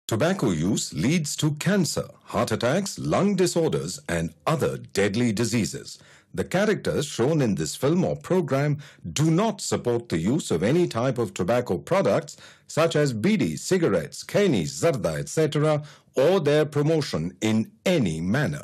Tobacco use leads to cancer, heart attacks, lung disorders, and other deadly diseases. The characters shown in this film or program do not support the use of any type of tobacco products such as bidi, cigarettes, kani, zarda, etc., or their promotion in any manner.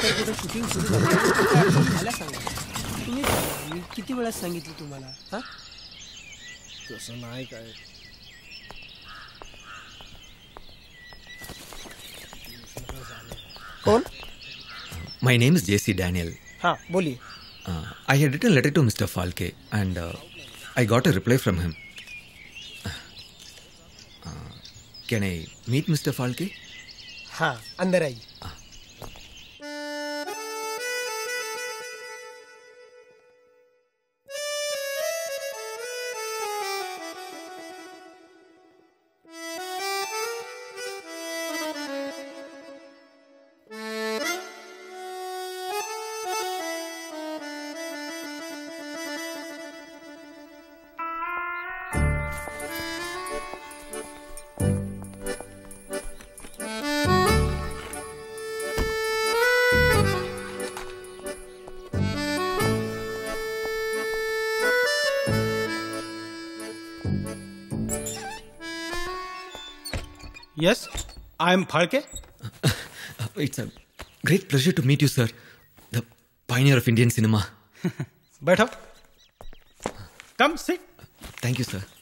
तर कुठं shooting सुरू झालं मला सांगा तुम्ही सांगा, मी किती वेळा सांगितलं तुम्हाला हा तसं नाही काय कोण My name is JC Daniel. हा बोलिये Uh, I had written a letter to Mr. Falke and uh, I got a reply from him. Uh, can I meet Mr. Falke? हाँ अंदर आइए Yes, I am Phalke. Uh, it's a great pleasure to meet you, sir. The pioneer of Indian cinema. बैठो Come sit. Thank you, sir.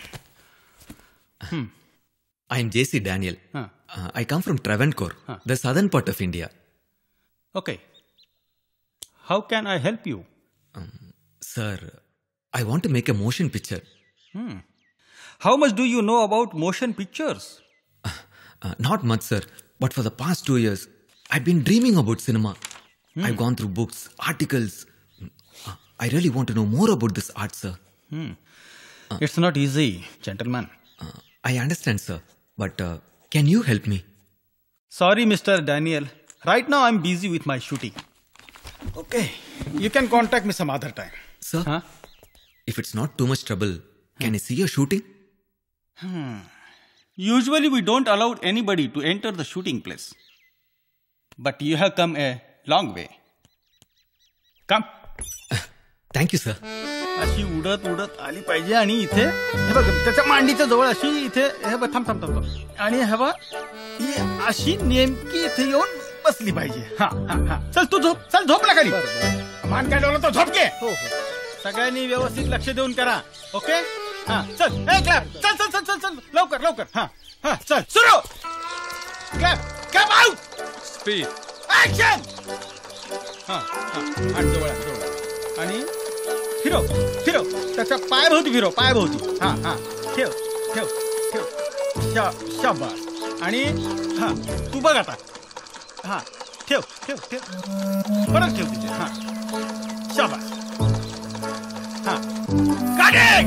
I am JC Daniel. Huh. Uh, I come from Travancore, Huh. the southern part of India. Okay. How can I help you? Sir, I want to make a motion picture. How much do you know about motion pictures? Uh, not much, sir, but for the past two years, I've been dreaming about cinema. I've gone through books, articles. Uh, I really want to know more about this art, sir. It's not easy, gentlemen. Uh, I understand, sir, but uh, can you help me? Sorry, Mr. Daniel. Right now I'm busy with my shooting. Okay. You can contact me some other time. Sir, Huh? if it's not too much trouble, can I see your shooting? Usually we don't allow anybody to enter the shooting place. But you have come a long way. Come. Thank you, sir. अशी उडत उडत आली पाहिजे आणि इथे हे बघ त्याच्या मांडीच्या जवळ अशी इथे हे बघ थांब थांब थांब थांब. आणि हे बघ ही अशी नेमकी इथे येऊन बसली पाहिजे हा हा हा चल तू झोप चल झोप ना खाली मान काय डोला तो झोप घे हो हो सगळ्यांनी व्यवस्थित लक्ष देऊन करा ओके हा चल ए क्लॅप चल चल चल चल चल लवकर लवकर हा हा चल सुरू clap clap out Speed. Action हा हा आणि जवळ आण, जवळ आण. आणि फिरव फिरव त्याच्या पायाभोवती फिरव पायाभोवती हा हा ठेव ठेव ठेव शा शाबास आणि हा तू बघ आता हा ठेव ठेव ठेव परत ठेव तिथे हा शाबास हा काढे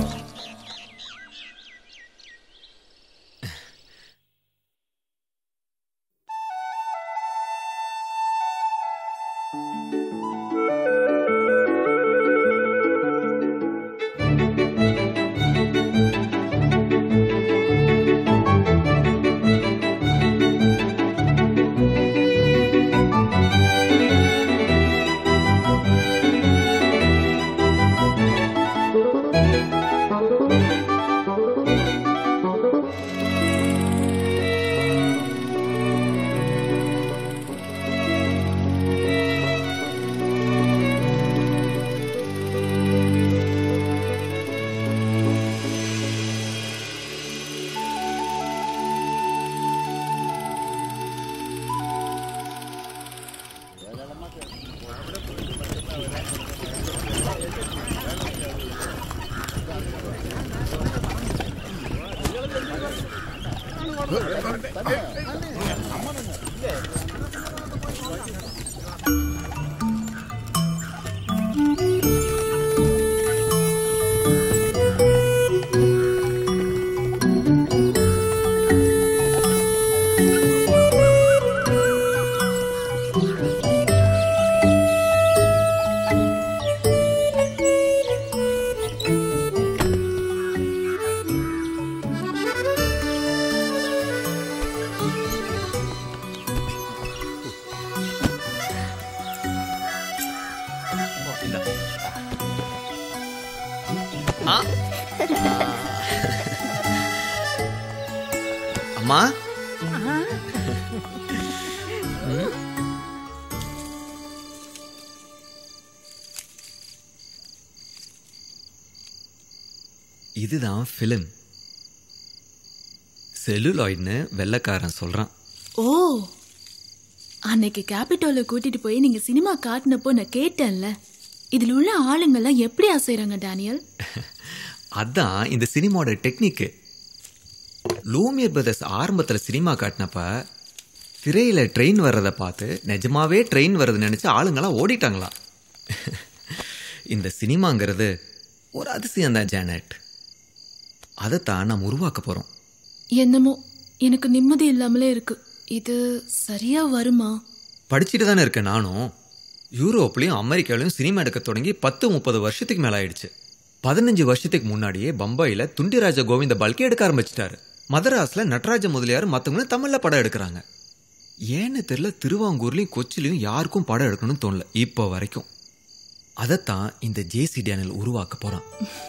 అమ్మా இதுதான் ஃபிலிம் செல்லுலாய்ட்னு வெள்ளைக்காரன் சொல்கிறான் ஓ அன்னைக்கு கேபிட்டோல கூட்டிட்டு போய் நீங்க சினிமா காட்டினப்போ நான் கேட்டேன்ல இதுல உள்ள ஆளுங்கெல்லாம் எப்படி அசைறாங்க டேனியல் அதான் இந்த சினிமாவோட டெக்னிக்கு லூமியர் பிரதர்ஸ் ஆரம்பத்தில் சினிமா காட்டினப்ப திரையில் ட்ரெயின் வர்றதை பார்த்து நிஜமாவே ட்ரெயின் வர்றதை நினச்சி ஆளுங்களாம் ஓடிட்டாங்களா இந்த சினிமாங்கிறது ஒரு அதிசயம் தான் ஜானட் அதைத்தான் நாம் உருவாக்க போகிறோம் என்னமோ எனக்கு நிம்மதி இல்லாமலே இருக்கு இது சரியா வருமா படிச்சுட்டு தானே இருக்கேன் நானும் யூரோப்லேயும் அமெரிக்காலையும் சினிமா எடுக்க தொடங்கி பத்து முப்பது வருஷத்துக்கு மேலே ஆயிடுச்சு பதினஞ்சு வருஷத்துக்கு முன்னாடியே பம்பாயில் துண்டிராஜ கோவிந்த பல்கே எடுக்க ஆரம்பிச்சிட்டாரு மதராஸில் நடராஜ முதலியார் மற்றவங்களும் தமிழில் படம் எடுக்கிறாங்க ஏன்னு தெரியல திருவாங்கூர்லேயும் கொச்சிலையும் யாருக்கும் படம் எடுக்கணும்னு தோணல இப்போ வரைக்கும் அதைத்தான் இந்த ஜேசி டேனியல் உருவாக்க போகிறான்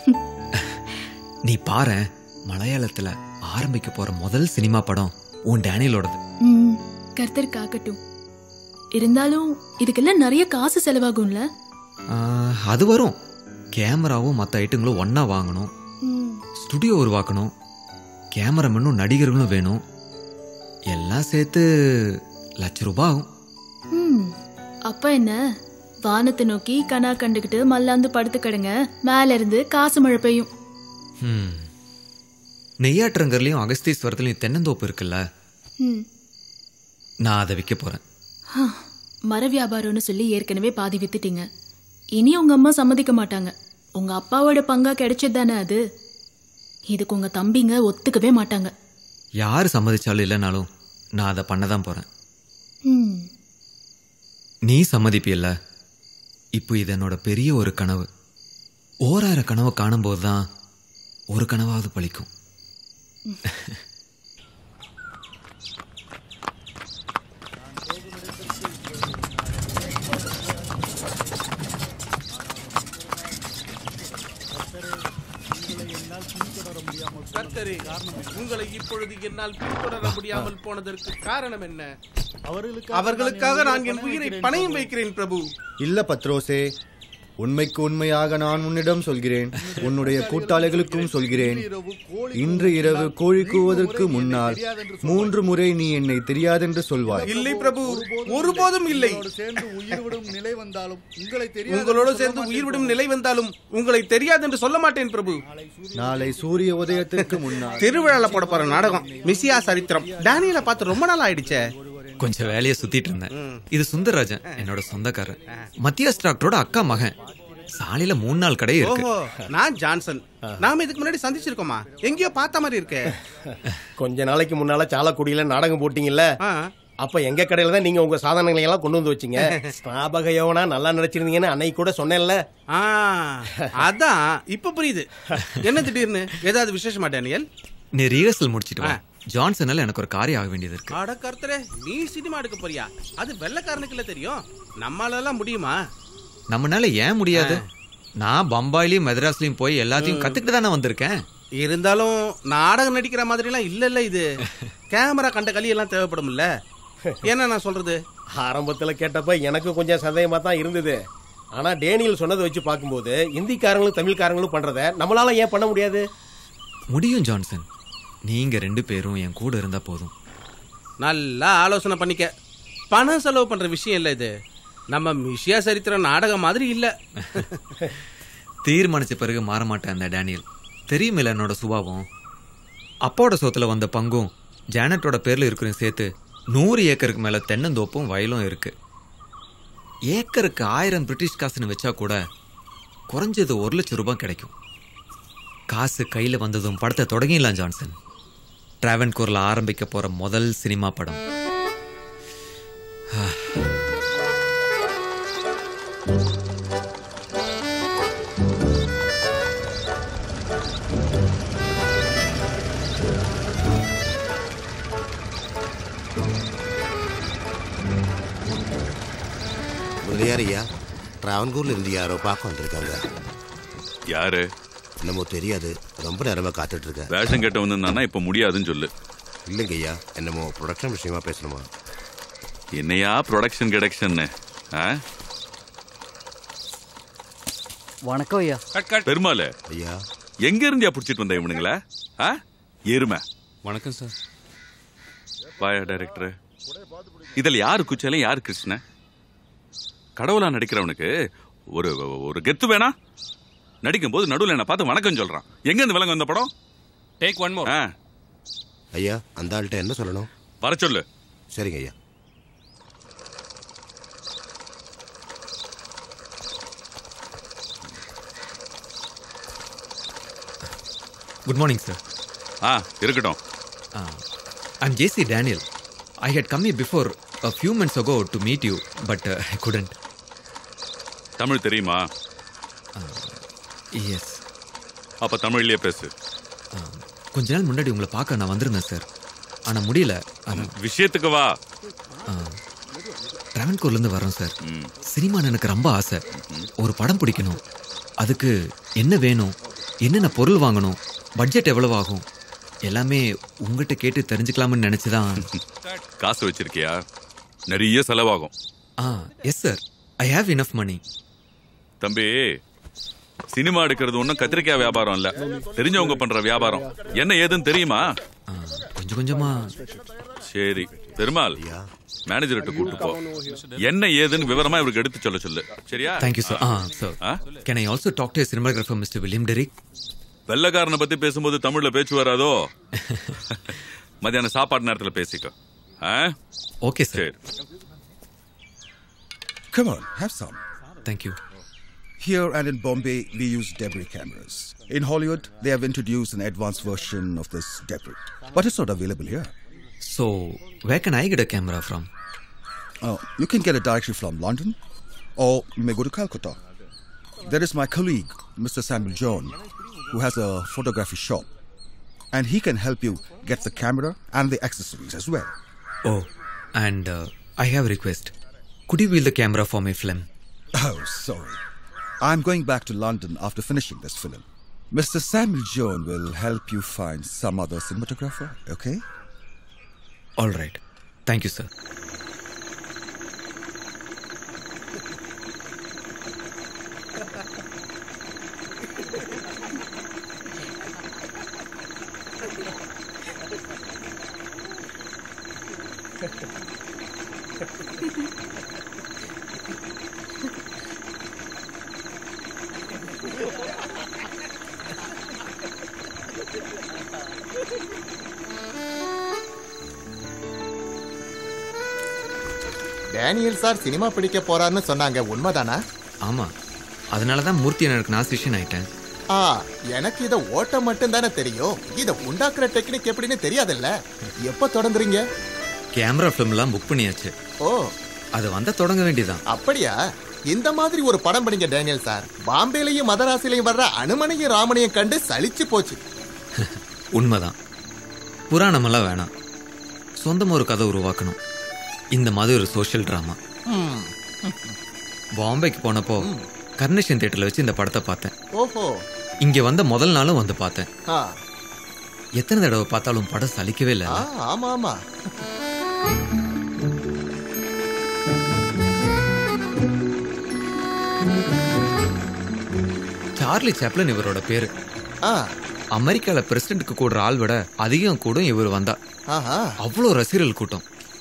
நீ பாரு மலையாளத்தில் ஆரம்பிக்க போகிற முதல் சினிமா படம் உன் டேனியலோடது ம் கர்த்தர் காக்கட்டும் இருந்தாலும் இதுக்கெல்லாம் நிறைய காசு செலவாகும்ல ஆஹ், அது வரும் கேமராவும் மற்ற ஐட்டங்களும் ஒன்றா வாங்கணும் ம், ஸ்டுடியோ உருவாக்கணும் கேமராமேனும் நடிகர்களும் வேணும் எல்லாம் சேர்த்து லட்ச ரூபாய் ஆகும் ம். அப்ப என்ன வானத்தை நோக்கி கனா கண்டுகிட்டு மல்லாந்து படுத்து கிடங்க மேல இருந்து காசு மழை பெய்யும் ம். நெய்யாற்றங்கர்லையும் அகஸ்தீஸ்வரத்துலையும் தென்னந்தோப்பு இருக்குல்ல ம். நான் அதை விற்க போகிறேன் ஹ, மர வியாபாரம்னு சொல்லி ஏற்கனவே பாதி வித்துட்டீங்க இனி உங்க அம்மா சம்மதிக்க மாட்டாங்க உங்க அப்பாவோட பங்கா கிடைச்சது தானே அது இதுக்கு உங்க தம்பிங்க ஒத்துக்கவே மாட்டாங்க யார் சம்மதிச்சாலும் இல்லைனாலும் நான் அதை பண்ண தான் போகிறேன் ம். நீ சம்மதிப்பியல்ல இப்போ இது என்னோட பெரிய ஒரு கனவு ஓராயிர கனவு காணும்போது தான் ஒரு கனவாவது பழிக்கும் கர்த்தரே உங்களை இப்பொழுது என்னால் பின்தொடர முடியாமல் போனதற்கு காரணம் என்ன அவர்களுக்காக நான் என் உயிரை பணையம் வைக்கிறேன் பிரபு இல்ல பத்ரோசே உண்மைக்கு உண்மையாக நான் உன்னிடம் சொல்கிறேன் உன்னுடைய கூட்டாளிகளுக்கும் சொல்கிறேன் இன்று இரவு கோழி கூவதற்கு முன்னால் மூன்று முறை நீ என்னை தெரியாதென்று சொல்வாய் இல்லை பிரபு ஒருபோதும் இல்லை சேர்ந்து உயிர் விடும் நிலை வந்தாலும் உங்களை தெரியாது உங்களோடு சேர்ந்து உயிர் விடும் நிலை வந்தாலும் உங்களை தெரியாது என்று சொல்ல மாட்டேன் பிரபு நாளை சூரிய உதயத்திற்கு முன்னால் திருவிழால போட போற நாடகம் மிசியா சரித்திரம் டேனியலை பார்த்து ரொம்ப நாள் ஆயிடுச்சே கொஞ்சம் வேலையை சுத்திட்டு இருந்தேன் இது சுந்தரராஜன் என்னோட சொந்தக்காரன் மத்தியாஸ் டாக்டரோட அக்கா மகன் சாலையில மூணு நாள் கடை இருக்கு ஓஹோ நான் ஜான்சன் நாம இதுக்கு முன்னாடி சந்திச்சிருக்கோமா எங்கேயோ பார்த்த மாதிரி இருக்கே கொஞ்ச நாளைக்கு முன்னால சாலக்குடியில நாடகம் போட்டீங்கல்ல ஆ. அப்ப எங்க கடையில தான் நீங்க உங்க சாதனங்களை எல்லாம் கொண்டு வந்து வச்சீங்க ஸ்நாபக யோவனா நல்லா நடிச்சிருந்தீங்கன்னு அன்னைக்கு கூட சொன்னேன்ல ஆ அதான் இப்ப புரியுது என்ன திடீர்னு ஏதாவது விசேஷமா டேனியல் நீ ரிஹர்சல் முடிச்சிட்டு வா ஜான்சனால எனக்கு ஒரு காரியம் ஆக வேண்டியது இருக்கு அட கர்த்தரே நீ சினிமா எடுக்க போறியா அது வெள்ளக்காரனுக்கு இல்ல தெரியும் நம்மளால எல்லாம் முடியுமா நம்மனால ஏன் முடியாது நான் பம்பாயிலையும் மெட்ராஸ்லயும் போய் எல்லாத்தையும் கத்துக்கிட்டு தானே வந்திருக்கேன் இருந்தாலும் நாடகம் நடிக்கிற மாதிரி எல்லாம் இல்ல இல்ல இது கேமரா கண்ட களி எல்லாம் தேவைப்படும்ல என்ன நான் சொல்றது ஆரம்பத்துல கேட்டப்ப எனக்கு கொஞ்சம் சந்தேகமா தான் இருந்தது ஆனா டேனியல் சொன்னதை வச்சு பார்க்கும்போது இந்திக்காரங்களும் தமிழ்காரங்களும் பண்றத நம்மளால ஏன் பண்ண முடியாது முடியும் ஜான்சன் நீங்க ரெண்டு பேரும் என் கூட இருந்தா போதும் நல்லா ஆலோசனை பண்ணிக்க பணம் செலவு பண்ற விஷயம் இல்ல இது நம்ம மிஷியா சரித்திர நாடகம் மாதிரி இல்ல தீர்மானிச்ச பிறகு மாற மாட்டேன் அந்த டேனியல் தெரியுமில்ல என்னோட சுபாவம் அப்பாவோட சொத்துல வந்த பங்கும் ஜானட்டோட பேர்ல இருக்கிறதையும் சேர்த்து நூறு ஏக்கருக்கு மேல தென்னந்தோப்பும் வயலும் இருக்கு ஏக்கருக்கு ஆயிரம் பிரிட்டிஷ் காசுன்னு வச்சா கூட குறைஞ்சது ஒரு லட்சம் ரூபாய் கிடைக்கும் காசு கையில் வந்ததும் படத்தை தொடங்கிடலாம் ஜான்சன் டிராவன்கூரில் ஆரம்பிக்க போகிற முதல் சினிமா படம் முதலியார் ஐயா ட்ராவன்கூர்ல இருந்து யாரோ பார்க்க வந்திருக்காங்க யாரு என்னமோ தெரியாது ரொம்ப நேரமா காத்துட்டு இருக்கேன் வேஷம் கட்ட வந்திருந்தானா இப்ப முடியாதுன்னு சொல்லு இல்லைங்க ஐயா என்னமோ ப்ரொடக்ஷன் விஷயமா பேசணுமா என்னையா ப்ரொடக்ஷன் கிடைக்ஷன் வணக்கம் ஐயா பெருமாள் ஐயா எங்க இருந்து பிடிச்சிட்டு வந்த இவனுங்கள ஆ எருமை வணக்கம் சார் வாயா டைரக்டர் இதுல யாரு குச்சாலும் யாரு கிருஷ்ண கடவுளா நடிக்கிறவனுக்கு ஒரு ஒரு கெத்து வேணா நடிக்கும் போது நடுவில் என்ன பார்த்து வணக்கம் சொல்றான் எங்க இருந்து விலங்கு வந்த படம் டேக் ஒன் மோர் ஐயா அந்த ஆள்கிட்ட என்ன சொல்லணும் வர சொல்லு சரிங்க ஐயா குட் மார்னிங் சார் ஆ இருக்கட்டும் I'm JC Daniel I had come before a few months ago to meet you but uh, I couldn't தமிழ் தெரியுமா எஸ் அப்ப தமிழ்லயே பேசு கொஞ்ச நாள் முன்னாடி உங்களை பார்க்க நான் வந்திருந்தேன் சார் ஆனா முடியல அதான் விஷயத்துக்கு வா டிராவன்கூர்லேருந்து வரோம் சார் சினிமான்னு எனக்கு ரொம்ப ஆசை ஒரு படம் பிடிக்கணும் அதுக்கு என்ன வேணும் என்னென்ன பொருள் வாங்கணும் பட்ஜெட் எவ்வளவு ஆகும் எல்லாமே உங்ககிட்ட கேட்டு தெரிஞ்சுக்கலாம்னு நினைச்சுதான் காசு வச்சிருக்கியா நிறைய செலவாகும் ஆ yes sir I have enough money தம்பி சினிமா எடுக்கிறது ஒன்றும் கத்திரிக்காய் வியாபாரம் இல்ல தெரிஞ்சவங்க பண்ற வியாபாரம் என்ன ஏதுன்னு தெரியுமா கொஞ்சம் கொஞ்சமா சரி பெருமாள் மேனேஜர்கிட்ட கூட்டு போ என்ன ஏதுன்னு விவரமா இவருக்கு எடுத்து சொல்ல சொல்லு சரியா தேங்க்யூ சார் ஆ sir can I also talk to cinematographer mister William Derick வெள்ளக்காரனை பத்தி பேசும்போது தமிழ்ல பேச்சு வராதோ மத்தியானம் சாப்பாடு நேரத்துல பேசிக்கோ okay sir Come on, have some. Thank you. Here and in Bombay, we use debris cameras. In Hollywood, they have introduced an advanced version of this debris, but it's not available here. So, where can I get a camera from? Uh, you can get it directly from London, or you may go to Calcutta. There is my colleague, Mr. Samuel John, who has a photography shop, and he can help you get the camera and the accessories as well. Oh, and uh, I have a request. Could you wheel the camera for my film? Oh, sorry. I'm going back to London after finishing this film. Mr. Samuel Jones will help you find some other cinematographer, okay? All right. Thank you, sir. டேனியல் sir cinema பிடிக்க போறாருன்னு சொன்னாங்க உண்மைதானா ஆமா அதனால தான் மூர்த்தி எனக்கு நான் சிஷியன் ஆயிட்டேன் ஆ எனக்கு இத ஓட்ட மட்டும் தானே தெரியும் இத உண்டாக்குற டெக்னிக் எப்படின்னு தெரியாதுல்ல எப்ப தொடங்குறீங்க கேமரா ஃபிலிம்லாம் புக் பண்ணியாச்சு ஓ அது வந்தா தொடங்க வேண்டியதான் அப்படியா இந்த மாதிரி ஒரு படம் படிங்க டேனியல் சார் பாம்பேலையும் மதராசிலையும் வர்ற அனுமனையும் ராமனையும் கண்டு சலிச்சு போச்சு உண்மைதான் புராணமெல்லாம் வேணாம் சொந்தமா ஒரு கதை உருவாக்கணும் இந்த மாதிரி ஒரு சோஷியல் டிராமா ம். பாம்பேக்கு போனப்போ கர்ணேஷன் தியேட்டர்ல வச்சு இந்த படத்தை பார்த்தேன் ஓஹோ இங்க வந்த முதல் நாளும் வந்து பார்த்தேன் ஆ எத்தனை தடவை பார்த்தாலும் படம் சலிக்கவே இல்லை ஆ, ஆமா ஆமா சார்லி சாப்ளின் இவரோட பேரு ஆ அமெரிக்கால பிரசிடென்ட்க்கு கூடுற ஆள் விட அதிகம் கூடும் இவர் வந்தா ஆஹா அவ்வளோ ரசிகர்கள் கூட்டம்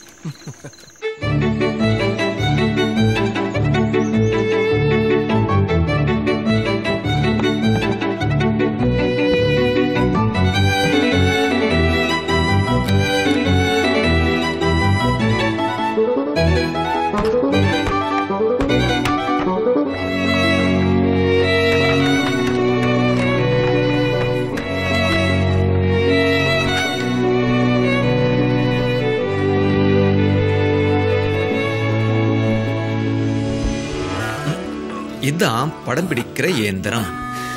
இதான் படம் பிடிக்கிற இயந்திரம்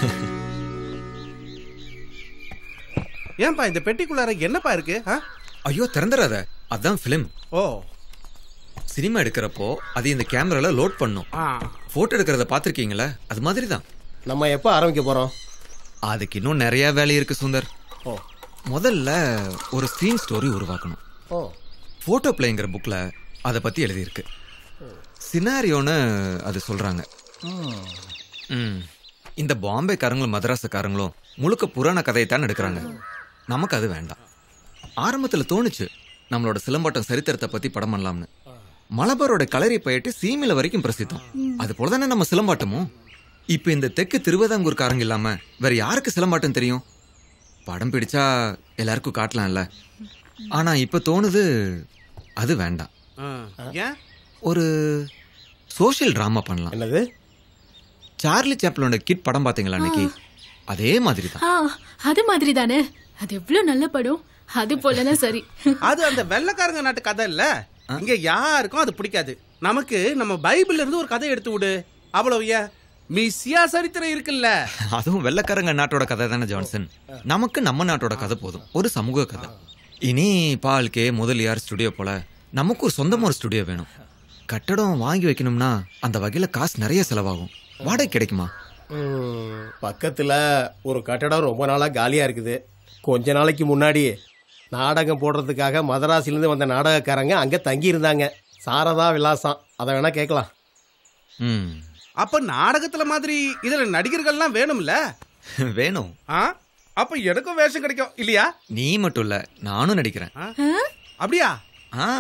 ஏன்பா இந்த பெட்டிக்குள்ளார என்னப்பா இருக்கு ஆ? ஐயோ திறந்துடாத அதான் ஃபிலிம் ஓ சினிமா எடுக்கிறப்போ அது இந்த கேமரால லோட் பண்ணும் ஆ. போட்டோ எடுக்கிறத பார்த்துருக்கீங்களா அது மாதிரி தான் நம்ம எப்போ ஆரம்பிக்க போறோம் அதுக்கு இன்னும் நிறைய வேலை இருக்கு சுந்தர் ஓ முதல்ல ஒரு ஸ்க்ரீன் ஸ்டோரி உருவாக்கணும் ஓ போட்டோ பிளேங்கிற புக்ல அதை பத்தி எழுதியிருக்கு சினாரியோன்னு அது சொல்றாங்க ம் இந்த பாம்பேக்காரங்களும் மதராசக்காரங்களும் முழுக்க புராண கதையைத்தான் எடுக்கிறாங்க நமக்கு அது வேண்டாம் ஆரம்பத்துல தோணுச்சு நம்மளோட சிலம்பாட்டம் சரித்திரத்தை பத்தி படம் பண்ணலாம்னு மலபாரோட கலரி பயிட்டு சீமையில வரைக்கும் பிரசித்தம் அது போலதானே நம்ம சிலம்பாட்டமும் இப்ப இந்த தெற்கு திருவிதாங்கூர்காரங்க இல்லாம வேற யாருக்கு சிலம்பாட்டம் தெரியும் படம் பிடிச்சா எல்லாருக்கும் காட்டலாம்ல ஆனா இப்ப தோணுது அது வேண்டாம் ஏன் ஒரு சோஷியல் டிராமா பண்ணலாம் என்னது சார்லி சாப்லோட கிட் படம் பாத்தீங்களா அன்னைக்கு அதே மாதிரி தான் ஆ அது மாதிரி தானே அது எவ்வளவு நல்ல படம் அது போலனா சரி அது அந்த வெள்ளக்காரங்க நாட்டு கதை இல்ல இங்க யாருக்கும் அது பிடிக்காது நமக்கு நம்ம பைபிள்ல இருந்து ஒரு கதை எடுத்து விடு அவ்வளவு ஏன் மிஸ்யா சரித்திரம் இருக்குல்ல அதுவும் வெள்ளக்காரங்க நாட்டோட கதை தானே ஜான்சன் நமக்கு நம்ம நாட்டோட கதை போதும் ஒரு சமூக கதை இனி பால்கே முதலியார் ஸ்டுடியோ போல நமக்கு ஒரு சொந்தமா ஒரு ஸ்டுடியோ வேணும் கட்டடம் வாங்கி வைக்கணும்னா அந்த வகையில காசு நிறைய செலவாகும் வாடகை கிடைக்குமா ம், பக்கத்துல ஒரு கட்டடம் ரொம்ப நாளா காலியா இருக்குது கொஞ்ச நாளைக்கு முன்னாடி நாடகம் போடுறதுக்காக மதராசிலிருந்து வந்த நாடகக்காரங்க அங்க தங்கி இருந்தாங்க சாரதா விலாசம் அதை வேணா கேட்கலாம் ம் அப்ப நாடகத்துல மாதிரி இதுல நடிகர்கள்லாம் வேணும்ல வேணும் ஆ அப்ப எனக்கும் வேஷம் கிடைக்கும் இல்லையா நீ மட்டும் இல்ல நானும் நடிக்கிறேன் அப்படியா ஆ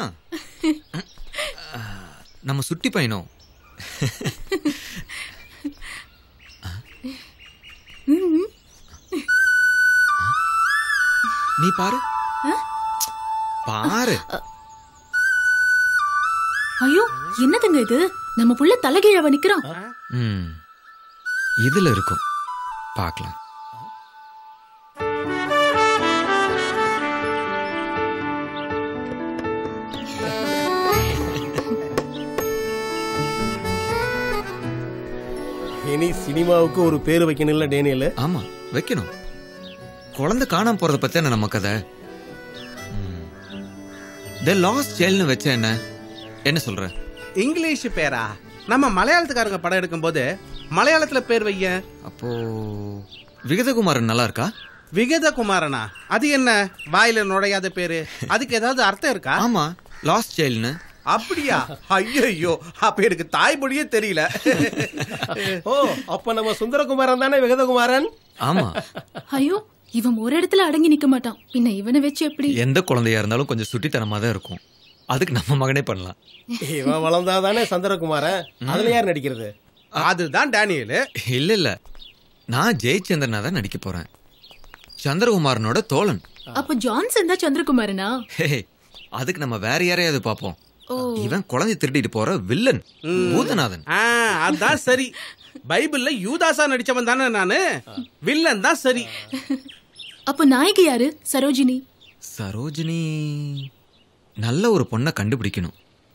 நம்ம சுட்டி பையனும் நீ பாரு பாரு ஐயோ என்னதுங்க இது நம்ம புள்ள தலைகீழவ நிக்கிறான் ம் இதுல இருக்கும் பார்க்கலாம் இனி சினிமாவுக்கு ஒரு பேர் வைக்கணும்ல டேனியல் ஆமா வைக்கணும் குழந்தை காணாம போறத பத்தி என்ன நம்ம கதை த லாஸ்ட் சைல்ட்னு வச்ச என்ன என்ன சொல்ற இங்கிலீஷ் பேரா நம்ம மலையாளத்துக்காரங்க படம் எடுக்கும்போது மலையாளத்துல பேர் வைய அப்போ விகதகுமாரன் நல்லா இருக்கா விகதகுமாரனா அது என்ன வாயில நுழையாத பேரு அதுக்கு ஏதாவது அர்த்தம் இருக்கா ஆமா லாஸ்ட் சைல்ட்னு அப்படியா ஐயோ அப்ப எனக்கு தாய்மொழியே தெரியல ஓ அப்ப நம்ம சுந்தரகுமாரன் தானே விகதகுமாரன் ஆமா ஐயோ இவன் ஒரு இடத்துல அடங்கி நிக்க மாட்டான் பின்ன இவனை வச்சு எப்படி எந்த குழந்தையா இருந்தாலும் கொஞ்சம் சுட்டித்தனமா தான் இருக்கும் அதுக்கு நம்ம மகனே பண்ணலாம் இவன் வளர்ந்தாதானே சந்திரகுமாரன் அதுல யார் நடிக்கிறது அதுதான் டேனியல் இல்ல இல்ல நான் ஜெயச்சந்திரனா தான் நடிக்க போறேன் சந்திரகுமாரனோட தோழன் அப்ப ஜான்சன் தான் சந்திரகுமாரனா ஹே, அதுக்கு நம்ம வேற யாரையாவது பார்ப்போம் ஓ இவன் குழந்தை திருடிட்டு போற வில்லன் பூதநாதன் ஆ, அதான் சரி பைபிள்ல யூதாசா நடிச்சவன் தானே நானு வில்லன் தான் சரி அப்ப நாயகி யாரு சரோஜினி சரோஜினி நல்ல ஒரு பொண்ணை கண்டுபிடிக்கணும்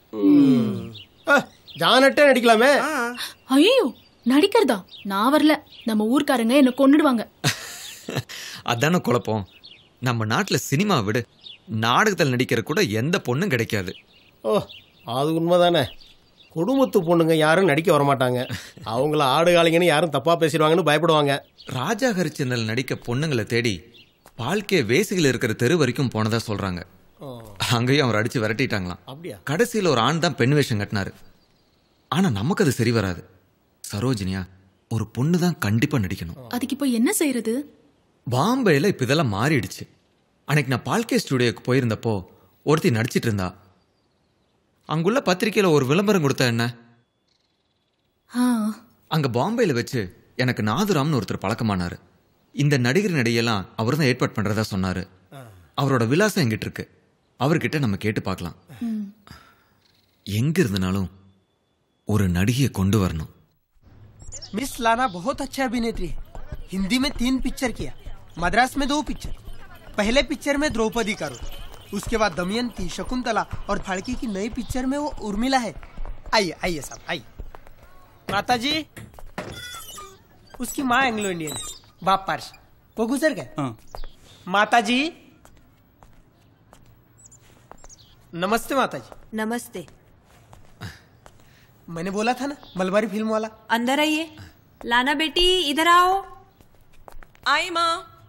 ஜானட்டே நடிக்கலாமே ஐயோ நடிக்கிறதா நான் வரல நம்ம ஊர்க்காரங்க என்ன கொன்னுடுவாங்க அதான குழப்பம் நம்ம நாட்டுல சினிமா விடு நாடகத்தில் நடிக்கிற கூட எந்த பொண்ணும் கிடைக்காது ஓ அது உண்மைதானே குடும்பத்து பொண்ணுங்க யாரும் நடிக்க வரமாட்டாங்க அவங்கள ஆடுகாலிங்கன்னு யாரும் தப்பா பேசிடுவாங்கன்னு பயப்படுவாங்க ராஜா ஹரிச்சந்திரன் நடிக்க பொண்ணுங்களை தேடி பால்கே வேசிகள் இருக்கிற தெரு வரைக்கும் போனதா சொல்றாங்க அங்கேயும் அவர் அடிச்சு விரட்டிட்டாங்களாம் அப்படியா கடைசியில் ஒரு ஆண் தான் பெண் வேஷம் கட்டினாரு ஆனா நமக்கு அது சரி வராது சரோஜினியா ஒரு பொண்ணு தான் கண்டிப்பா நடிக்கணும் அதுக்கு இப்போ என்ன செய்யறது பாம்பேல இப்ப இதெல்லாம் மாறிடுச்சு அன்னைக்கு நான் பால்கே ஸ்டுடியோக்கு போயிருந்தப்போ ஒருத்தி நடிச்சிட்டு இருந்தா அங்குள்ள பத்திரிக்கையில ஒரு விளம்பரம் கொடுத்தா என்ன ஆ அங்க பாம்பேல வச்சு எனக்கு நாதுராம்னு ஒருத்தர் பழக்கமானாரு இந்த நடிகர் நடிகையெல்லாம் அவர் தான் ஏற்பாடு பண்றதா சொன்னாரு அவரோட விலாசம் எங்கிட்ட இருக்கு அவர்கிட்ட நம்ம கேட்டு பார்க்கலாம் ம். எங்க இருந்தாலும் ஒரு நடிகையை கொண்டு வரணும் मिस लाना बहुत अच्छा अभिनेत्री है हिंदी में तीन पिक्चर किया मद्रास में दो पिक्चर पहले पिक्चर में द्रौपदी का रोल उसके बाद दमयंती शकुंतला और फाड़की की नई पिक्चर में वो उर्मिला है आइए आइए साहब आइए माता जी उसकी माँ एंग्लो इंडियन है बाप पार्श वो गुजर गए माता जी नमस्ते माता जी नमस्ते मैंने बोला था ना मलबारी फिल्म वाला अंदर आइए लाना बेटी इधर आओ आई माँ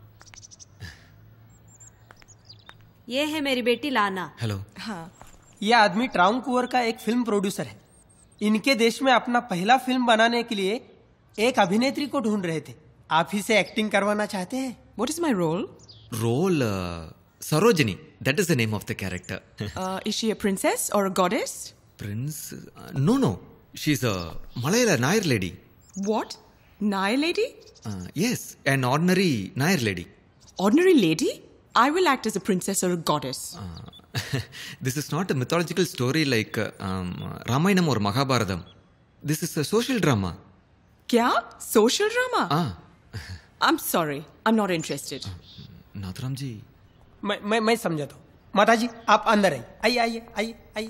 ये है मेरी बेटी लाना हेलो हाँ यह आदमी ट्राउन कुंवर का एक फिल्म प्रोड्यूसर है इनके देश में अपना पहला फिल्म बनाने के लिए एक अभिनेत्री को ढूंढ रहे थे आप ही से एक्टिंग करवाना चाहते हैं What is my role? Role Sarojini that is the name of the character Uh, is she a princess or a goddess? Prince no no she's a Malayala Nair lady What? Naya lady? Yes an ordinary Nair lady Ordinary lady? I will act as a princess or a goddess. This is not a mythological story like Ramayana or Mahabharata this is a social drama Kya? Social drama? Ah. I'm sorry. I'm not interested. Nathram ji मैं मैं मैं समझाता हूँ माता जी आप अंदर आइए आइए आइए आइए आइए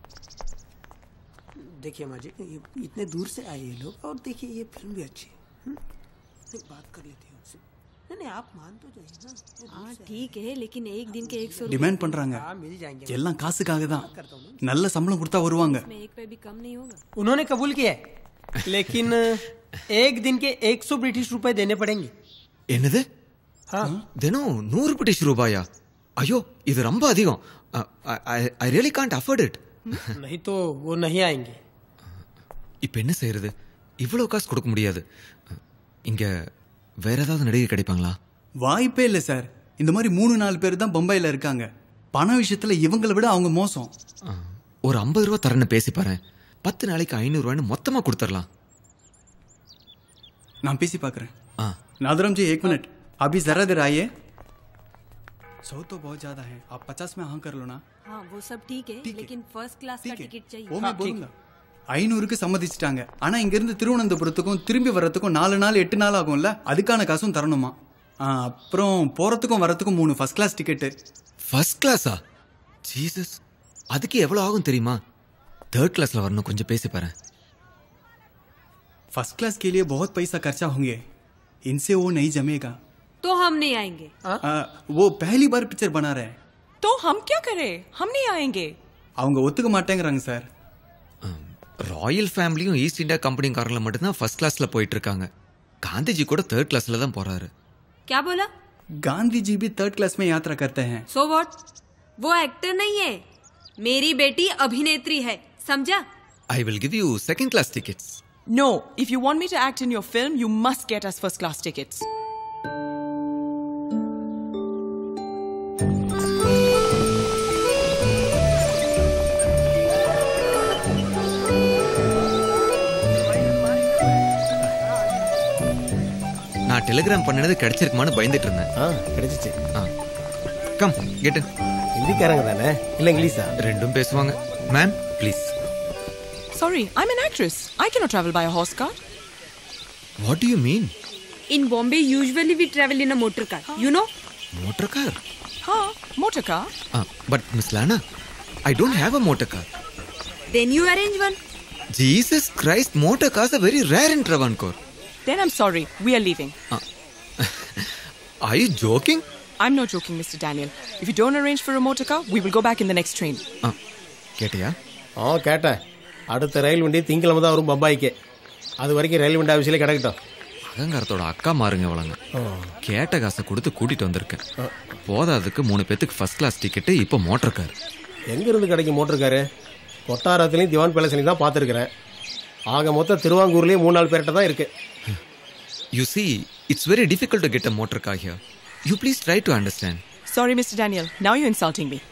देखिए माँ जी ये इतने दूर से आए ये लोग और देखिए ये फिल्म भी अच्छी है हम्म? एक बात कर लेती हूँ उनसे नहीं नहीं आप मान तो जाइए ना हाँ ठीक है लेकिन एक दिन के एक सौ டிமாண்ட் பண்றாங்க எல்லாம் காசுக்காக தான் நல்ல சம்பளம் கொடுத்தா வருவாங்க में एक पे भी कम नहीं होगा उन्होंने कबूल किया है लेकिन एक दिन के 100 ब्रिटिश रुपए देने पड़ेंगे என்னது हाँ தினம் நூறு பிரிட்டிஷ் ரூபாயா ஐயோ இது ரொம்ப அதிகம் I really can't afford it नहीं तो वो नहीं आएंगे இப்போ என்ன செய்யறது இவ்வளவு காசு கொடுக்க முடியாது இங்க வேற ஏதாவது நடிகை கிடைப்பாங்களா வாய்ப்பே இல்லை சார் இந்த மாதிரி மூணு நாலு பேர் தான் பம்பாயில இருக்காங்க பண விஷயத்துல இவங்களை விட அவங்க மோசம் ஒரு ஐம்பது ரூபா தரேன்னு பேசி பாரு பத்து நாளைக்கு ஐநூறு ரூபான்னு மொத்தமா கொடுத்துடலாம் நான் பேசி பார்க்கறேன் ஆ नादरम जी एक मिनट अभी जरा देर आइए सौ तो बहुत ज्यादा है आप पचास में हाँ कर लो ना हाँ वो सब ठीक है लेकिन फर्स्ट क्लास का टिकट चाहिए ஓ மே போதுங்க ஐநூறுக்கு சம்மதிச்சிட்டாங்க ஆனா இங்க இருந்து திருவனந்தபுரத்துக்கும் திரும்பி வர்றதுக்கும் நாலு நாள் எட்டு நாள் ஆகும்ல அதுக்கான காசும் தரணுமா ஆ, அப்புறம் போறதுக்கும் வரதுக்கும் மூணு ஃபர்ஸ்ட் கிளாஸ் டிக்கெட்டு ஃபர்ஸ்ட் கிளாஸா ஜீசஸ் அதுக்கு எவ்வளவு ஆகும் தெரியுமா தேர்ட் கிளாஸ்ல வரணும் கொஞ்சம் பேசி பாரு फर्स्ट क्लास के लिए बहुत पैसा खर्चा होंगे इनसे वो नहीं जमेगा तो हम नहीं आएंगे आ, वो पहली बार पिक्चर बना रहे हैं तो हम क्या करें हम नहीं आएंगे அவங்க ஒத்துக்க மாட்டேங்கிறாங்க சார் ராயல் ஃபேமிலியும் ஈஸ்ட் இந்தியா கம்பெனிக்காரங்கள மட்டும்தான் ஃபர்ஸ்ட் கிளாஸ்ல போயிட்டு இருக்காங்க காந்திஜி கூட தேர்ட் கிளாஸ்ல தான் போறாரு क्या बोला गांधी जी भी थर्ड क्लास में यात्रा करते हैं सो वॉट वो एक्टर नहीं है मेरी बेटी अभिनेत्री है समझा I will give you second class tickets No, if you want me to act in your film, you must get us first class tickets. நான் டெலிகிராம் பண்ணினது கிடைச்சிருக்குமான்னு பயந்துட்டு இருந்தேன் ஆ கிடைச்சிச்சு கம் கெட் ஹிந்திக்காரங்க தானே இல்லை இங்கிலீஷா ரெண்டும் பேசுவாங்க ma'am please Sorry, I'm an actress. I cannot travel by a horse cart. What you mean In Bombay, usually we travel in a motor car. You know? Motor car Huh? Motor car? But miss Lana I don't have a motor car Then you arrange one. Jesus Christ motor cars a very rare in Travancore Then I'm sorry. We are leaving. I you joking I'm not joking, Mr. Daniel. If you don't arrange for a motor car, we will go back in the next train. கேட்டியா ஆ கேட்டேன் அடுத்த ரயில் வண்டி திங்கிழமை தான் வரும் பம்பாய்க்கு அது வரைக்கும் ரயில் வண்டி ஆஃபீஸில் கிடக்கட்டும் அகங்காரத்தோட அக்கா மாறுங்க வளங்க கேட்ட காசை கொடுத்து கூட்டிட்டு வந்திருக்கேன் போதாதுக்கு மூணு பேத்துக்கு ஃபர்ஸ்ட் கிளாஸ் டிக்கெட்டு இப்போ மோட்டர் கார் எங்கேருந்து கிடைக்கும் மோட்டர் காரு கொட்டாரத்துலையும் திவான் பேலஸ்லையும் தான் பார்த்துருக்குறேன் ஆக மொத்தம் திருவாங்கூர்லேயும் மூணு நாலு பேர்கிட்ட தான் இருக்குது you see it's very difficult to get a motor car here you please try to understand Sorry, Mr. Daniel. Now you're insulting me.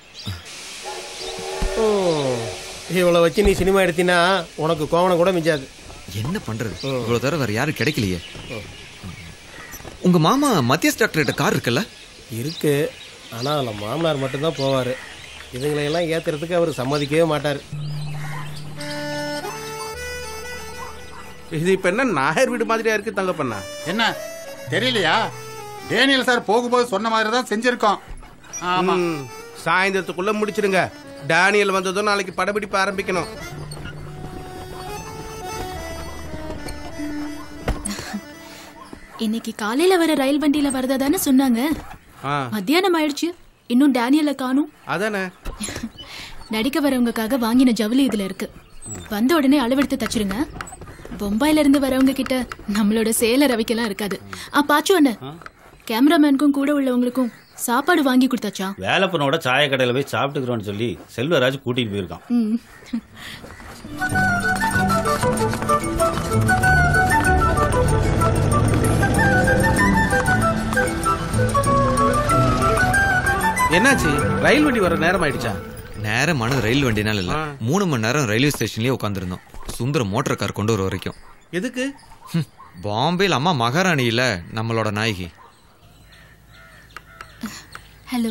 இவ்வளோ வச்சு நீ சினிமா எடுத்தினா உனக்கு கோவணம் கூட மிஞ்சாது என்ன பண்றது இவ்வளவு தவிர வேற யாரும் கிடைக்கலையே உங்க மாமா மத்தியஸ் டாக்டர் கிட்ட கார் இருக்குல்ல இருக்கு ஆனால் அதில் மாமனார் மட்டும்தான் போவார் இதுங்களையெல்லாம் ஏற்றுறதுக்கு அவர் சம்மதிக்கவே மாட்டார் இது இப்ப என்ன நாயர் வீடு மாதிரியா இருக்கு தங்க பண்ணா என்ன தெரியலையா டேனியல் சார் போகும்போது சொன்ன மாதிரி தான் செஞ்சிருக்கோம் ஆமா ம், சாயந்தரத்துக்குள்ள முடிச்சிடுங்க டேனியல் வந்ததும் நாளைக்கு படப்பிடிப்பு ஆரம்பிக்கணும் இன்னைக்கு காலையில வர ரயில் வண்டியில வரதா தானே சொன்னாங்க ஆ மத்தியானம் ஆயிடுச்சு இன்னும் டேனியல காணும் அதானே நடிக்க வரவங்களுக்காக வாங்கின ஜவுளி இதுல இருக்கு வந்த உடனே அளவெடுத்து தச்சிருங்க பொம்பாயில இருந்து வரவங்க கிட்ட நம்மளோட சேல ரவிக்கெல்லாம் இருக்காது ஆ பாச்சு அண்ணன் கேமராமேனுக்கும் கூட உள்ளவங்களுக்கும் சாப்பாடு வாங்கி கொடுத்தாச்சா வேலப்பனோட சாயக்கடையில் போய் சாப்பிட்டுக்கிறோன்னு சொல்லி செல்வராஜ் கூட்டிகிட்டு போயிருக்கான் ம். என்னாச்சு ரயில் வண்டி வர நேரம் ஆயிடுச்சா நேரமான ரயில் வண்டினால இல்ல மூணு மணி நேரம் ரயில்வே ஸ்டேஷன்லயே உட்காந்துருந்தோம் சுந்தரம் மோட்டார் கார் கொண்டு வர வரைக்கும் எதுக்கு ஹம், பாம்பேல அம்மா மகாராணி இல்ல நம்மளோட நாயகி ஹலோ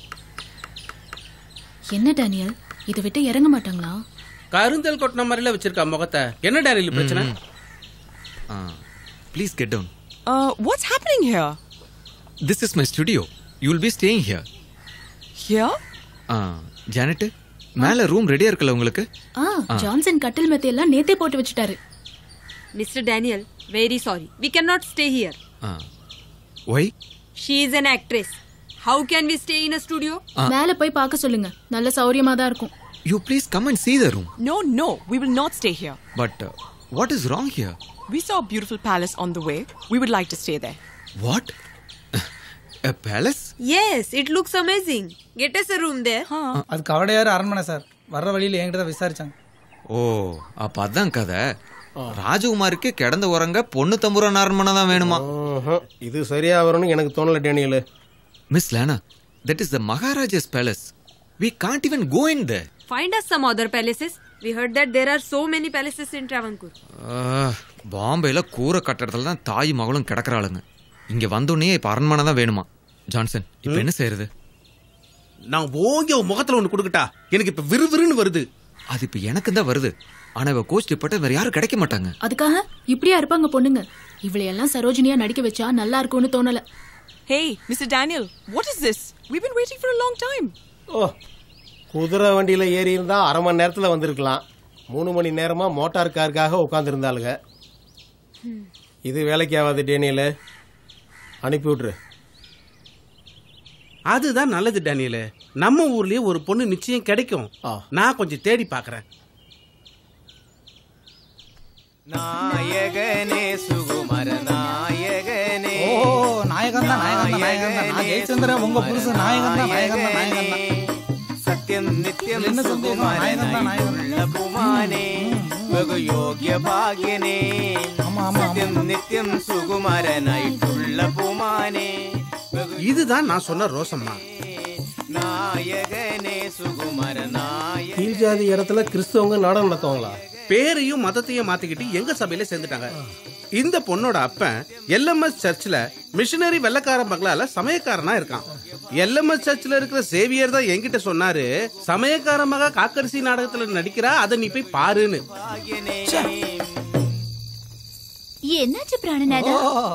என்ன டேனியல் இதை விட்டு இறங்க மாட்டாங்களா கருந்தல் கொட்டின மாதிரில வச்சிருக்கா முகத்தை என்ன டேனியல் பிரச்சனை please get down Uh, what's happening here? This is my studio you will be staying here Here? Janet மேல ரூம் ரெடியா இருக்குல்ல உங்களுக்கு ஆ ஆ. ஜான்சன் கட்டில் மெத்தை எல்லாம் நேத்தே போட்டு வச்சுட்டாரு Mr. Daniel, very sorry. We cannot stay here. Why She is an actress. How can we stay in a studio? மேல போய் பார்க்க சொல்லுங்க நல்ல சௌரியமா தான் இருக்கும் you please come and see the room No, no, we will not stay here. But what is wrong here We saw a beautiful palace on the way. We would like to stay there. What a palace Yes, it looks amazing. Get us a room there. அது கவடையாரு அரண்மனை sir வர்ற வழியில என்கிட்ட தான் விசாரிச்சாங்க ஓ அப்ப அதான் கதை ராஜகுமாருக்கு கிடந்த உறங்க பொண்ணு தம்புரான் அரண்மனை தான் வேணுமா இது சரியா வரும்னு எனக்கு தோணல Daniel miss Lena that is the Maharaja's palace we can't even go in there Find us some other palaces. We heard that there are so many palaces in Travancore. பாம்பேல கூரை கட்டடத்துல தான் தாய் மகளும் கிடக்குறாளுங்க இங்க வந்தோடனே இப்ப அரண்மனை தான் வேணுமா ஜான்சன் இப்ப என்ன செய்யறது நான் ஓங்கி உன் முகத்துல ஒண்ணு கொடுக்கட்டா எனக்கு இப்ப விறுவிறுன்னு வருது அது இப்ப எனக்கு தான் வருது ஆனா இவ கோச் பட்ட வேற யாரும் கிடைக்க மாட்டாங்க அதுக்காக இப்படியா இருப்பாங்க பொண்ணுங்க இவளையெல்லாம் சரோஜினியா நடிக்க வச்சா நல்லா இருக்கும்னு தோணல Hey, Mr. Daniel, what is this? We've been waiting for a long time. ஓ குதிரை வண்டியில ஏறி இருந்தா அரை மணி நேரத்துல வந்திருக்கலாம் மூணு மணி நேரமா மோட்டார் காருக்காக உட்காந்துருந்தாளுங்க இது வேலைக்கு ஆகாது டேனியல் அனுப்பி விட்ரு அதுதான் நல்லது டேனியல் நம்ம ஊர்லயே ஒரு பொண்ணு நிச்சயம் கிடைக்கும் நான் கொஞ்சம் தேடி பார்க்கறேன் நாயகனே சுகுமர நாயகனே ஓ நாயகன் தான் நாயகன் தான் நாயகன் தான் நான் ஜெயச்சந்திரன் உங்க புருஷன் நாயகன் தான் நாயகன் தான் நாயகன் தான் சத்யம் நித்யம் என்ன சந்தேகம்? நாயகன் தான், நாயகன் தான். புமானே வெகு யோகிய பாகியனே சத்யம் நித்யம் சுகுமரனாയിട്ടുള്ള புமானே இதுதான் நான் சொன்ன ரோசம்மா நாயகனே சுகுமர நாயக கீழ் ஜாதி இடத்துல கிறிஸ்தவங்க நாடகம் நடத்துவாங்களா பேரையும் மதத்தையும் மாத்திக்கிட்டு எங்க சபையில சேர்ந்துட்டாங்க இந்த பொண்ணோட அப்பன் எல்எம்எஸ் சர்ச்சில் மிஷினரி வெள்ளக்கார மகளால சமயக்காரனா இருக்கான் எல்எம்எஸ் சர்ச்சில் இருக்கிற சேவியர் தான் என்கிட்ட சொன்னாரு சமயக்கார மக காக்கரிசி நாடகத்துல நடிக்கிறா அதை நீ போய் பாருன்னு என்னாச்சு பிராணநாதா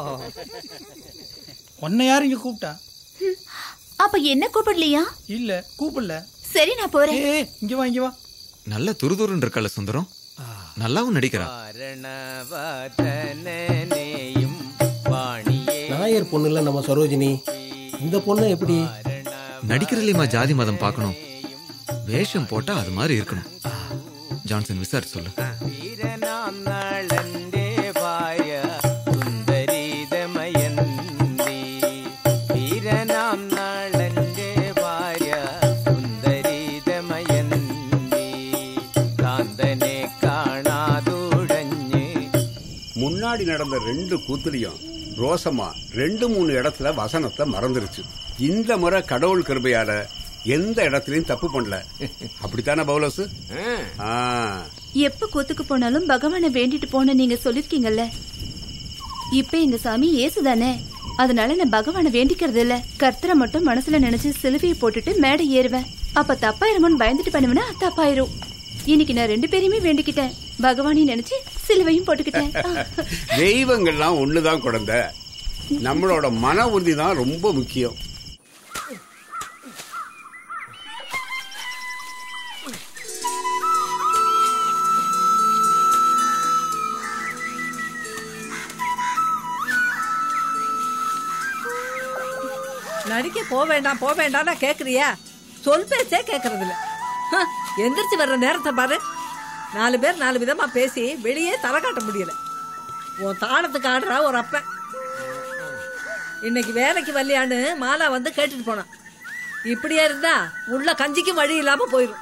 உன்னை யார் இங்க கூப்பிட்டா அப்ப என்ன கூப்பிடலையா இல்ல கூப்பிடல சரி நான் போறேன் ஏய் இங்க வா இங்க வா நல்ல துருதுருன்னு இருக்கல சுந்தரம் நல்லாவும் நடிக்கிறா வதனேயும் வாணியே நாயர் பொண்ணு இல்ல நம்ம சரோஜினி இந்த பொண்ணு எப்படி நடிக்கிறதுலயுமா ஜாதி மதம் பார்க்கணும் வேஷம் போட்டா அது மாதிரி இருக்கணும் ஜான்சன் விசாரிச்சு சொல்லு വീരനാം നളന്റെ ഭാര്യ സുന്ദരീതമയന്തി വീരനാം നളന്റെ ഭാര്യ സുന്ദരീതമയന്തി കാന്തനെ കാണാതുഴഞ്ഞ് முன்னாடி நடந்த ரெண்டு கூத்துலயும் ரோசம்மா ரெண்டு மூணு இடத்துல வசனத்தை மறந்துருச்சு இந்த முறை கடவுள் கிருபையால எந்த இடத்துலயும் தப்பு பண்ணல அப்படித்தானே பவுலஸ் ஆ எப்ப கூத்துக்கு போனாலும் பகவானை வேண்டிட்டு போன நீங்க சொல்லிருக்கீங்கல்ல இப்ப எங்க சாமி ஏசுதானே அதனால நான் பகவானை வேண்டிக்கிறது இல்ல கர்த்தரை மட்டும் மனசுல நினைச்சு சிலுவையை போட்டுட்டு மேடை ஏறுவேன் அப்ப தப்பாயிருமோன்னு பயந்துட்டு பண்ணுவேன்னா தப்பாயிரும் இன்னைக்கு நான் ரெண்டு பேரையுமே வேண்டிக்கிட்டேன் பகவானையும் நினைச்சு சிலுவையும் போட்டுக்கிட்டேன் தெய்வங்கள்லாம் ஒண்ணுதான் குழந்தை நம்மளோட மன உறுதி தான் ரொம்ப முக்கியம் நடிக்க போக வேண்டாம் போக வேண்டாம்னா கேக்குறியா சொல் பேச்சே கேக்குறது இல்ல ஹ, எந்திரிச்சு வர்ற நேரத்தை பாரு நாலு பேர் நாலு விதமா பேசி வெளியே தலை காட்ட முடியல உன் தாளத்துக்கு ஆடுறா ஒரு அப்பன் இன்னைக்கு வேலைக்கு வரலையான்னு மாலா வந்து கேட்டுட்டு போனான் இப்படியே இருந்தா உள்ள கஞ்சிக்கும் வழி இல்லாம போயிடும்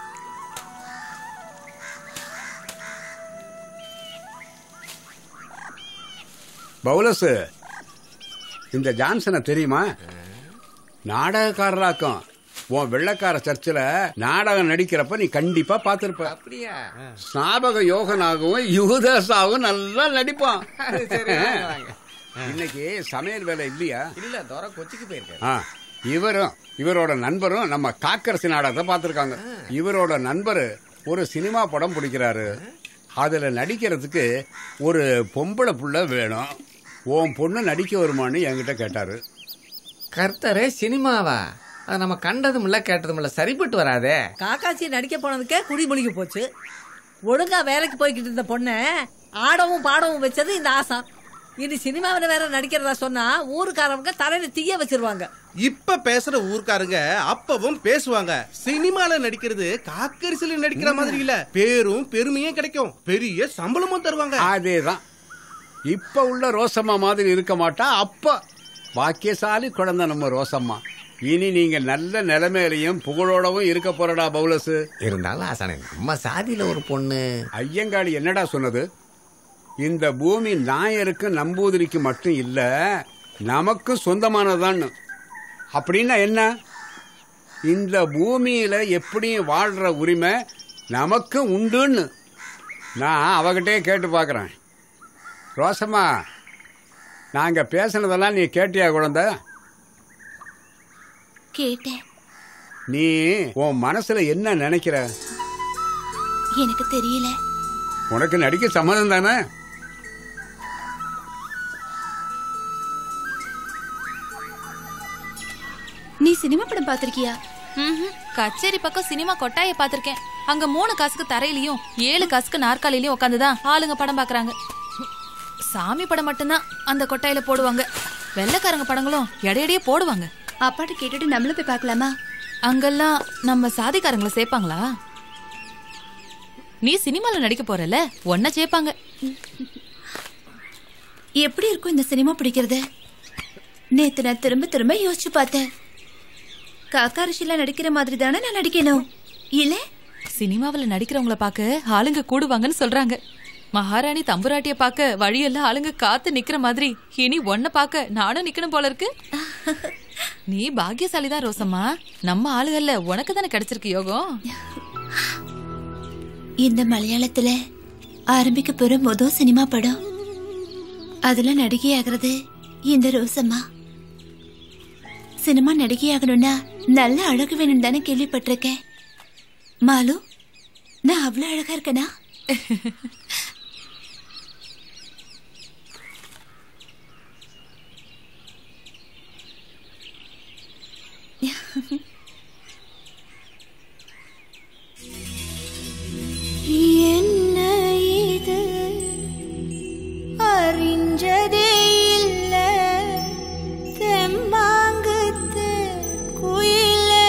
பவுலஸ் இந்த ஜான்சனை தெரியுமா நாடகக்காரராக்கும் உன் வெள்ளக்கார சர்ச்சில் நாடகம் நடிக்கிறப்ப நீ கண்டிப்பா பார்த்திருப்ப அப்படியா ஸ்நாபக யோகனாகவும் யுகதாசாவும் நல்லா நடிப்பான் அது சரி, வாங்க, வாங்க. இன்னைக்கு சமையல் வேலை இல்லையா இல்ல தோர கொச்சிக்கு போயிருக்காரு ஆ இவரும் இவரோட நண்பரும் நம்ம காக்கரசி நாடகத்தை பார்த்துருக்காங்க இவரோட நண்பர் ஒரு சினிமா படம் பிடிக்கிறாரு அதுல நடிக்கிறதுக்கு ஒரு பொம்பளை புள்ள வேணும் உன் பொண்ணு நடிக்க வருமான்னு என்கிட்ட கேட்டாரு கர்த்தரே சினிமாவா அது நம்ம கண்டதும் இல்ல கேட்டதும் இல்ல சரிப்பட்டு வராதே காக்காச்சி நடிக்க போனதுக்கே குடி முழுகி போச்சு ஒழுங்கா வேலைக்கு போய்கிட்டு இருந்த பொண்ணை ஆடவும் பாடவும் வச்சது இந்த ஆசான் இனி சினிமாவில் வேற நடிக்கிறதா சொன்னா ஊருக்காரவங்க தலையில தீய வச்சிருவாங்க இப்ப பேசுற ஊர்க்காரங்க அப்பவும் பேசுவாங்க சினிமால நடிக்கிறது காக்கரிசில நடிக்கிற மாதிரி இல்ல பேரும் பெருமையும் கிடைக்கும் பெரிய சம்பளமும் தருவாங்க அதேதான் இப்ப உள்ள ரோசம்மா மாதிரி இருக்க மாட்டா அப்ப பாக்கியசாலி குழந்தை நம்ம ரோசம்மா இனி நீங்க நல்ல நிலைமையிலையும் புகழோடவும் இருக்க போறடா பவுலஸ் இருந்தாலும் ஆசானே நம்ம சாதியில ஒரு பொண்ணு ஐயங்காளி என்னடா சொன்னது இந்த பூமி நாயருக்கு நம்பூதிரிக்கு மட்டும் இல்ல நமக்கும் சொந்தமானதான்னு அப்படின்னா என்ன இந்த பூமியில எப்படியும் வாழ்ற உரிமை நமக்கு உண்டுன்னு நான் அவகிட்டே கேட்டு பார்க்குறேன் ரோசம்மா நாங்க பேசுனதெல்லாம் நீ கேட்டியா குழந்தை கேட்டேன் நீ உன் மனசுல என்ன நினைக்கிற எனக்கு தெரியல உனக்கு நடிக்க சம்மதம் தானே நீ சினிமா படம் பாத்திருக்கியா ம்ஹும். கச்சேரி பக்கம் சினிமா கொட்டாய பாத்திருக்கேன் அங்க மூணு காசுக்கு தரையிலயும் ஏழு காசுக்கு நாற்காலிலயும் உட்காந்துதான் ஆளுங்க படம் பாக்குறாங்க சாமி படம் மட்டும்தான் அந்த கொட்டாயில போடுவாங்க வெள்ளைக்காரங்க படங்களும் இடையிடையே போடுவாங்க அப்பாட்ட கேட்டுட்டு நம்மளும் போய் பார்க்கலாமா அங்கெல்லாம் நம்ம சாதிக்காரங்களை சேர்ப்பாங்களா நீ சினிமால நடிக்க போறல ஒன்ன சேர்ப்பாங்க எப்படி இருக்கும் இந்த சினிமா பிடிக்கிறது நேத்து நான் திரும்ப திரும்ப யோசிச்சு பார்த்தேன் காக்கா ரிஷில நடிக்கிற மாதிரி தானே நான் நடிக்கணும் இல்ல சினிமாவில் நடிக்கிறவங்கள பார்க்க ஆளுங்க கூடுவாங்கன்னு சொல்றாங்க மகாராணி தம்புராட்டிய பார்க்க வழியெல்லாம் ஆளுங்க காத்து நிக்கிற மாதிரி இனி ஒன்ன பார்க்க நானும் நிக்கணும் போல இருக்கு நீ பாக்கியசாலிதான் ரோசம்மா நம்ம ஆளுகள்ல உனக்கு தானே கிடைச்சிருக்கு யோகம் இந்த மலையாளத்துல ஆரம்பிக்க போற முதல் சினிமா படம் அதுல நடிகையாகிறது இந்த ரோசம்மா சினிமா நடிகையாகணும்னா நல்ல அழகு வேணும் தானே கேள்விப்பட்டிருக்கேன் மாலு நான் அவ்வளவு அழகா இருக்கனா என்ன இது அறிஞ்சதே இல்ல தெம்மாங்குத்து குயிலே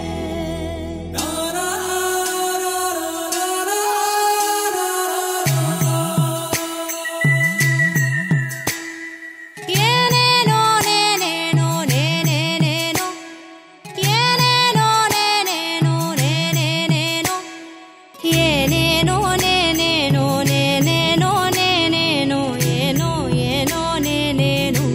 ஏனேனோ நேனேனோ நேனேனேனோ ஏனேனோ நேனேனோ நேனேனேனோ ஏனேனோ நேனேனோ நேனேனோ நேனேனோ ஏனோ ஏனோ நேனேனோ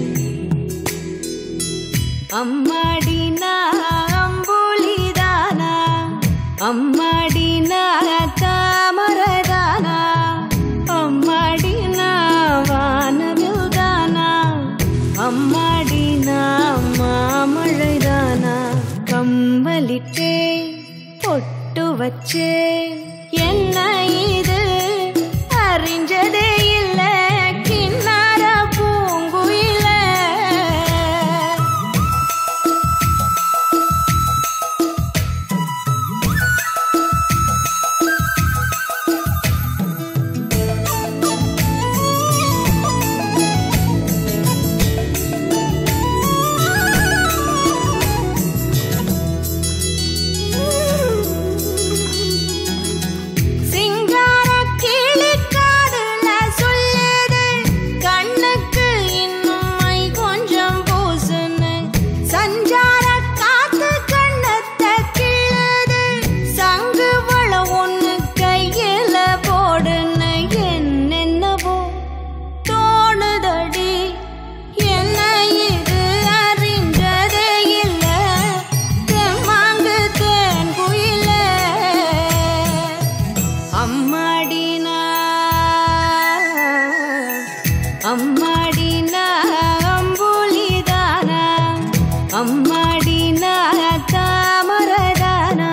அம்மாடி நான் அம்புலிதானா அம்மாடி நான் தாமரதானா அம்மாடி நான் வானவில்தானா அம்மாடி நான் மாமழைதானா கம்பலிட்டே பொட்டு வச்சே என்ன இது அறிஞ்சதே இல்ல கிண்ணார பூங்குயில அம்மாடி நான் தாமரதானா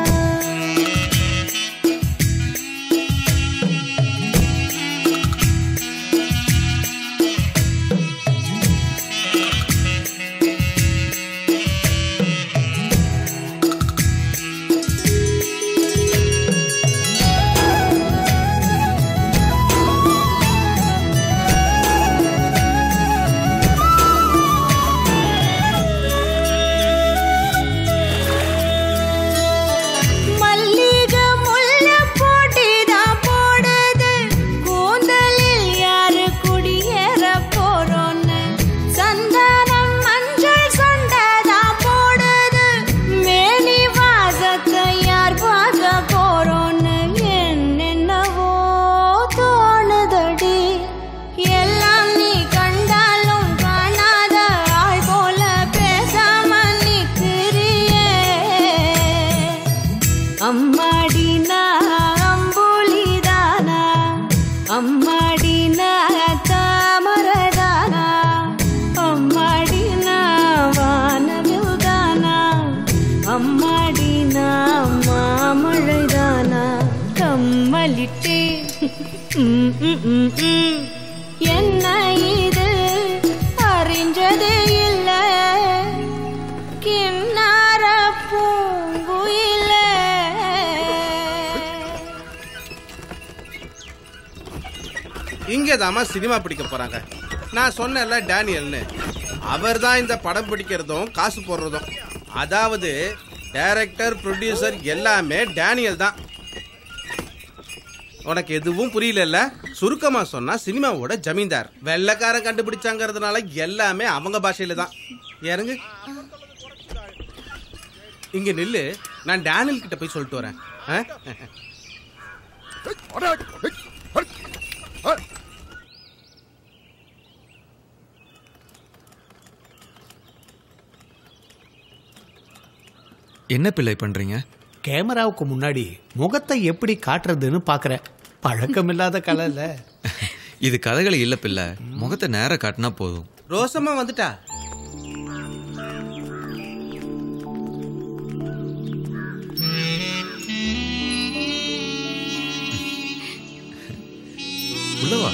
மல்லிகை முல்லை போட்டிதான் போடுது கூந்தலில் யாரு குடியேற போறோன்னு சந்தனம் மஞ்சள் சண்டைதான் போடுது மேனி வாசத்தை யார் பார்க்க போறோன்னு என்னென்னவோ தோணுதடி எல்லாம் நீ கண்டாலும் காணாத ஆள் போல பேசாம நிக்கிறியே அம்மாடி நான் அம்புலிதானா அம்மாடி நான் தாமரதானா அம்மாடி நான் வானவில்தானா அம்மாடி நான் மாமழைதானா கம்மலிட்டே ம், ம், ம், ம். என்ன இது அறிஞ்சதே இல்லை கிண்ணார பூங்குயிலே இங்கே தாமா சினிமா பிடிக்க போறாங்க நான் சொன்னேன்ல டேனியல்னு அவர் தான் இந்த படம் பிடிக்கிறதும் காசு போடுறதும் அதாவது டைரக்டர் ப்ரொடியூசர் எல்லாமே டேனியல் தான் உனக்கு எதுவும் புரியல சுருக்கமா சொன்னா சினிமாவோட ஜமீன்தார் வெள்ளைக்காரன் கண்டுபிடிச்சாங்கிறதுனால எல்லாமே அவங்க பாஷையில தான் இறங்கு இங்க நில்லு நான் டேனியல் கிட்ட போய் சொல்லிட்டு வரேன் ஆ? என்ன பிள்ளை பண்றீங்க கேமராவுக்கு முன்னாடி முகத்தை எப்படி காட்டுறதுன்னு பார்க்குறேன் பழக்கமில்லாத கலையில் இது கதைகளை இல்ல பிள்ளை முகத்தை நேரா காட்டினா போதும் ரோசம்மா வந்துட்டா உள்ளவா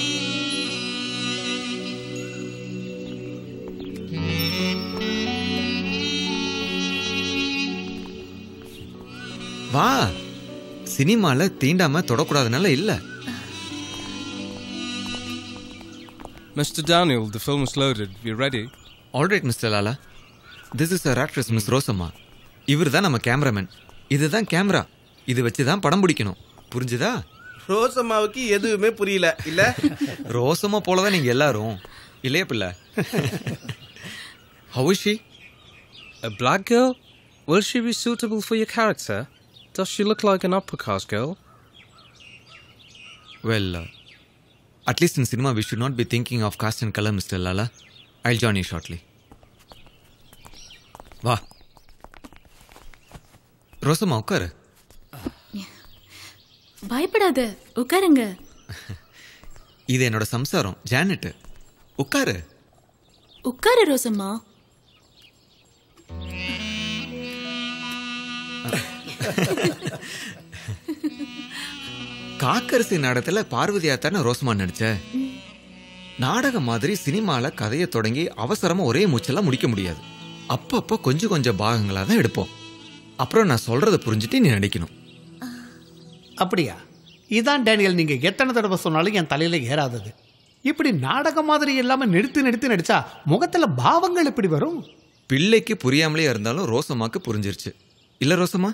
வா சினிமால தீண்டாம தொடக்கூடாதுனால இல்ல Mr. Daniel, the film is loaded. We're ready. Alright mister Lala this is our actress miss Rosamma இவர் தான் நம்ம கேமராமேன் இதுதான் கேமரா இது வச்சு தான் படம் பிடிக்கணும் புரிஞ்சுதா ரோசம்மாவுக்கு எதுவுமே புரியல இல்ல ரோசம்மா போல தான் நீங்க எல்லாரும் இல்லையா பிள்ளை How is she? A black girl? Will she be suitable for your character? Does she look like an upper caste girl? Well, uh, at least in cinema, we should not be thinking of caste and color, Mr. Lala. I'll join you shortly. வா ரோசம்மா உட்காரு பயப்படாத உட்காருங்க இது என்னோட சம்சாரம் Janet உட்காரு உட்காரு ரோசம்மா காக்கரசி நாடகத்துல பார்வதியா தானே ரோசமா நடிச்ச நாடகம் மாதிரி சினிமால கதையை தொடங்கி அவசரமா ஒரே மூச்செல்லாம் முடிக்க முடியாது அப்பப்போ கொஞ்சம் கொஞ்சம் பாகங்களா தான் எடுப்போம் அப்புறம் நான் சொல்றத புரிஞ்சுட்டு நீ நடிக்கணும் அப்படியா இதான் டேனியல் நீங்க எத்தனை தடவை சொன்னாலும் என் தலையில ஏறாதது இப்படி நாடகம் மாதிரி இல்லாம நிறுத்தி நிறுத்தி நடிச்சா முகத்துல பாவங்கள் எப்படி வரும் பிள்ளைக்கு புரியாமலே இருந்தாலும் ரோசம்மாக்கு புரிஞ்சிருச்சு இல்ல ரோசம்மா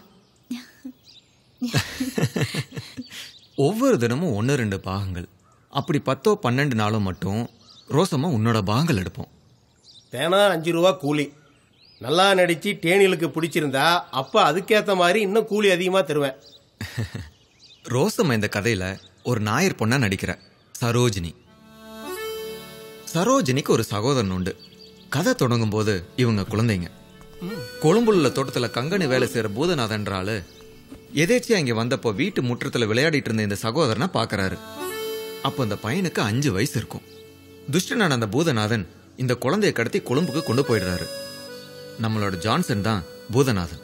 ஒவ்வொரு தினமும் ஒன்று ரெண்டு பாகங்கள் அப்படி பத்தோ பன்னெண்டு நாளும் மட்டும் ரோசம்மா உன்னோட பாகங்கள் எடுப்போம் தேனா அஞ்சு ரூபா கூலி நல்லா நடிச்சு டேனியலுக்கு பிடிச்சிருந்தா அப்ப அதுக்கேத்த மாதிரி இன்னும் கூலி அதிகமா தருவேன் ரோசம்மா இந்த கதையில ஒரு நாயர் பொண்ணா நடிக்கிற சரோஜினி சரோஜினிக்கு ஒரு சகோதரன் உண்டு கதை தொடங்கும் போது இவங்க குழந்தைங்க கொழும்புள்ள தோட்டத்துல கங்கணி வேலை செய்யற பூதநாதன்ற ஆளு எதேச்சியா இங்க வந்தப்போ வீட்டு முற்றத்துல விளையாடிட்டு இருந்த இந்த சகோதரனை பாக்குறாரு அப்போ அந்த பையனுக்கு அஞ்சு வயசு இருக்கும் துஷ்டனான அந்த பூதநாதன் இந்த குழந்தைய கடத்தி கொழும்புக்கு கொண்டு போயிடுறாரு நம்மளோட ஜான்சன் தான் பூதநாதன்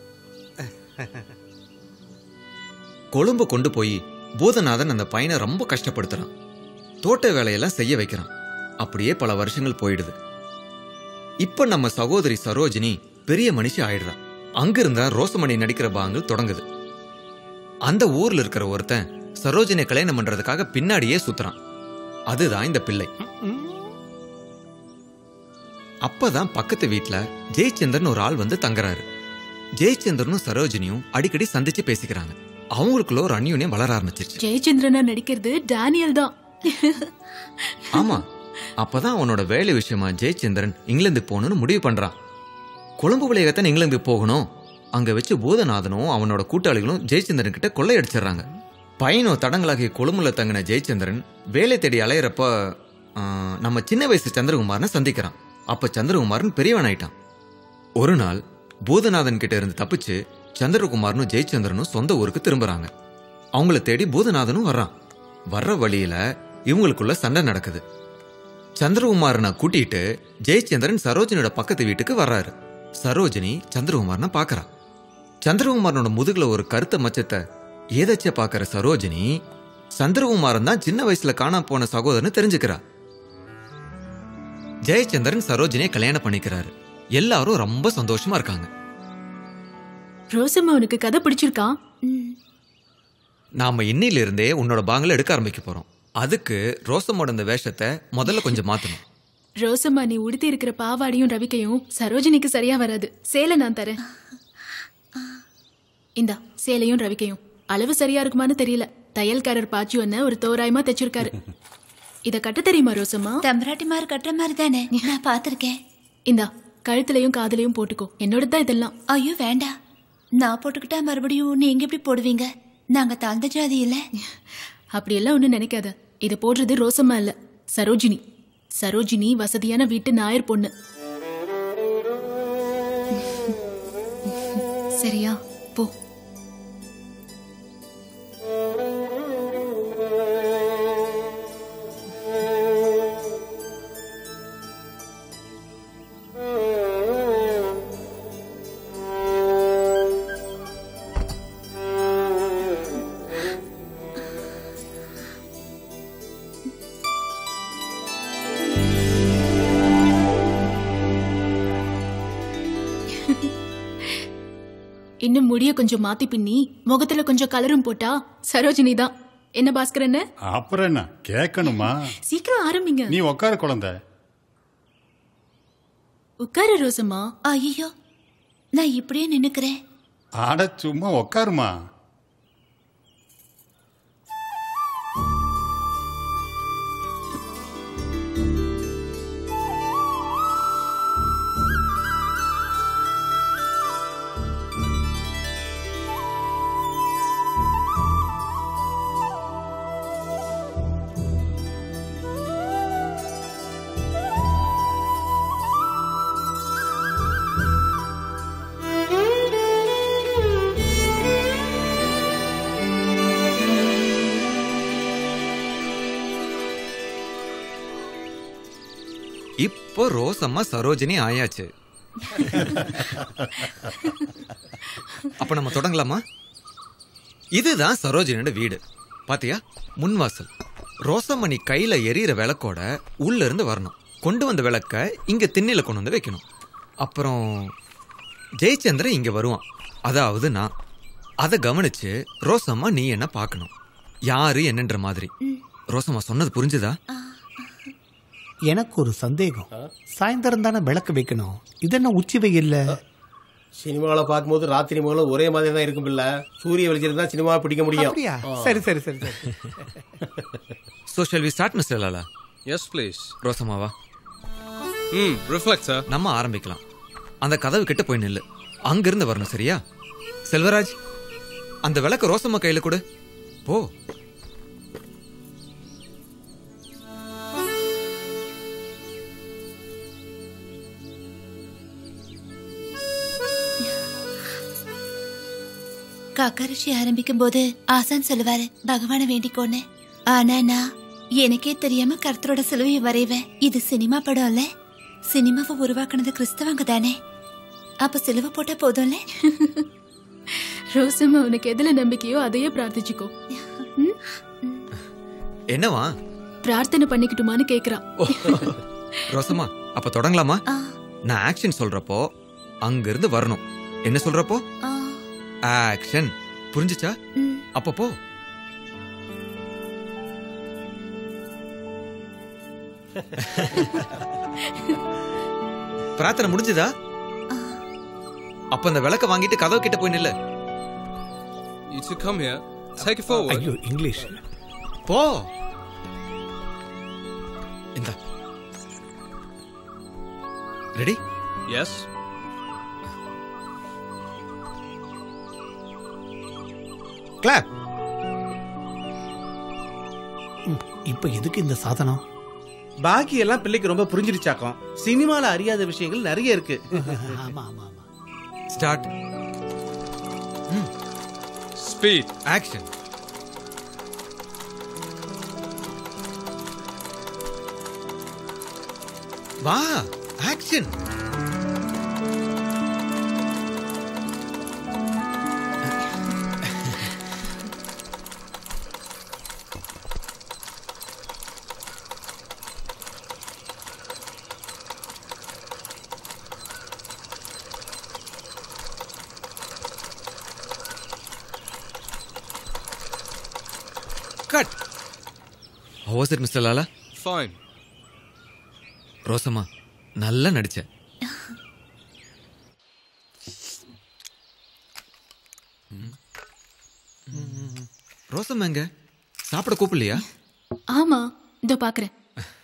கொழும்பு கொண்டு போய் பூதநாதன் அந்த பையனை ரொம்ப கஷ்டப்படுத்துறான் தோட்ட வேலையெல்லாம் செய்ய வைக்கிறான் அப்படியே பல வருஷங்கள் போயிடுது இப்ப நம்ம சகோதரி சரோஜினி பெரிய மனுஷி ஆயிடுறா அங்கிருந்தா ரோசமணி நடிக்கிற பாங்கள் தொடங்குது அந்த ஊர்ல இருக்கிற ஒருத்தன் சரோஜினை கல்யாணம் பண்றதுக்காக பின்னாடியே சுத்துறான் அதுதான் இந்த பிள்ளை அப்பதான் பக்கத்து வீட்ல ஜெயச்சந்திரன் ஒரு ஆள் வந்து தங்குறாரு ஜெயச்சந்திரனும் சரோஜினியும் அடிக்கடி சந்திச்சு பேசிக்கிறாங்க அவங்களுக்குள்ள ஒரு அந்யூன்யம் வளர ஆரம்பிச்சிருச்சு ஜெயச்சந்திரனா நடிக்கிறது டேனியல் தான் ஆமா அப்பதான் அவனோட வேலை விஷயமா ஜெயச்சந்திரன் இங்கிலாந்து போகணும்னு முடிவு பண்றான் கொழும்பு விளையகத்தான் இங்கிலாந்து போகணும் அங்க வச்சு பூதநாதனும் அவனோட கூட்டாளிகளும் ஜெயச்சந்திரன் கிட்ட கொள்ளையடிச்சிடுறாங்க பையனும் தடங்களாகிய கொழும்புல தங்கின ஜெயச்சந்திரன் வேலை தேடி அலையிறப்ப ஆ, நம்ம சின்ன வயசு சந்திரகுமாரனை சந்திக்கிறான் அப்ப சந்திரகுமாரன் பெரியவன் ஆயிட்டான் ஒரு நாள் பூதநாதன் கிட்ட இருந்து தப்பிச்சு சந்திரகுமாரனும் ஜெயச்சந்திரனும் சொந்த ஊருக்கு திரும்புறாங்க அவங்கள தேடி பூதநாதனும் வர்றான் வர்ற வழியில இவங்களுக்குள்ள சண்டை நடக்குது சந்திரகுமாரனை கூட்டிட்டு ஜெயச்சந்திரன் சரோஜினியோட பக்கத்து வீட்டுக்கு வர்றாரு சரோஜினி சந்திரகுமாரனை பார்க்கறா சந்திரகுமாரனோட முதுகுல ஒரு கருத்த மச்சத்தை ஏதச்ச பார்க்கற சரோஜினி சந்திரகுமாரன் தான் சின்ன வயசுல காணாம போன சகோதரன் தெரிஞ்சுக்கிறா ஜெயச்சந்திரன் சரோஜினியை கல்யாணம் பண்ணிக்கிறாரு எல்லாரும் ரொம்ப சந்தோஷமா இருக்காங்க ரோசம்மா உனக்கு கதை பிடிச்சிருக்கா நாம இன்னில இருந்தே உன்னோட பாங்களை எடுக்க ஆரம்பிக்க போறோம் அதுக்கு ரோசமோட இந்த வேஷத்தை முதல்ல கொஞ்சம் மாத்தணும் ரோசம்மா நீ உடுத்தி இருக்கிற பாவாடியும் ரவிக்கையும் சரோஜினிக்கு சரியா வராது சேலை நான் தரேன் இந்தா சேலையும் ரவிக்கையும் அளவு சரியா இருக்குமான்னு தெரியல தையல்காரர் பாச்சு அண்ணன் ஒரு தோராயமா தைச்சிருக்காரு இத கட்ட தெரியுமா ரோசம்மா தம்பராட்டிமார் கட்டுற மாதிரி தானே நான் பாத்திருக்கேன் இந்தா கழுத்துலயும் காதுலயும் போட்டுக்கோ என்னோட தான் இதெல்லாம் ஐயோ வேண்டாம் நான் போட்டுக்கிட்டா மறுபடியும் நீங்க எப்படி போடுவீங்க நாங்க தாழ்ந்த ஜாதி இல்ல அப்படியெல்லாம் ஒண்ணும் நினைக்காத இத போடுறது ரோசம்மா இல்ல சரோஜினி சரோஜினி வசதியான வீட்டு நாயர் பொண்ணு சரியா போ இன்னும் முடிய கொஞ்சம் மாத்தி பின்னி முகத்துல கொஞ்சம் கலரும் போட்டா சரோஜினி தான் என்ன பாஸ்கர் என்ன அப்புறம் என்ன கேட்கணுமா சீக்கிரம் ஆரம்பிங்க நீ உட்காரு குழந்தை உட்காரு ரோசம்மா ஐயோ நான் இப்படியே நின்னுக்கிறேன் ஆட சும்மா உட்காருமா இப்போ ரோசம்மா சரோஜினி ஆயாச்சு அப்ப நம்ம தொடங்கலாமா இதுதான் சரோஜினியோட வீடு பாத்தியா முன்வாசல் ரோசம்மணி கையில எரியற விளக்கோட உள்ள இருந்து வரணும் கொண்டு வந்த விளக்க இங்க திண்ணையில கொண்டு வந்து வைக்கணும் அப்புறம் ஜெயச்சந்திரன் இங்க வருவான் அதாவது நான் அதை கவனிச்சு ரோசம்மா நீ என்ன பார்க்கணும் யாரு என்னன்ற மாதிரி ரோசம்மா சொன்னது புரிஞ்சுதா எனக்கு ஒரு சந்தேகம் சாயந்தரம் தானே விளக்கு வைக்கணும் இது என்ன உச்சி வெயில்ல சினிமாவில் பார்க்கும்போது ராத்திரி முதல்ல ஒரே மாதிரி தான் இருக்கும் இல்ல சூரிய வெளிச்சம் தான் சினிமா பிடிக்க முடியும் அப்படியா? ஆ. சரி சரி சரி சரி So shall we start, Mr. Lala? Yes, please. ரோசமாவா ம் ரிஃப்ளெக்டர் நம்ம ஆரம்பிக்கலாம் அந்த கதவு கிட்ட போய் நில்லு அங்கிருந்து வரணும் சரியா செல்வராஜ் அந்த விளக்க ரோசம்மா கையில கொடு போ காக்கரிஷி ஆரம்பிக்கும் போது ஆசான் சொல்லுவாரு பகவானை வேண்டிக்கோன்னு ஆனா நான் எனக்கே தெரியாம கர்த்தரோட சிலுவையை வரைவேன் இது சினிமா படம் இல்ல சினிமாவை உருவாக்குனது கிறிஸ்தவங்க தானே அப்ப சிலுவை போட்டா போதும்ல ரோசம்மா உனக்கு எதுல நம்பிக்கையோ அதையே பிரார்த்திச்சுக்கோ ம்? என்னவா பிரார்த்தனை பண்ணிக்கிட்டுமான்னு கேக்குறா ரோசம்மா அப்ப தொடங்கலாமா நான் ஆக்ஷன் சொல்றப்போ அங்க இருந்து வரணும் என்ன சொல்றப்போ ஆக்ஷன் புரிஞ்சுச்சா அப்ப போ பிரார்த்தனை முடிஞ்சுதா அப்ப அந்த விளக்க வாங்கிட்டு கதவு கிட்ட போய் நில்லு You two come here. Take it forward. ஐயோ இங்கிலீஷ் போ இந்த ரெடி Yes. கிளாப் இப்ப எதுக்கு இந்த சாதனம் பாக்கி எல்லாம் பிள்ளைக்கு ரொம்ப புரிஞ்சிருச்சாக்கும் சினிமால அறியாத விஷயங்கள் நிறைய இருக்கு ஆமா ஆமா ஸ்டார்ட் Speed. ஆக்ஷன் வா action cut How was it, Mr. Lala? Fine. Rosamma நல்லா நடிச்ச ரோசம்மா எங்க சாப்பிட கூப்பிடலையா ஆமா இதோ பாக்குறேன்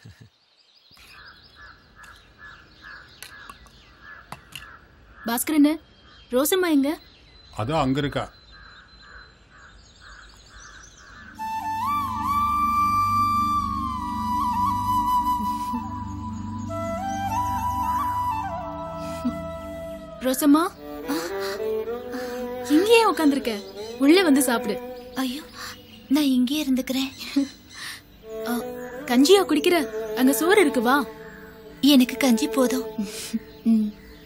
பாஸ்கரண்ண ரோசம்மா எங்க அதோ அங்க இருக்கா ரோசம்மா இங்கேயே உட்காந்துருக்க உள்ள வந்து சாப்பிடு ஐயோ நான் இங்கேயே இருந்துக்கிறேன் ஆ, கஞ்சியா குடிக்கிற அங்க சோறு இருக்கு வா எனக்கு கஞ்சி போதும் ம்.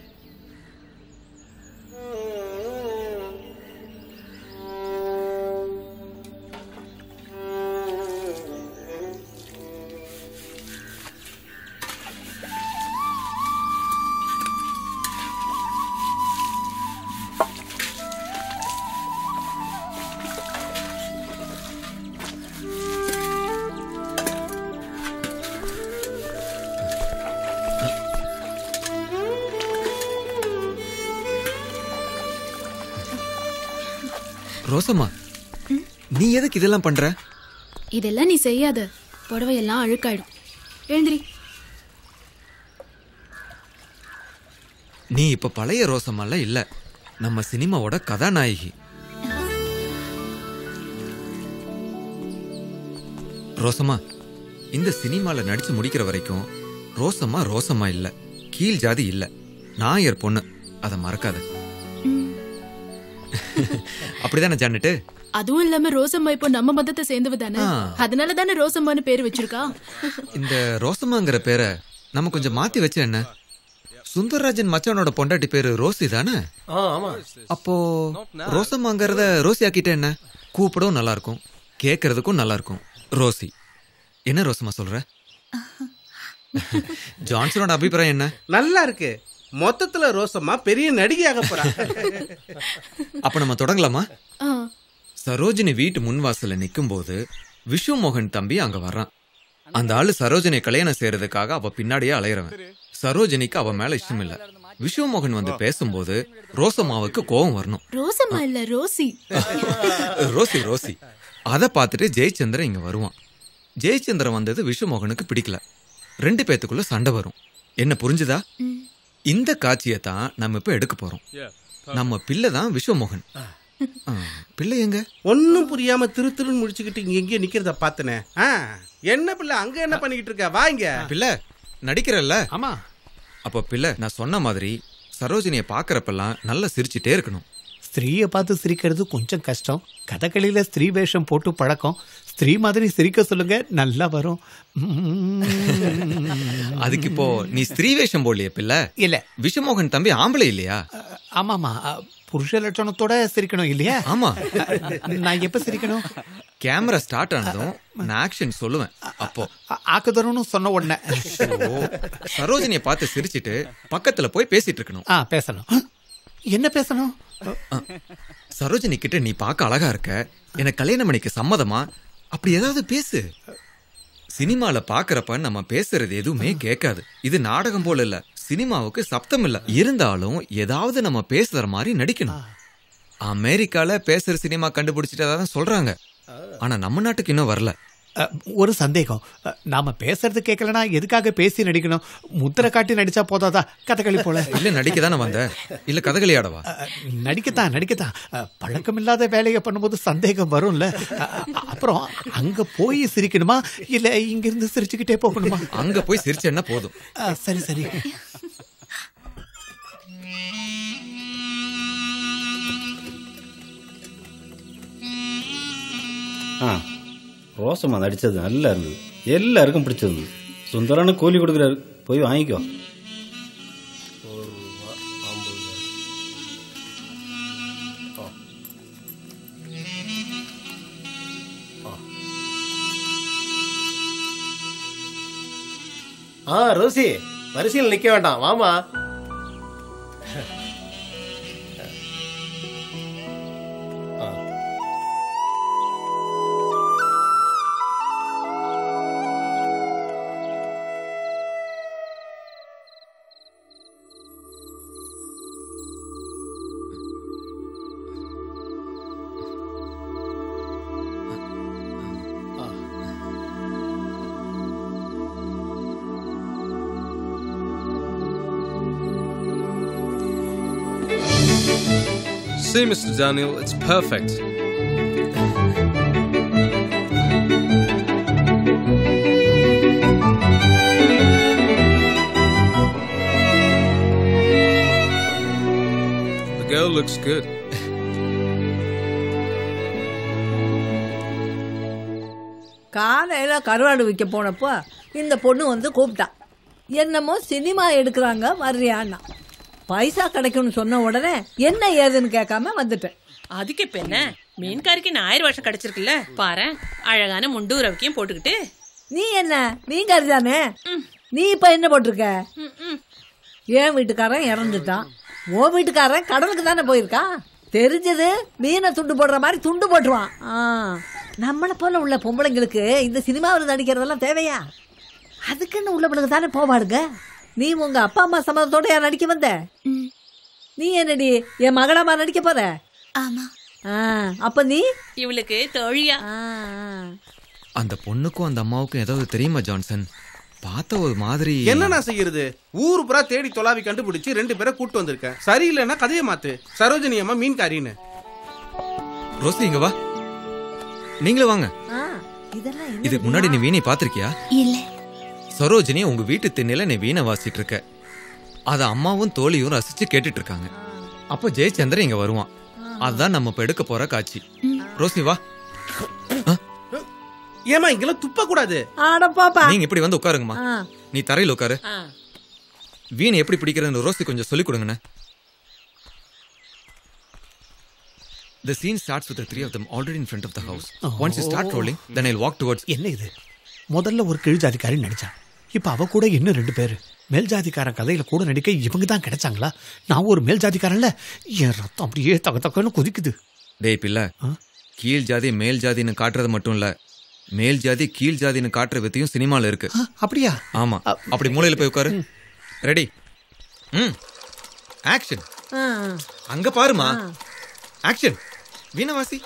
ரோசம்மா நீ எதுக்கு இதெல்லாம் பண்ற இதெல்லாம் நீ செய்யாத புடவையெல்லாம் அழுக்காயிடும் எழுந்திரி நீ இப்ப பழைய ரோசம்மால இல்ல நம்ம சினிமாவோட கதாநாயகி ரோசம்மா இந்த சினிமால நடிச்சு முடிக்கிற வரைக்கும் ரோசம்மா ரோசம்மா இல்ல கீழ் ஜாதி இல்ல நாயர் பொண்ணு அதை மறக்காத அப்படிதானே ஜானட்டு அதுவும் இல்லாம ரோசம்மா இப்போ நம்ம மதத்தை சேர்ந்தவ தானே ஆ. அதனால தானே ரோசம்மான்னு பேர் வச்சிருக்கா இந்த ரோசம்மாங்கிற பேரை நம்ம கொஞ்சம் மாத்தி வச்சு என்ன சுந்தரராஜன் மச்சானோட பொண்டாட்டி பேரு ரோசி தானே ஆ ஆமா அப்போ ரோசம்மாங்கிறத ரோசி ஆக்கிட்ட என்ன கூப்பிடவும் நல்லா இருக்கும் கேட்கறதுக்கும் நல்லா இருக்கும் ரோசி என்ன ரோசம்மா சொல்ற ஜான்சனோட அபிப்பிராயம் என்ன நல்லா இருக்கு மொத்தத்துல ரோசம்மா பெரிய நடிகையாக போறா அப்ப நம்ம தொடங்கலாமா ஆ, சரோஜினி வீட்டு முன்வாசல்ல நிக்கும்போது விஷ்ணு மோகன் தம்பி அங்க வர்றான் அந்த ஆளு சரோஜினி கல்யாணம் செய்யறதுக்காக அவ பின்னாடியே அலையறவன் சரோஜினிக்கு அவ மேல இஷ்டம் இல்ல விஷ்ணு மோகன் வந்து பேசும்போது ரோசம்மாவுக்கு கோபம் வரணும் ரோசம்மா இல்ல ரோசி ரோசி ரோசி அதை பார்த்துட்டு ஜெயச்சந்திரன் இங்க வருவான் ஜெயச்சந்திரன் வந்தது விஷ்ணுமோகனுக்கு பிடிக்கல ரெண்டு பேத்துக்குள்ள சண்டை வரும் என்ன புரிஞ்சுதா இந்த காட்சியை தான் நம்ம இப்ப எடுக்க போறோம் நம்ம பிள்ளை தான் விஸ்வமோகன் ஆ, பிள்ளை எங்க ஒன்னும் புரியாம திரு திருன்னு முடிச்சுக்கிட்டு இங்க எங்கேயோ நிக்கிறத பார்த்தனே ஆ, என்ன பிள்ளை அங்க என்ன பண்ணிக்கிட்டு இருக்க வாங்க பிள்ளை நடிக்கிறல்ல ஆமா அப்ப பிள்ளை நான் சொன்ன மாதிரி சரோஜினியை பாக்குறப்பெல்லாம் நல்லா சிரிச்சுட்டே இருக்கணும் ஸ்திரீயை பார்த்து சிரிக்கிறது கொஞ்சம் கஷ்டம் கதகளியில ஸ்திரீ வேஷம் போட்டு பழக்கம் ஸ்திரீ மாதிரி சிரிக்க சொல்லுங்க நல்லா வரும் அதுக்கு இப்போ நீ ஸ்திரீ வேஷம் போடலையே பிள்ளை இல்ல விஷமோகன் தம்பி ஆம்பளை இல்லையா ஆமாமா புருஷ லட்சணத்தோட சிரிக்கணும் இல்லையா ஆமா நான் எப்ப சிரிக்கணும் கேமரா ஸ்டார்ட் ஆனதும் நான் ஆக்ஷன் சொல்லுவேன் அப்போ ஆக்குதரணும் சொன்ன உடனே ஓ, சரோஜினியை பார்த்து சிரிச்சிட்டு பக்கத்துல போய் பேசிட்டு இருக்கணும் ஆ பேசணும் என்ன பேசணும் சரோஜினி கிட்ட நீ பார்க்க அழகா இருக்க எனக்கு கல்யாணம் பண்ணிக்க சம்மதமா அப்படி ஏதாவது பேசு சினிமால பாக்குறப்ப நம்ம பேசுறது எதுவுமே கேட்காது இது நாடகம் போல இல்ல சினிமாவுக்கு சப்தம் இல்ல இருந்தாலும் ஏதாவது நம்ம பேசுற மாதிரி நடிக்கணும் அமெரிக்கால பேசுற சினிமா கண்டுபிடிச்சிட்டதா தான் சொல்றாங்க ஆனா நம்ம நாட்டுக்கு இன்னும் வரல அ, ஒரு சந்தேகம் அ, நாம பேசுறது கேட்கலனா எதுக்காக பேசி நடிக்கணும் முத்திரை காட்டி நடிச்சா போதாதா கதகளி போல இல்ல நடிக்க தானே வந்த இல்ல கதகளி ஆடவா அ, நடிக்கத்தான் நடிக்கத்தான் அ, பழக்கமில்லாத வேலையை பண்ணும்போது சந்தேகம் வரும்ல அ, அ, அப்புறம் அங்க போய் சிரிக்கணுமா இல்ல இங்க இருந்து சிரிச்சுக்கிட்டே போகணுமா அங்க போய் சிரிச்சேன்னா போதும் அ, சரி சரி ஆ ரோசம்மா நடித்தது நல்லா இருந்தது எல்லாருக்கும் பிடிச்சிருந்தது சுந்தரான கூலி கொடுக்குறாரு போய் வாங்கிக்கோ ஆ ரோசி வரிசையில் நிக்க வேண்டாம் வாமா See, Mr. Daniel, it's perfect. The girl looks good. காலையில கருவாடு விற்க போனப்போ இந்த பொண்ணு வந்து கூப்பிட்டா என்னமோ சினிமா எடுக்கிறாங்க வர்றியான்னா பைசா கிடைக்கும்னு சொன்ன உடனே என்ன ஏதுன்னு கேட்காம வந்துட்டேன் அதுக்கு இப்ப என்ன மீன்காரிக்கு நான் ஆயிரம் வருஷம் கிடைச்சிருக்குல்ல பாரு அழகான முண்டு ரவிக்கையும் போட்டுக்கிட்டு நீ என்ன மீன்காரி தானே நீ இப்ப என்ன போட்டிருக்க என் வீட்டுக்காரன் இறந்துட்டான் உன் வீட்டுக்காரன் கடலுக்கு தானே போயிருக்கான் தெரிஞ்சது மீனை துண்டு போடுற மாதிரி துண்டு போட்டுருவான் ஆ, நம்மளை போல உள்ள பொம்பளைங்களுக்கு இந்த சினிமாவில் நடிக்கிறதெல்லாம் தேவையா அதுக்குன்னு உள்ளவளுக்கு தானே போவாடுங்க நீ உங்க அப்பா அம்மா சம்மதத்தோட நடிக்க வந்த நீ என்னடி என் மகளமா நடிக்க போற ஆமா அப்ப நீ இவளுக்கு தோழியா அந்த பொண்ணுக்கும் அந்த அம்மாவுக்கும் ஏதாவது தெரியுமா ஜான்சன் பார்த்த ஒரு மாதிரி என்ன நான் செய்யறது ஊரு புறா தேடி தொலாவி கண்டுபிடிச்சு ரெண்டு பேரை கூட்டு வந்திருக்கேன் சரியில்லைன்னா கதையை மாத்து சரோஜினி அம்மா மீன்காரின்னு ரோசி இங்க வா நீங்களும் வாங்க இதெல்லாம் இதுக்கு முன்னாடி நீ வீணை பாத்திருக்கியா இல்ல சரோஜினி உங்க வீட்டு திண்ணையில நீ வீணை வாசிட்டு இருக்க அத அம்மாவும் தோழியும் ரசிச்சு கேட்டுட்டு இருக்காங்க அப்போ ஜெயச்சந்திரன் இங்க வருவான் அதுதான் நம்ம இப்ப எடுக்க போற காட்சி ரோசி வா ஏமா இங்கெல்லாம் துப்ப கூடாது ஆட பாப்பா நீங்க இப்படி வந்து உட்காருங்கம்மா ஆ. நீ தரையில உட்காரு வீணை எப்படி பிடிக்கிறதுன்னு ரோசி கொஞ்சம் சொல்லிக் கொடுங்கண்ணே The scene starts with the three of them already in front of the house. Once you start rolling, then I'll walk towards. என்ன இது முதல்ல ஒரு கீழ் ஜாதிக்காரி நடிச்சான் இப்ப அவ கூட இன்னும் ரெண்டு பேரு மேல் ஜாதிக்காரன் கதையில கூட நடிக்க இவங்க தான் கிடைச்சாங்களா நான் ஒரு மேல் ஜாதிக்காரன்ல என் ரத்தம் அப்படியே தக தக்கன்னு கொதிக்குது டேய் பிள்ளை கீழ் ஜாதி மேல் ஜாதின்னு காட்டுறது மட்டும் இல்ல மேல் ஜாதி கீழ் ஜாதின்னு காட்டுற வித்தையும் சினிமால இருக்கு அப்படியா ஆமா அப்படி மூலையில போய் உட்காரு ரெடி ம் ஆக்ஷன் அங்க பாருமா ஆக்ஷன் வீணவாசி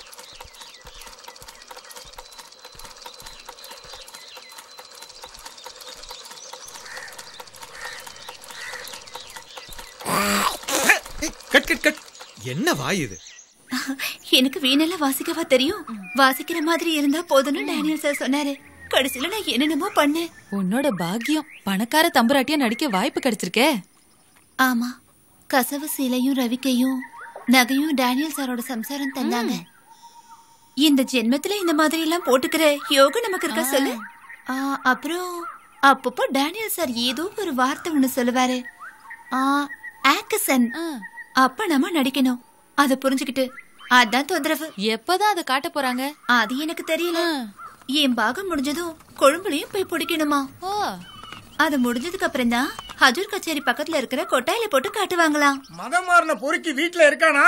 கட் கட் கட் என்ன வாய் இது எனக்கு வீணெல்லாம் வாசிக்கவா தெரியும் வாசிக்கிற மாதிரி இருந்தா போதும்னு டேனியல் சார் சொன்னாரு கடைசியில நான் என்னென்னமோ பண்ணேன் உன்னோட பாக்கியம் பணக்கார தம்புராட்டியா நடிக்க வாய்ப்பு கிடைச்சிருக்கே ஆமா கசவு சீலையும் ரவிக்கையும் நகையும் டேனியல் சாரோட சம்சாரம் தந்தாங்க இந்த ஜென்மத்துல இந்த மாதிரி எல்லாம் போட்டுக்கிற யோகம் நமக்கு இருக்கா சொல்லு ஆ, அப்புறம் அப்பப்போ டேனியல் சார் ஏதோ ஒரு வார்த்தை ஒண்ணு சொல்லுவாரு ஆ, ஆக்கசன் அப்ப நம்ம நடிக்கணும் அத புரிஞ்சுக்கிட்டு அதான் தொந்தரவு எப்பதான் அதை காட்ட போறாங்க அது எனக்கு தெரியல என் பாகம் முடிஞ்சதும் கொழும்புலயும் போய் பிடிக்கணுமா அது முடிஞ்சதுக்கு அப்புறம் தான் ஹஜூர் கச்சேரி பக்கத்துல இருக்கிற கொட்டாயில போட்டு காட்டுவாங்களாம் மதம் மாறின பொறுக்கி வீட்டுல இருக்கானா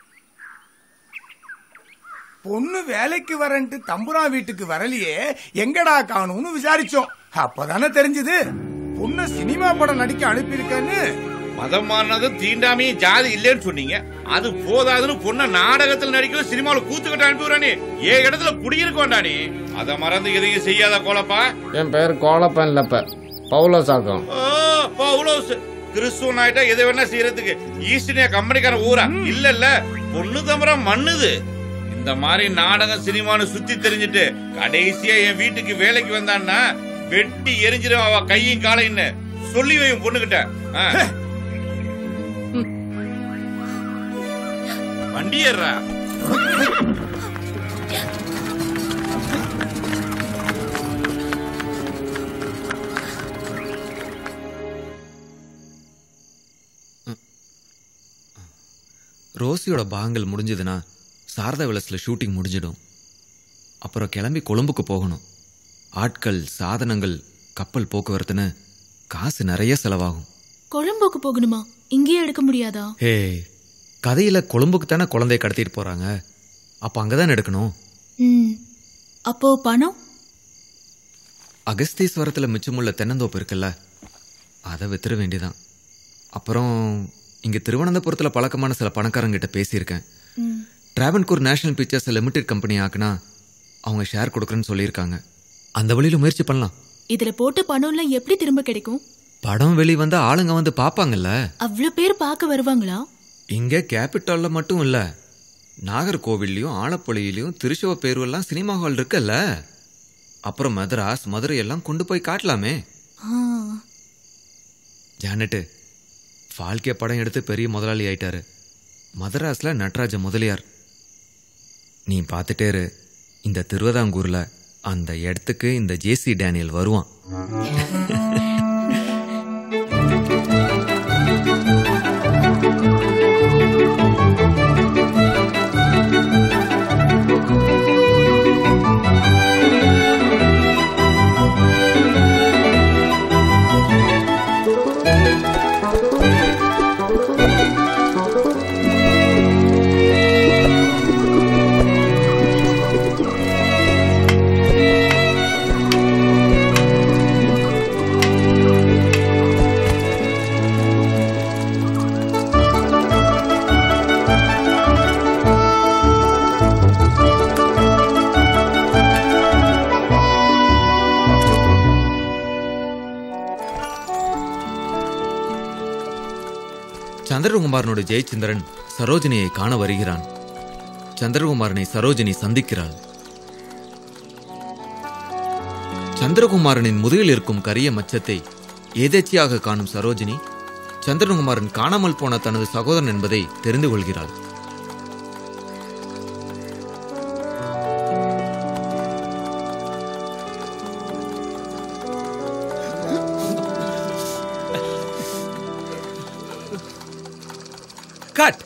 பொண்ணு வேலைக்கு வரன்ட்டு தம்புரா வீட்டுக்கு வரலையே எங்கடா காணும்னு விசாரிச்சோம் அப்பதானே தெரிஞ்சது பொண்ணு சினிமா படம் நடிக்க அனுப்பியிருக்கேன்னு மதம் மாறினதும் தீண்டாமையும் ஜாதி இல்லைன்னு சொன்னீங்க அது போதாதுன்னு பொண்ண நாடகத்தில் நடிக்கல சினிமாவில் கூத்துக்கிட்டு அனுப்பிவிடானே ஏ இடத்துல குடியிருக்க வேண்டானே அதை மறந்து எதையும் செய்யாத கோலப்பா என் பேர் கோலப்பன் இல்லப்ப பவுலோசாக்கம் ஓ பவுலோஸ் கிறிஸ்துவன் ஆயிட்டா எதை வேணா செய்யறதுக்கு ஈஸ்டினியா கம்பெனிக்கார ஊரா இல்ல இல்ல பொண்ணு தம்பரம் மண்ணுது இந்த மாதிரி நாடகம் சினிமான்னு சுத்தி தெரிஞ்சுட்டு கடைசியா என் வீட்டுக்கு வேலைக்கு வந்தான்னா வெட்டி எரிஞ்சிடும் அவ கையும் காலைன்னு சொல்லி வை உன் பொண்ணுகிட்ட ஆ. வண்டி ஏறுறா ரோசியோட பாகங்கள் முடிஞ்சதுன்னா சாரதா விலஸில் ஷூட்டிங் முடிஞ்சிடும் அப்புறம் கிளம்பி கொழும்புக்கு போகணும் ஆட்கள் சாதனங்கள் கப்பல் போக்குவரத்துன்னு காசு நிறைய செலவாகும் கொழும்புக்கு போகணுமா இங்கேயே எடுக்க முடியாதா ஹே கதையில கொழும்புக்கு தானே குழந்தைய கடத்திட்டு போறாங்க அப்ப அங்கதான் எடுக்கணும் ம் அப்போ பணம் அகஸ்தீஸ்வரத்துல மிச்சமுள்ள தென்னந்தோப்பு இருக்குல்ல அதை வித்துற வேண்டியதான் அப்புறம் இங்க திருவனந்தபுரத்துல பழக்கமான சில பணக்காரங்கிட்ட பேசியிருக்கேன் ம். Travancore national pictures limited company ஆக்குனா அவங்க ஷேர் கொடுக்குறேன்னு சொல்லியிருக்காங்க அந்த வழியில முயற்சி பண்ணலாம் இதுல போட்ட பணம்லாம் எப்படி திரும்ப கிடைக்கும் படம் வெளிவந்தா ஆளுங்க வந்து பாப்பாங்கல்ல அவ்வளவு பேர் பார்க்க வருவாங்களா இங்க கேபிட்டல்ல மட்டும் இல்ல நாகர்கோவில்லையும் ஆலப்புழையிலையும் திருச்சவப்பேருவெல்லாம் சினிமா ஹால் இருக்குல்ல அப்புறம் மதராஸ் மதுரை எல்லாம் கொண்டு போய் காட்டலாமே ஆ, ஜானட்டு ஃபால்கே படம் எடுத்து பெரிய முதலாளி ஆயிட்டாரு மதராஸ்ல நடராஜ முதலியார் நீ பார்த்துட்டே இரு இந்த திருவிதாங்கூர்ல அந்த இடத்துக்கு இந்த ஜேசி டேனியல் வருவான் சந்திரகுமாரனோட ஜெயச்சந்திரன் சரோஜினியை காண வருகிறான் சந்திரகுமாரனை சரோஜினி சந்திக்கிறாள் சந்திரகுமாரனின் முதுகில் இருக்கும் கரிய மச்சத்தை ஏதேச்சியாக காணும் சரோஜினி சந்திரகுமாரன் காணாமல் போன தனது சகோதரன் என்பதை தெரிந்து கொள்கிறாள் கட்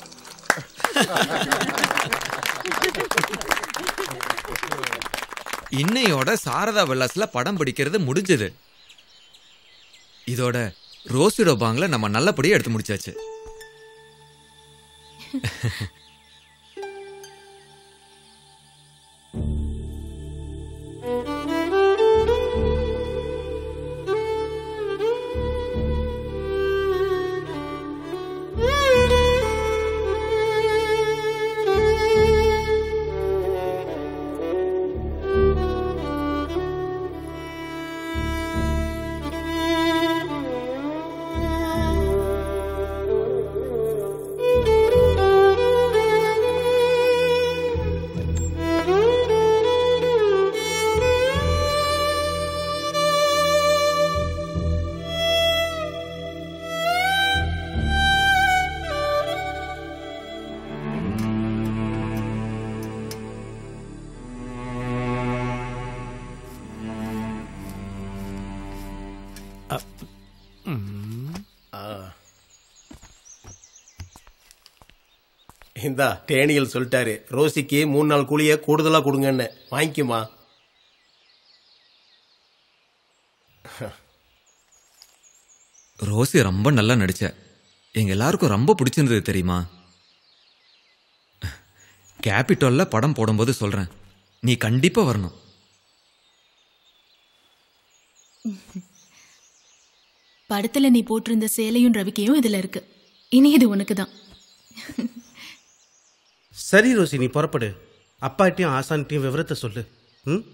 இன்னையோட சாரதா விலாஸ்ல படம் பிடிக்கிறது முடிஞ்சது இதோட ரோசிடோ பாங்ல நம்ம நல்லபடியா எடுத்து முடிச்சாச்சு Thank you. இந்தா டேனியல் சொல்லிட்டாரு ரோசிக்கு மூணு நாள் கூலிய கூடுதலா கொடுங்கன்னு வாங்கிக்குமா ரோசி ரொம்ப நல்லா நடிச்ச எங்க எல்லாருக்கும் ரொம்ப பிடிச்சிருந்தது தெரியுமா கேபிட்டல்ல படம் போடும்போது சொல்றேன் நீ கண்டிப்பா வரணும் படத்துல நீ போட்டிருந்த சேலையும் ரவிக்கையும் இதுல இருக்கு இனி இது உனக்கு தான் சரி ரோசி நீ புறப்படு அப்பாட்டையும் ஆசான்ட்டையும் விவரத்தை சொல்லு ம்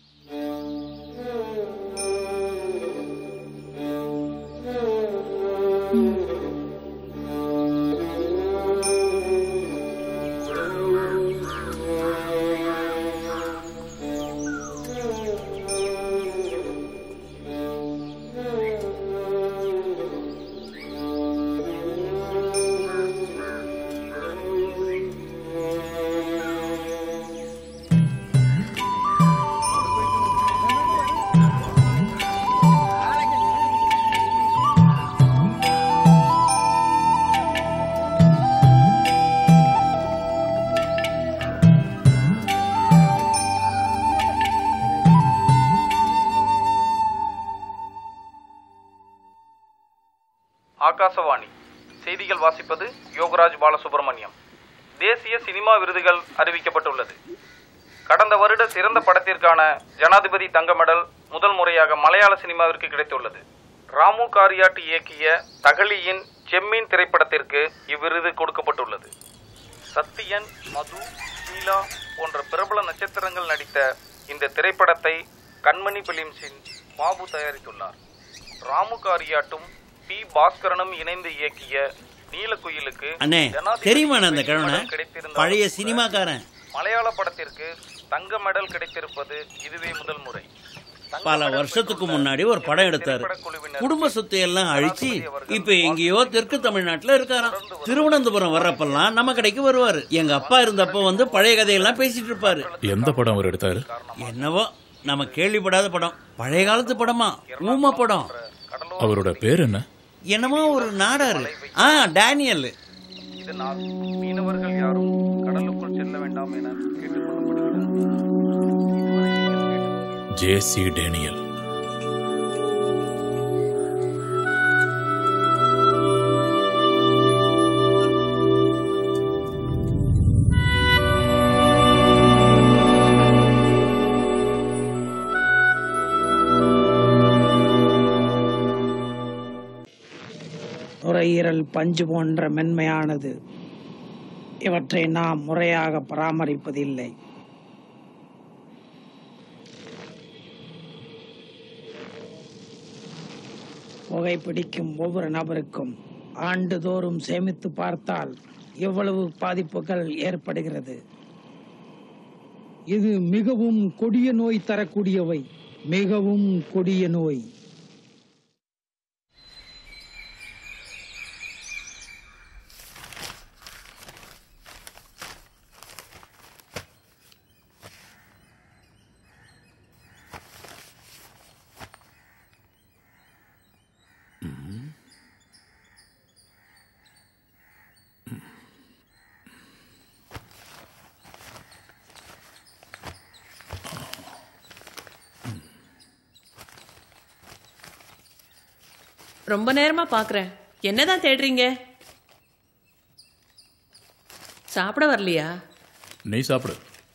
ஆகாசவாணி செய்திகள் வாசிப்பது யோகராஜ் பாலசுப்ரமணியம் தேசிய சினிமா விருதுகள் அறிவிக்கப்பட்டுள்ளது கடந்த வருட சிறந்த படத்திற்கான ஜனாதிபதி தங்க மெடல் முதல் முறையாக மலையாள சினிமாவிற்கு கிடைத்துள்ளது ராமு காரியாட்டி இயக்கிய தகழியின் செம்மீன் திரைப்படத்திற்கு இவ்விருது கொடுக்கப்பட்டுள்ளது சத்தியன் மது ஷீலா போன்ற பிரபல நட்சத்திரங்கள் நடித்த இந்த திரைப்படத்தை கண்மணி பிலிம்ஸின் பாபு தயாரித்துள்ளார் ராமு காரியாட்டும் பி பாஸ்கரனும் இணைந்து இயக்கிய நீலக்குயிலுக்கு அண்ணே ஜனாதிபதி தெரியுமாண்ணே அந்த விருது கிழவனை கிடைத்திருந்தாலும் பழைய கூட சினிமாக்காரன் மலையாள படத்திற்கு தங்க மெடல் கிடைத்திருப்பது இதுவே முதல் முறை பல வருஷத்துக்கு முன்னாடி ஒரு படம் எடுத்தாரு குடும்ப சொத்து எல்லாம் அழிச்சு இப்ப எங்கேயோ தெற்கு தமிழ்நாட்டுல இருக்காராம் திருவனந்தபுரம் வர்றப்பெல்லாம் நம்ம கடைக்கு வருவாரு எங்க அப்பா இருந்தப்ப வந்து பழைய கதையெல்லாம் பேசிட்டு இருப்பாரு எந்த படம் அவர் எடுத்தாரு என்னவோ நம்ம கேள்விப்படாத படம் பழைய காலத்து படமா ஊம படம் அவரோட பேர் என்ன என்னமோ ஒரு நாடாரு ஆ டேனியல் இதனால் மீனவர்கள் யாரும் கடலுக்குள் செல்ல வேண்டாம் என ஜே சி டேனியல் நுரையீரல் பஞ்சு போன்ற மென்மையானது இவற்றை நாம் முறையாக பராமரிப்பதில்லை புகைப்பிடிக்கும் ஒவ்வொரு நபருக்கும் ஆண்டுதோறும் சேமித்து பார்த்தால் எவ்வளவு பாதிப்புகள் ஏற்படுகிறது இது மிகவும் கொடிய நோய் தரக்கூடியவை மிகவும் கொடிய நோய் ரொம்ப நேரமா பாக்குறேன் என்னதான் தேடுறீங்க சாப்பிட வரலையா நீ சாப்பிடு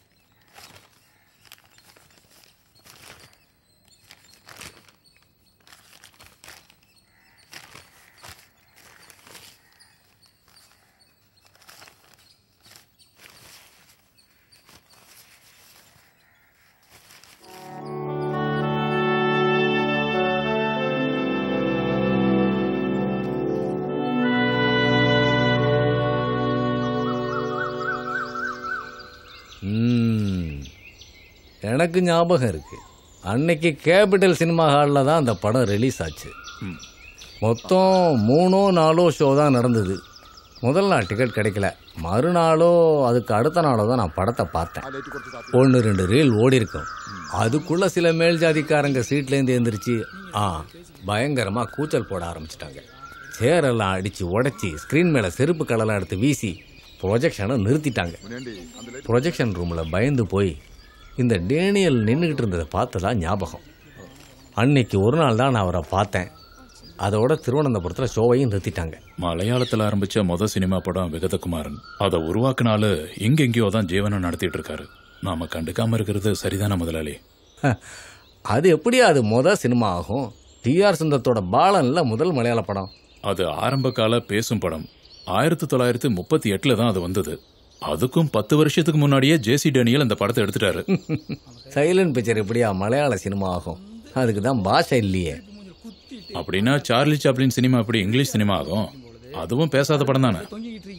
ம். எனக்கு ஞாபகம் இருக்கு அன்னைக்கு கேபிட்டல் சினிமா ஹாலில் தான் அந்த படம் ரிலீஸ் ஆச்சு மொத்தம் மூணோ நாலோ ஷோ தான் நடந்தது முதல் நாள் டிக்கெட் கிடைக்கல மறுநாளோ அதுக்கு அடுத்த நாளோ தான் நான் படத்தை பார்த்தேன் ஒன்று ரெண்டு ரீல் ஓடி இருக்கும் அதுக்குள்ள சில மேல் ஜாதிக்காரங்க சீட்லேருந்து எந்திரிச்சு ஆ பயங்கரமாக கூச்சல் போட ஆரம்பிச்சிட்டாங்க சேரெல்லாம் அடித்து உடைச்சி ஸ்க்ரீன் மேலே செருப்பு கடலாம் எடுத்து வீசி ப்ரொஜெக்ஷனை நிறுத்திட்டாங்க ப்ரொஜெக்ஷன் ரூமில் பயந்து போய் இந்த டேனியல் நின்றுக்கிட்டு இருந்ததை பார்த்ததா ஞாபகம் அன்னைக்கு ஒரு நாள் தான் நான் அவரை பார்த்தேன் அதோட திருவனந்தபுரத்தில் ஷோவையும் நிறுத்திட்டாங்க மலையாளத்தில் ஆரம்பிச்ச முத சினிமா படம் விகதகுமாரன் அதை உருவாக்குனாலு எங்கெங்கேயோ தான் ஜீவனம் நடத்திட்டு இருக்காரு நாம கண்டுக்காம இருக்கிறது சரிதானே முதலாளி அது எப்படி அது முத சினிமா ஆகும் டிஆர் சுந்தரத்தோட பாலன்ல முதல் மலையாள படம் அது ஆரம்ப கால பேசும் படம் ஆயிரத்தி தொள்ளாயிரத்தி முப்பத்தி எட்டுல தான் அது வந்தது அதுக்கும் பத்து வருஷத்துக்கு முன்னாடியே ஜேசி டேனியல் அந்த படத்தை எடுத்துட்டாரு சைலண்ட் பிக்சர் எப்படியா மலையாள சினிமா ஆகும் அதுக்கு தான் பாஷை இல்லையே அப்படின்னா சார்லி சாப்ளின் சினிமா எப்படி இங்கிலீஷ் சினிமா ஆகும் அதுவும் பேசாத படம் தானே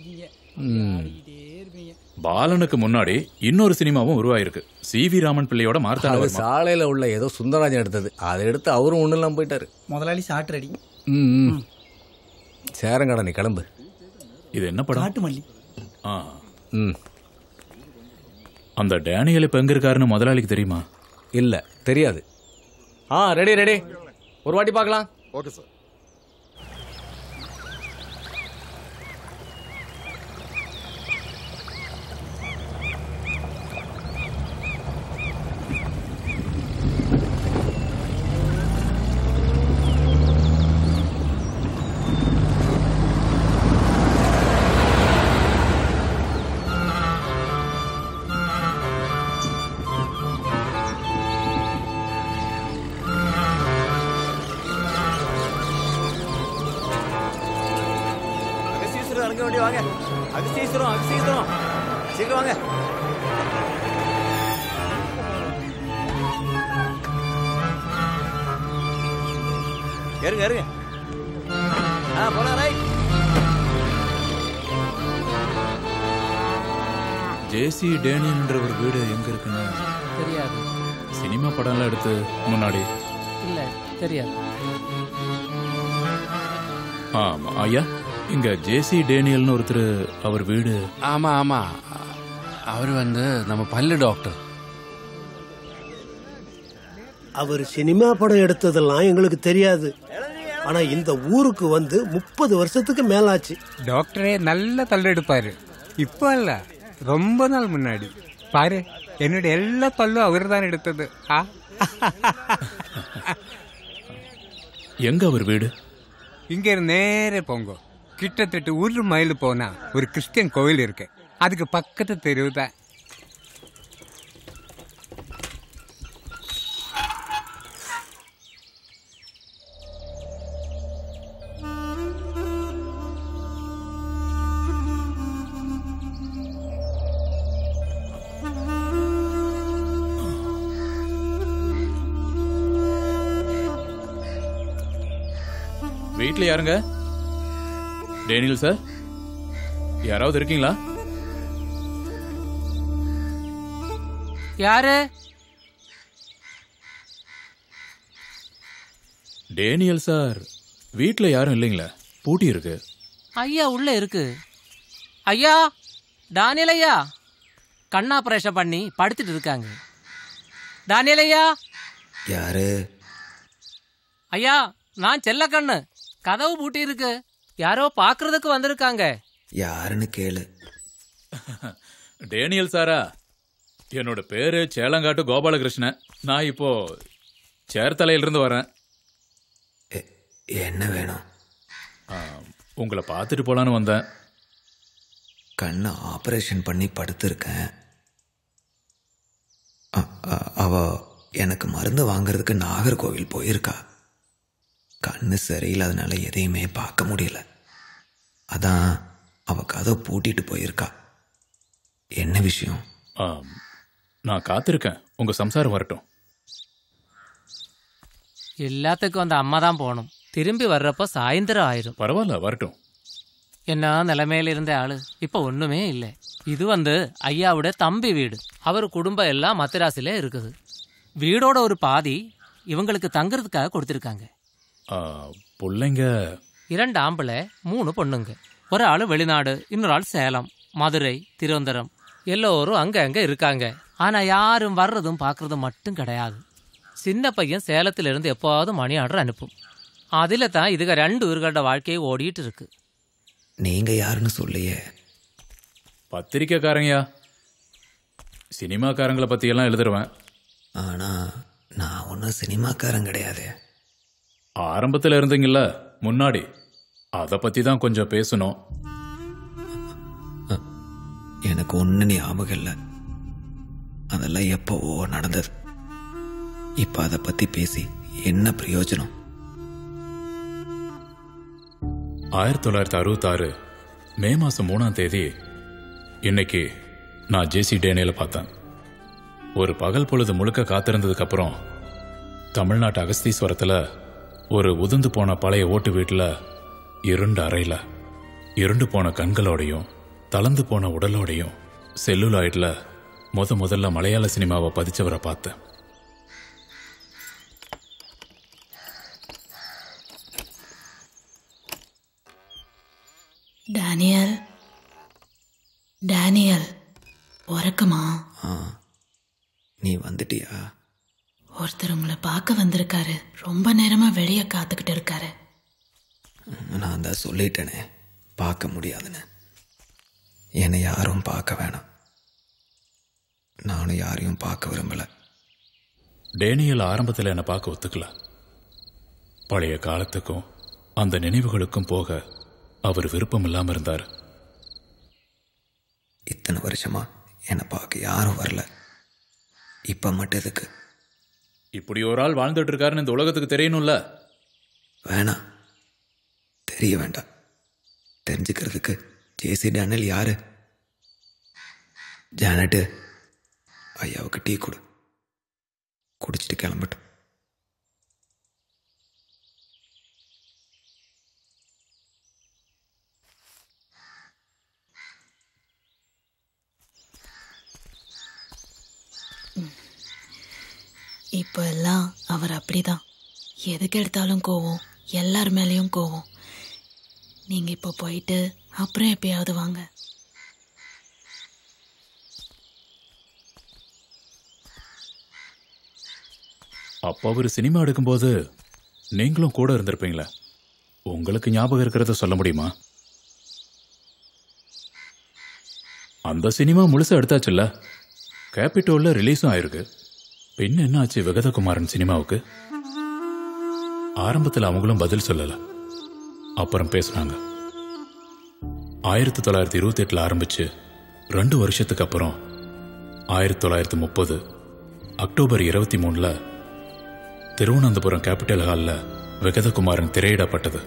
பாலனுக்கு முன்னாடி இன்னொரு சினிமாவும் உருவாயிருக்கு சி வி ராமன் பிள்ளையோட அது மார்த்தாண்டவர்மா சாலையில உள்ள ஏதோ சுந்தரராஜன் எடுத்தது அதை எடுத்து அவரும் ஒன்றும் இல்லாம போயிட்டாரு முதலாளி சாட் ரெடி ம், ம். சேரங்கடா நீ கிளம்பு இது என்ன படம் காட்டு மல்லி ஆ ம் அந்த டேனியல் இப்ப எங்க இருக்காருன்னு முதலாளிக்கு தெரியுமா இல்ல தெரியாது ஆ ரெடி ரெடி ஒரு வாட்டி பார்க்கலாம் ஓகே சார் அகசீஸ்வரம் இறங்க வேண்டிய வாங்க அகசீஸ்வரம் அகசீஸ்வரம் சீக்கிரம் வாங்க இருங்க இருங்க ஆ போலாம் ரைட் ஜேசி டேனியல்ன்ற ஒரு வீடு எங்க இருக்குன்னு தெரியாது சினிமா படம்லாம் எடுத்து முன்னாடி இல்ல தெரியாது ஆமா ஐயா இங்க ஜேசி டேனியல்னு ஒருத்தர் அவர் வீடு ஆமா ஆமா அவர் வந்து நம்ம பல்லு டாக்டர் அவர் சினிமா படம் எடுத்ததெல்லாம் எங்களுக்கு தெரியாது ஆனா இந்த ஊருக்கு வந்து முப்பது வருஷத்துக்கு மேலாச்சு டாக்டரே நல்ல பல்லு எடுப்பாரு இப்போ இல்ல ரொம்ப நாள் முன்னாடி பாரு என்னுடைய எல்லா பல்லும் அவர் தான் எடுத்தது ஆ எங்க அவர் வீடு இங்க இருந்து நேரே போங்க கிட்டத்தட்ட ஒரு மைல் போனா ஒரு கிறிஸ்டியன் கோவில் இருக்கு அதுக்கு பக்கத்து தெருவு தான் வீட்ல யாருங்க டேனியல் சார் யாராவது இருக்கீங்களா யாரு டேனியல் சார் வீட்ல யாரும் இல்லைங்களா பூட்டி இருக்கு ஐயா உள்ள இருக்கு ஐயா டானியல் ஐயா கண் ஆபரேஷன் பண்ணி படுத்துட்டு இருக்காங்க டானியல் ஐயா யாரு ஐயா நான் செல்லக்கண்ணு கதவு பூட்டி இருக்கு யாரோ பாக்குறதுக்கு வந்திருக்காங்க யாருன்னு கேளு டேனியல் சாரா என்னோட பேரு சேலங்காட்டு கோபாலகிருஷ்ணன் நான் இப்போ சேர்த்தலையிலிருந்து வரேன் என்ன வேணும் ஆ, உங்களை பார்த்துட்டு போலான்னு வந்தேன் கண்ணை ஆபரேஷன் பண்ணி படுத்திருக்கேன் அ- அ- அவ எனக்கு மருந்து வாங்குறதுக்கு நாகர்கோவில் போயிருக்கா கண்ணு சரியில்லாதனால எதையுமே பார்க்க முடியல அதான் அவ கதை பூட்டிட்டு போயிருக்கா என்ன விஷயம் ஆ, நான் காத்திருக்கேன் உங்க சம்சாரம் வரட்டும் எல்லாத்துக்கும் அந்த அம்மா தான் போகணும் திரும்பி வர்றப்போ சாயந்தரம் ஆயிரும் பரவாயில்ல வரட்டும் என்ன நிலைமையில இருந்த ஆளு இப்ப ஒண்ணுமே இல்லை இது வந்து ஐயாவோட தம்பி வீடு அவர் குடும்பம் எல்லாம் மத்திராசில இருக்குது வீடோட ஒரு பாதி இவங்களுக்கு தங்குறதுக்காக கொடுத்துருக்காங்க ஆ, பிள்ளைங்க இரண்டு ஆம்பளை மூணு பொண்ணுங்க ஒரு ஆள் வெளிநாடு இன்னொரு ஆள் சேலம் மதுரை திருவனந்தபுரம் எல்லோரும் அங்க அங்க இருக்காங்க ஆனா யாரும் வர்றதும் பார்க்கறதும் மட்டும் கிடையாது சின்ன பையன் சேலத்துல இருந்து எப்போவாவது மணி ஆர்டர் அனுப்பும் அதுல தான் இதுக ரெண்டு ஊர்களோட வாழ்க்கையை ஓடிட்டு இருக்கு நீங்க யாருன்னு சொல்லியே பத்திரிக்கைக்காரங்கயா சினிமாக்காரங்களை பத்தி எல்லாம் எழுதுருவேன் ஆனா நான் ஒன்றும் சினிமாக்காரன் கிடையாது ஆரம்பத்துல இருந்தீங்கல்ல முன்னாடி அத பத்தி தான் கொஞ்சம் பேசணும் எனக்கு ஒன்று ஞாபகம் இல்லை அதெல்லாம் எப்போவோ நடந்தது இப்போ அதை பற்றி பேசி என்ன பிரயோஜனம் ஆயிரத்தி தொள்ளாயிரத்தி அறுபத்தாறு மே மாசம் மூணாம் தேதி இன்னைக்கு நான் ஜேசி டேனியல பார்த்தேன் ஒரு பகல் பொழுது முழுக்க காத்திருந்ததுக்கு அப்புறம் தமிழ்நாட்டு அகஸ்தீஸ்வரத்துல ஒரு உதிர்ந்து போன பழைய ஓட்டு வீட்டுல இருண்ட அறையில இருண்டு போன கண்களோடையும் தளர்ந்து போன உடலோடையும் செல்லுலாய்ட்ல முத முதல்ல மலையாள சினிமாவை பதிச்சவரை பார்த்தேன் டேனியல் டேனியல் உறக்கமா ஆ நீ வந்துட்டியா ஒருத்தர் உங்களை பார்க்க வந்திருக்காரு ரொம்ப நேரமா வெளியே காத்துக்கிட்டு இருக்காரு நான் தான் சொல்லிட்டேனே பார்க்க முடியாதுன்னு என்னை யாரும் பார்க்க வேணாம் நானும் யாரையும் பார்க்க விரும்பல டேனியல் ஆரம்பத்தில் என்னை பார்க்க ஒத்துக்கல பழைய காலத்துக்கும் அந்த நினைவுகளுக்கும் போக அவர் விருப்பம் இல்லாம இருந்தார் இத்தனை வருஷமா என்னை பார்க்க யாரும் வரல இப்ப மட்டும் எதுக்கு இப்படி ஒரு ஆள் வாழ்ந்துட்டு இருக்காருன்னு இந்த உலகத்துக்கு தெரியணும்ல வேணாம் தெரிய வேண்டாம் தெரிஞ்சுக்கிறதுக்கு ஜேசி டேனியல் யாரு ஜானட்டு ஐயாவுக்கு டீ கொடு குடிச்சிட்டு கிளம்பட்டும் இப்போ எல்லாம் அவர் அப்படிதான் எதுக்கு எடுத்தாலும் கோவம் எல்லார் மேலேயும் கோவம் நீங்க இப்போ போயிட்டு அப்புறம் எப்பயாவது வாங்க அப்போ அவர் சினிமா எடுக்கும்போது நீங்களும் கூட இருந்திருப்பீங்களே உங்களுக்கு ஞாபகம் இருக்கிறத சொல்ல முடியுமா அந்த சினிமா முழுசா எடுத்தாச்சுல்ல கேபிட்டோல்ல ரிலீஸும் ஆயிருக்கு பின் என்ன ஆச்சு விகதகுமாரன் சினிமாவுக்கு ஆரம்பத்தில் அவங்களும் பதில் சொல்லல அப்புறம் பேசுனாங்க ஆயிரத்தி தொள்ளாயிரத்தி இருபத்தி எட்டுல ஆரம்பிச்சு ரெண்டு வருஷத்துக்கு அப்புறம் ஆயிரத்தி தொள்ளாயிரத்தி முப்பது அக்டோபர் இருபத்தி மூணுல திருவனந்தபுரம் கேபிட்டல் ஹால்ல விகதகுமாரன் திரையிடப்பட்டது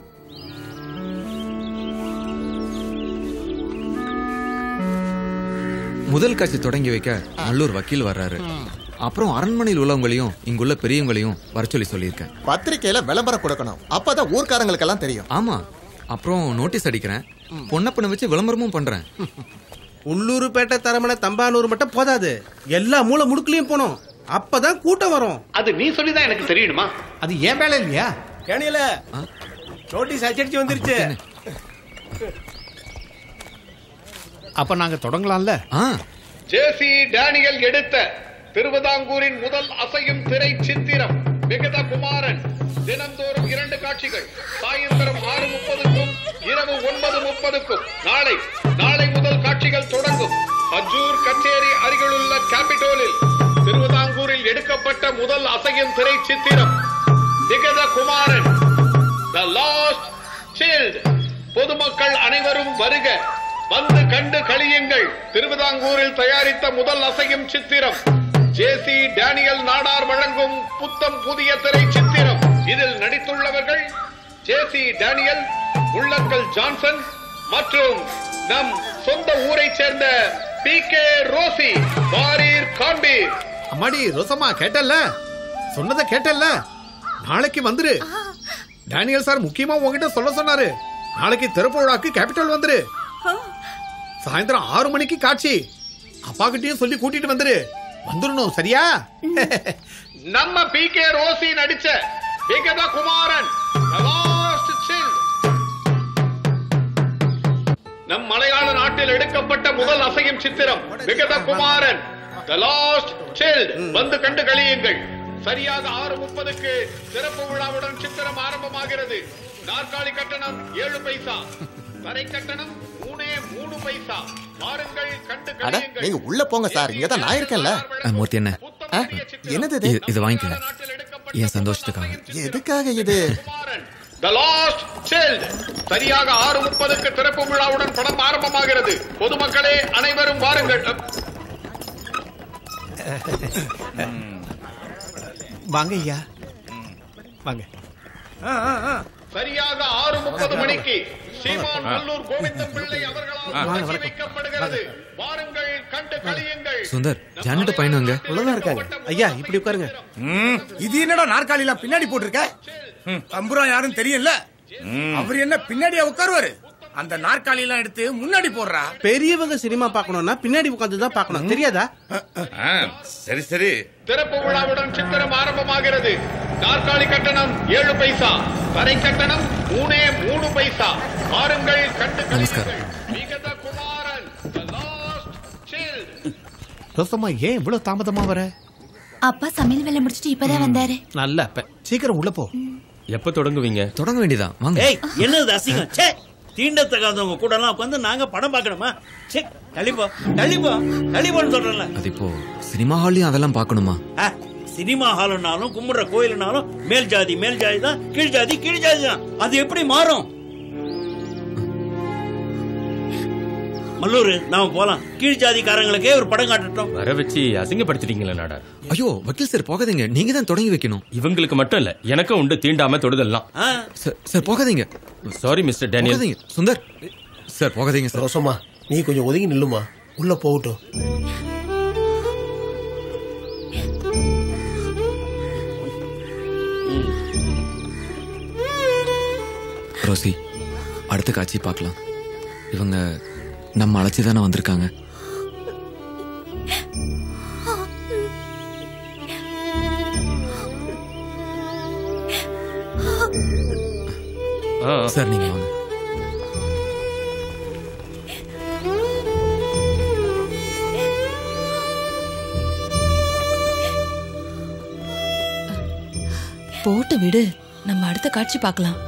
முதல் காட்சி தொடங்கி வைக்க நல்லூர் வக்கீல் வர்றாரு அப்புறம் அரண்மனையில் உள்ளவங்களையும் இங்குள்ள பெரியவங்களையும் வர சொல்லி சொல்லியிருக்கேன் பத்திரிக்கையில விளம்பரம் கொடுக்கணும் அப்பதான் ஊர்க்காரங்களுக்கெல்லாம் தெரியும் ஆமா அப்புறம் நோட்டீஸ் அடிக்கிறேன் பொண்ணப்பனை வச்சு விளம்பரமும் பண்றேன் உள்ளூர்பேட்டை தரமணை தம்பானூர் மட்டும் போதாது எல்லா மூல முடுக்குலயும் போனோம் அப்பதான் கூட்டம் வரும் அது நீ சொல்லிதான் எனக்கு தெரியணுமா அது ஏன் வேலை இல்லையா கேணியல நோட்டீஸ் அச்சடிச்சு வந்துருச்சு அப்ப நாங்க தொடங்கலாம்ல ஜேசி டேனியல் எடுத்த திருவிதாங்கூரின் முதல் அசையும் திரை சித்திரம் விகத குமாரன் தினந்தோறும் இரண்டு காட்சிகள் சாயந்தரம் ஆறு முப்பதுக்கும் இரவு ஒன்பது முப்பதுக்கும் நாளை நாளை முதல் காட்சிகள் தொடங்கும் அஜூர் கச்சேரி அருகிலுள்ள கேபிட்டோலில் திருவிதாங்கூரில் எடுக்கப்பட்ட முதல் அசையும் திரை சித்திரம் விகத குமாரன் த லாஸ்ட் சைல்ட் பொதுமக்கள் அனைவரும் வருக வந்து கண்டு கழியுங்கள் திருவிதாங்கூரில் தயாரித்த முதல் அசையும் சித்திரம் ஜேசி டேனியல் நாடார் வழங்கும் புத்தம் புதிய திரை சித்திரம் இதில் நடித்துள்ளவர்கள் ஜேசி டேனியல் உள்ளக்கல் ஜான்சன் மற்றும் நம் சொந்த ஊரைச் சேர்ந்த பி கே ரோசி வாரீர் காண்பீர் அம்மாடி ரோசம்மா கேட்டல்ல சொன்னதை கேட்டல்ல நாளைக்கு வந்துரு டேனியல் சார் முக்கியமா உங்ககிட்ட சொல்ல சொன்னாரு நாளைக்கு திறப்பு விழாக்கு கேபிட்டல் வந்துரு சாயந்தரம் ஆறு மணிக்கு காட்சி அப்பா கிட்டயும் சொல்லி கூட்டிட்டு வந்துரு வந்துடணும் சரியா நம்ம பி கே ரோசி நடிச்ச விகத குமாரன் The Last Child. நம் மலையாள நாட்டில் எடுக்கப்பட்ட முதல் அசையும் சித்திரம் விகத குமாரன் த லாஸ்ட் சில்ட் வந்து கண்டு கழியுங்கள் சரியாக ஆறு முப்பதுக்கு சிறப்பு விழாவுடன் சித்திரம் ஆரம்பமாகிறது நாற்காலி கட்டணம் ஏழு பைசா தரை கட்டணம் மூணே மூணு பைசா வாருங்கள் கண்டு அட கழியுங்கள் நீங்க உள்ள போங்க சார் இங்க தான் நான் இருக்கேன்ல அஹ், மூர்த்தி என்ன ஆ, என்னது இது இது- இது வாங்கிக்கங்க என் சந்தோஷத்துக்காக எதுக்காக இது த லாஸ்ட் சைல்ட் சரியாக ஆறு முப்பதுக்கு திறப்பு விழாவுடன் படம் ஆரம்பமாகிறது பொதுமக்களே அனைவரும் வாருங்கள் வாங்க ஐயா வாங்க சரியாக ஆறு முப்பது மணிக்கு சீமான் நல்லூர் கோவிந்தம் பிள்ளை அவர்களால் வாங்க, தொடங்கி வணக்கம். வைக்கப்படுகிறது வாருங்கள் கண்டு கழியுங்கள் சுந்தர் ஜானட்ட பையனும் அங்க உள்ளதான் இருக்காங்க ஐயா இப்படி உட்காருங்க இது என்னடா நாற்காலிலாம் பின்னாடி போட்டிருக்க தம்புரான் யாரும் தெரியல அவர் என்ன பின்னாடியா உட்காருவாரு அந்த நாற்காலி எல்லாம் எடுத்து முன்னாடி போடுறா பெரியவங்க சினிமா பார்க்கணும்னா பின்னாடி உட்காந்து தான் பார்க்கணும் தெரியாதா ஆ, சரி சரி திறப்பு விழாவுடன் சித்திரம் ஆரம்பமாகிறது நாற்காலி கட்டணம் ஏழு பைசா தரை கட்டணம் மூணே மூணு பைசா வாருங்கள் கண்டு நமஸ்காரம் விகத குமாரன் the last child. ரோசம்மா ஏன் இவ்வளவு தாமதமா வர அப்பா சமையல் வேலை முடிச்சிட்டு இப்பதான் வந்தாரு நல்ல அப்ப சீக்கிரம் உள்ள போ எப்ப தொடங்குவீங்க தொடங்க வேண்டியதான் வாங்க ஏய் என்னது அசிங்கம் ச்சே தீண்டத்தகாதவங்க கூட எல்லாம் உட்காந்து நாங்க படம் பார்க்கணுமா ச்சே தள்ளிப்போ தள்ளிப்போ தள்ளிப்போன்னு சொல்றேன்ல அது இப்போ சினிமா ஹால்லையும் அதெல்லாம் பார்க்கணுமா ஆ, சினிமா ஹாலுனாலும் கும்பிடுற கோயிலுனாலும் மேல் ஜாதி மேல் ஜாதி தான் கீழ் ஜாதி கீழ் ஜாதி தான் அது எப்படி மாறும் மல்லூர் நாம போலாம் கீழ் ஜாதிக்காரங்களுக்கே ஒரு படம் காட்டட்டும் வர வச்சு அசிங்கப்படுத்திட்டீங்களா நாடா ஐயோ வக்கீல் சார் போகாதீங்க நீங்க தான் தொடங்கி வைக்கணும் இவங்களுக்கு மட்டும் இல்ல எனக்கும் உண்டு தீண்டாம தொடுதல்லாம் சார் சார் போகாதீங்க சாரி மிஸ்டர் டேனியல் போகாதீங்க சுந்தர் சார் போகாதீங்க சார் ரோசம்மா நீ கொஞ்சம் ஒதுங்கி நில்லுமா உள்ள போகட்டும் ரோசி அடுத்த காட்சி பார்க்கலாம் இவங்க நம்ம அழைச்சி தானே வந்திருக்காங்க சார் நீங்க வாங்க போட்டு விடு நம்ம அடுத்த காட்சி பார்க்கலாம்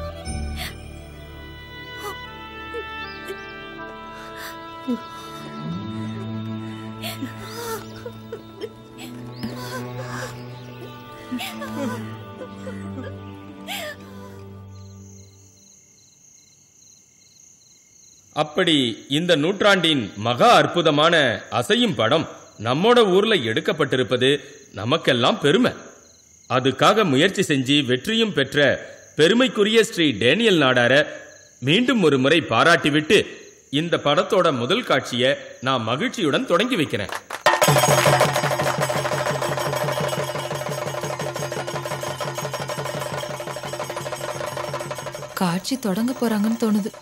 அப்படி இந்த நூற்றாண்டின் மகா அற்புதமான அசையும் படம் நம்மோட ஊர்ல எடுக்கப்பட்டிருப்பது நமக்கெல்லாம் பெருமை அதுக்காக முயற்சி செஞ்சு வெற்றியும் பெற்ற பெருமைக்குரிய ஸ்ரீ டேனியல் நாடார மீண்டும் ஒரு முறை பாராட்டிவிட்டு இந்த படத்தோட முதல் காட்சியை நான் மகிழ்ச்சியுடன் தொடங்கி வைக்கிறேன் காட்சி தொடங்க போறாங்கன்னு தோணுது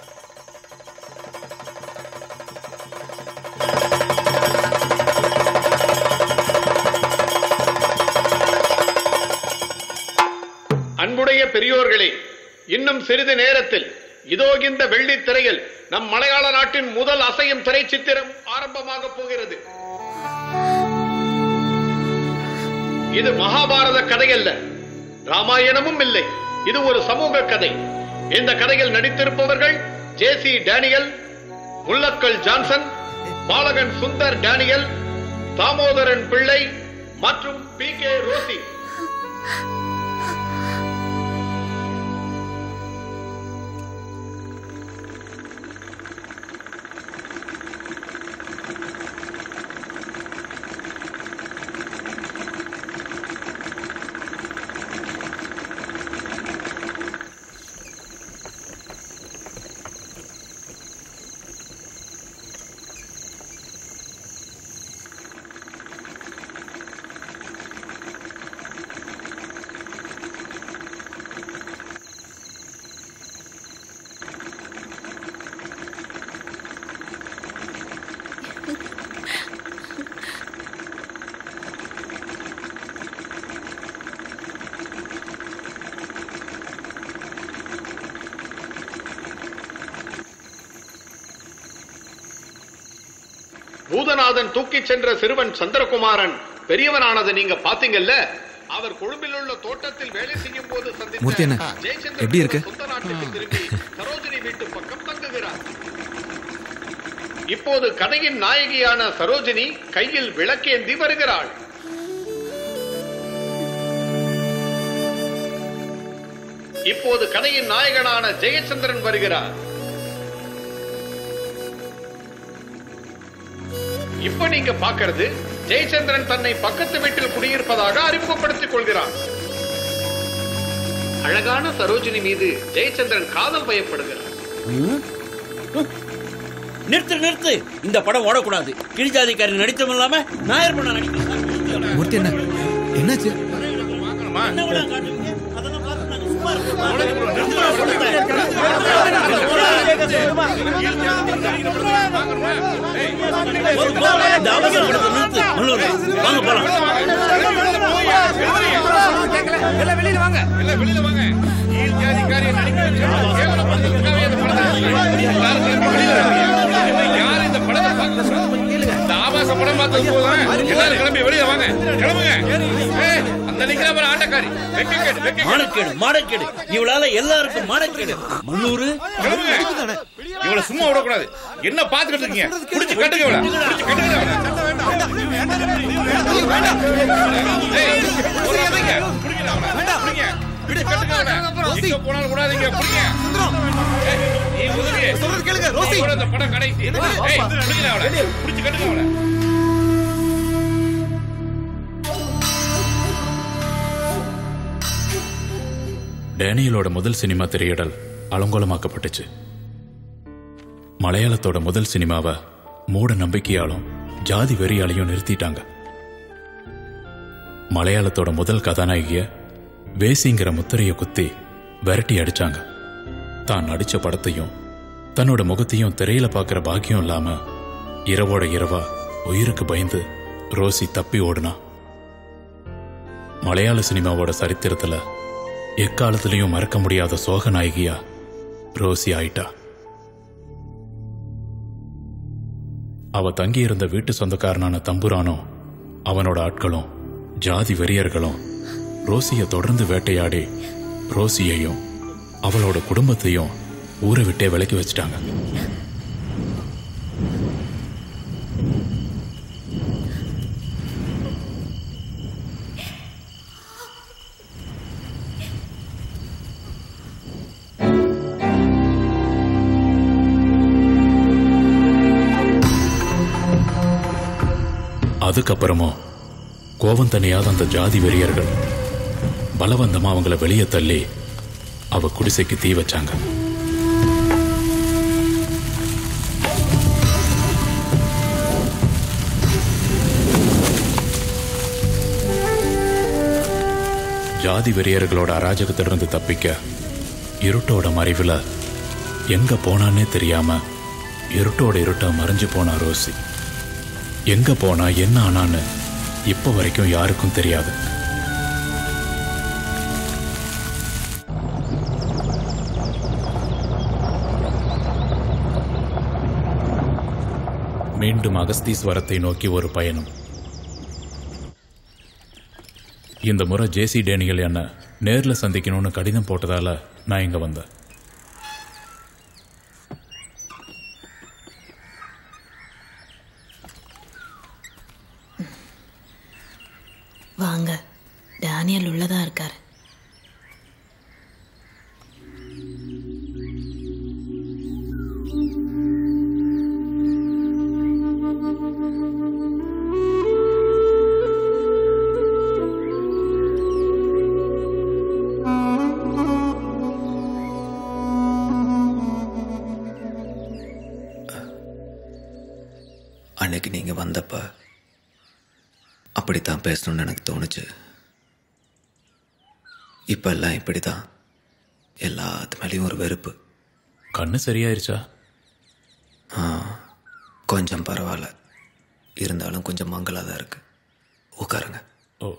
அன்புடைய பெரியோர்களே இன்னும் சிறிது நேரத்தில் இதோ இந்த வெள்ளித் திரையில் நம் மலையாள நாட்டின் முதல் அசையும் திரைச்சித்திரம் ஆரம்பமாக போகிறது இது மகாபாரத கதையல்ல ராமாயணமும் இல்லை இது ஒரு சமூக கதை இந்த கதையில் நடித்திருப்பவர்கள் J C Daniel Mullakkal Johnson பாலகன் சுந்தர் டேனியல் தாமோதரன் பிள்ளை மற்றும் பி கே ரோசி பூதநாதன் தூக்கிச் சென்ற சிறுவன் சந்திரகுமாரன் பெரியவனானதை நீங்க பாத்தீங்கல்ல அவர் கொழும்பில் உள்ள தோட்டத்தில் வேலை செய்யும் போது மூர்த்தி என்ன எப்படி இருக்கு சொந்த நாட்டுக்கு திரும்பி சரோஜினி வீட்டு பக்கம் தங்குகிறார் இப்போது கதையின் நாயகியான சரோஜினி கையில் விளக்கேந்தி வருகிறாள் இப்போது கதையின் நாயகனான ஜெயச்சந்திரன் வருகிறார் இப்ப நீங்க பாக்குறது ஜெயச்சந்திரன் தன்னை பக்கத்து வீட்டில் குடியிருப்பதாக அறிமுகப்படுத்திக் கொள்கிறான் அழகான சரோஜினி மீது ஜெயச்சந்திரன் காதல் பயப்படுகிறார் நிறுத்து நிறுத்து இந்த படம் ஓடக்கூடாது கிழிஜாதிக்காரி நடித்ததும் இல்லாம நாயர் பண்ண நடிக்க மூர்த்தி என்ன என்னாச்சு இந்த அவசர படத்தை நிறுத்து மல்லூர் வாங்க போலாம் எல்லாம் வெளியில வாங்க எல்லாம் வெளியில வாங்க கீழ் ஜாதிக்காரியை நடிக்கிறதுக்கு கேவலப்படுத்துறதுக்காகவே இந்த படத்தை எல்லாரும் சேர்ந்து வெளியில வாங்க. யார் இந்த படத்தை பார்க்க இந்த ஆபாச படம் பார்த்தது போதும் எல்லாரும் கிளம்பி வெளியில வாங்க கிளம்புங்க ஏய், அந்த நிக்கிற பாரு ஆட்டக்காரி வெக்க கேடு வெக்க கேடு. மானக்கேடு மானக்கேடு இவளால எல்லாருக்கும் மானக்கேடு மல்லூரு கிளம்புங்க இவள சும்மா விடக்கூடாது என்ன பாத்துக்கிட்டு இருக்கீங்க புடிச்சு கட்டுங்க இவள புடிச்சு கட்டுங்க இவள. ஏய், போடாதீங்க. புடிங்கடா அவள. புடிங்க. பிடிச்சு கட்டுங்க இவள. எங்க போனாலும் விடாதீங்க. புடிங்க. ஏய், நீ உதவி. உங்களோட இந்த படம் கடைசி. ஏய், புடிங்கடா அவள. புடிச்சு கட்டுங்க அவள. டேனியலோட முதல் சினிமா திரையிடல் அலங்கோலமாக்கப்பட்டுச்சு மலையாளத்தோட முதல் சினிமாவை மூட நம்பிக்கையாலும் ஜாதி வெறியாலையும் நிறுத்திட்டாங்க மலையாளத்தோட முதல் கதாநாயகிய வேசிங்கிற முத்திரைய குத்தி விரட்டி அடிச்சாங்க தான் நடிச்ச படத்தையும் தன்னோட முகத்தையும் திரையில பார்க்கிற பாக்கியம் இல்லாம இரவோட இரவா உயிருக்கு பயந்து ரோசி தப்பி ஓடுனா மலையாள சினிமாவோட சரித்திரத்துல எக்காலத்திலையும் மறக்க முடியாத சோக நாயகியா ரோசி ஆயிட்டா அவ தங்கியிருந்த வீட்டு சொந்தக்காரனான தம்புரானும் அவனோட ஆட்களும் ஜாதி வெறியர்களும் ரோசிய தொடர்ந்து வேட்டையாடி ரோசியையும் அவளோட குடும்பத்தையும் ஊரை விட்டே விலக்கி வச்சிட்டாங்க அதுக்கப்புறமும் கோபம் தனியாத அந்த ஜாதி வெறியர்கள் பலவந்தமா அவங்கள வெளியே தள்ளி அவ குடிசைக்கு தீ வச்சாங்க ஜாதி வெறியர்களோட அராஜகத்திலிருந்து தப்பிக்க இருட்டோட மறைவுல எங்க போனான்னே தெரியாம இருட்டோட இருட்டா மறைஞ்சு போனா ரோசி எங்க போனா என்ன ஆனான்னு இப்ப வரைக்கும் யாருக்கும் தெரியாது மீண்டும் அகஸ்தீஸ்வரத்தை நோக்கி ஒரு பயணம் இந்த முறை ஜேசி டேனியல் என்ன நேர்ல சந்திக்கணும்னு கடிதம் போட்டதால நான் இங்க வந்தேன் வாங்க டேனியல் உள்ளதா இருக்காரு அன்னைக்கு நீங்க வந்தப்ப அப்படித்தான் பேசணும்னு எனக்கு தோணுச்சு இப்ப எல்லாம் இப்படிதான் எல்லாத்து மேலேயும் ஒரு வெறுப்பு கண்ணு சரியாயிருச்சா ஆ கொஞ்சம் பரவாயில்ல இருந்தாலும் கொஞ்சம் மங்கலாக தான் இருக்கு உட்காருங்க ஓ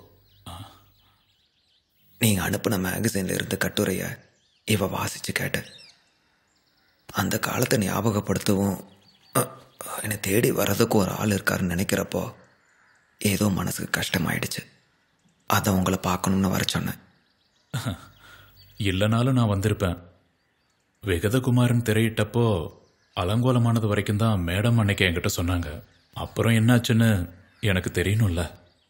நீங்க அனுப்பின மேகசின்ல இருந்த கட்டுரைய இவ வாசிச்சு கேட்ட அந்த காலத்தை ஞாபகப்படுத்தவும் அ, என்னை தேடி வர்றதுக்கு ஒரு ஆள் இருக்காருன்னு நினைக்கிறப்போ ஏதோ மனசுக்கு கஷ்டமாயிடுச்சு அதை உங்களை பார்க்கணும்னு வர சொன்னேன் இல்லைனாலும் நான் வந்திருப்பேன் விகதகுமாரன் திரையிட்டப்போ அலங்கோலமானது வரைக்கும் தான் மேடம் அன்னைக்கு என்கிட்ட சொன்னாங்க அப்புறம் என்னாச்சுன்னு எனக்கு தெரியணும்ல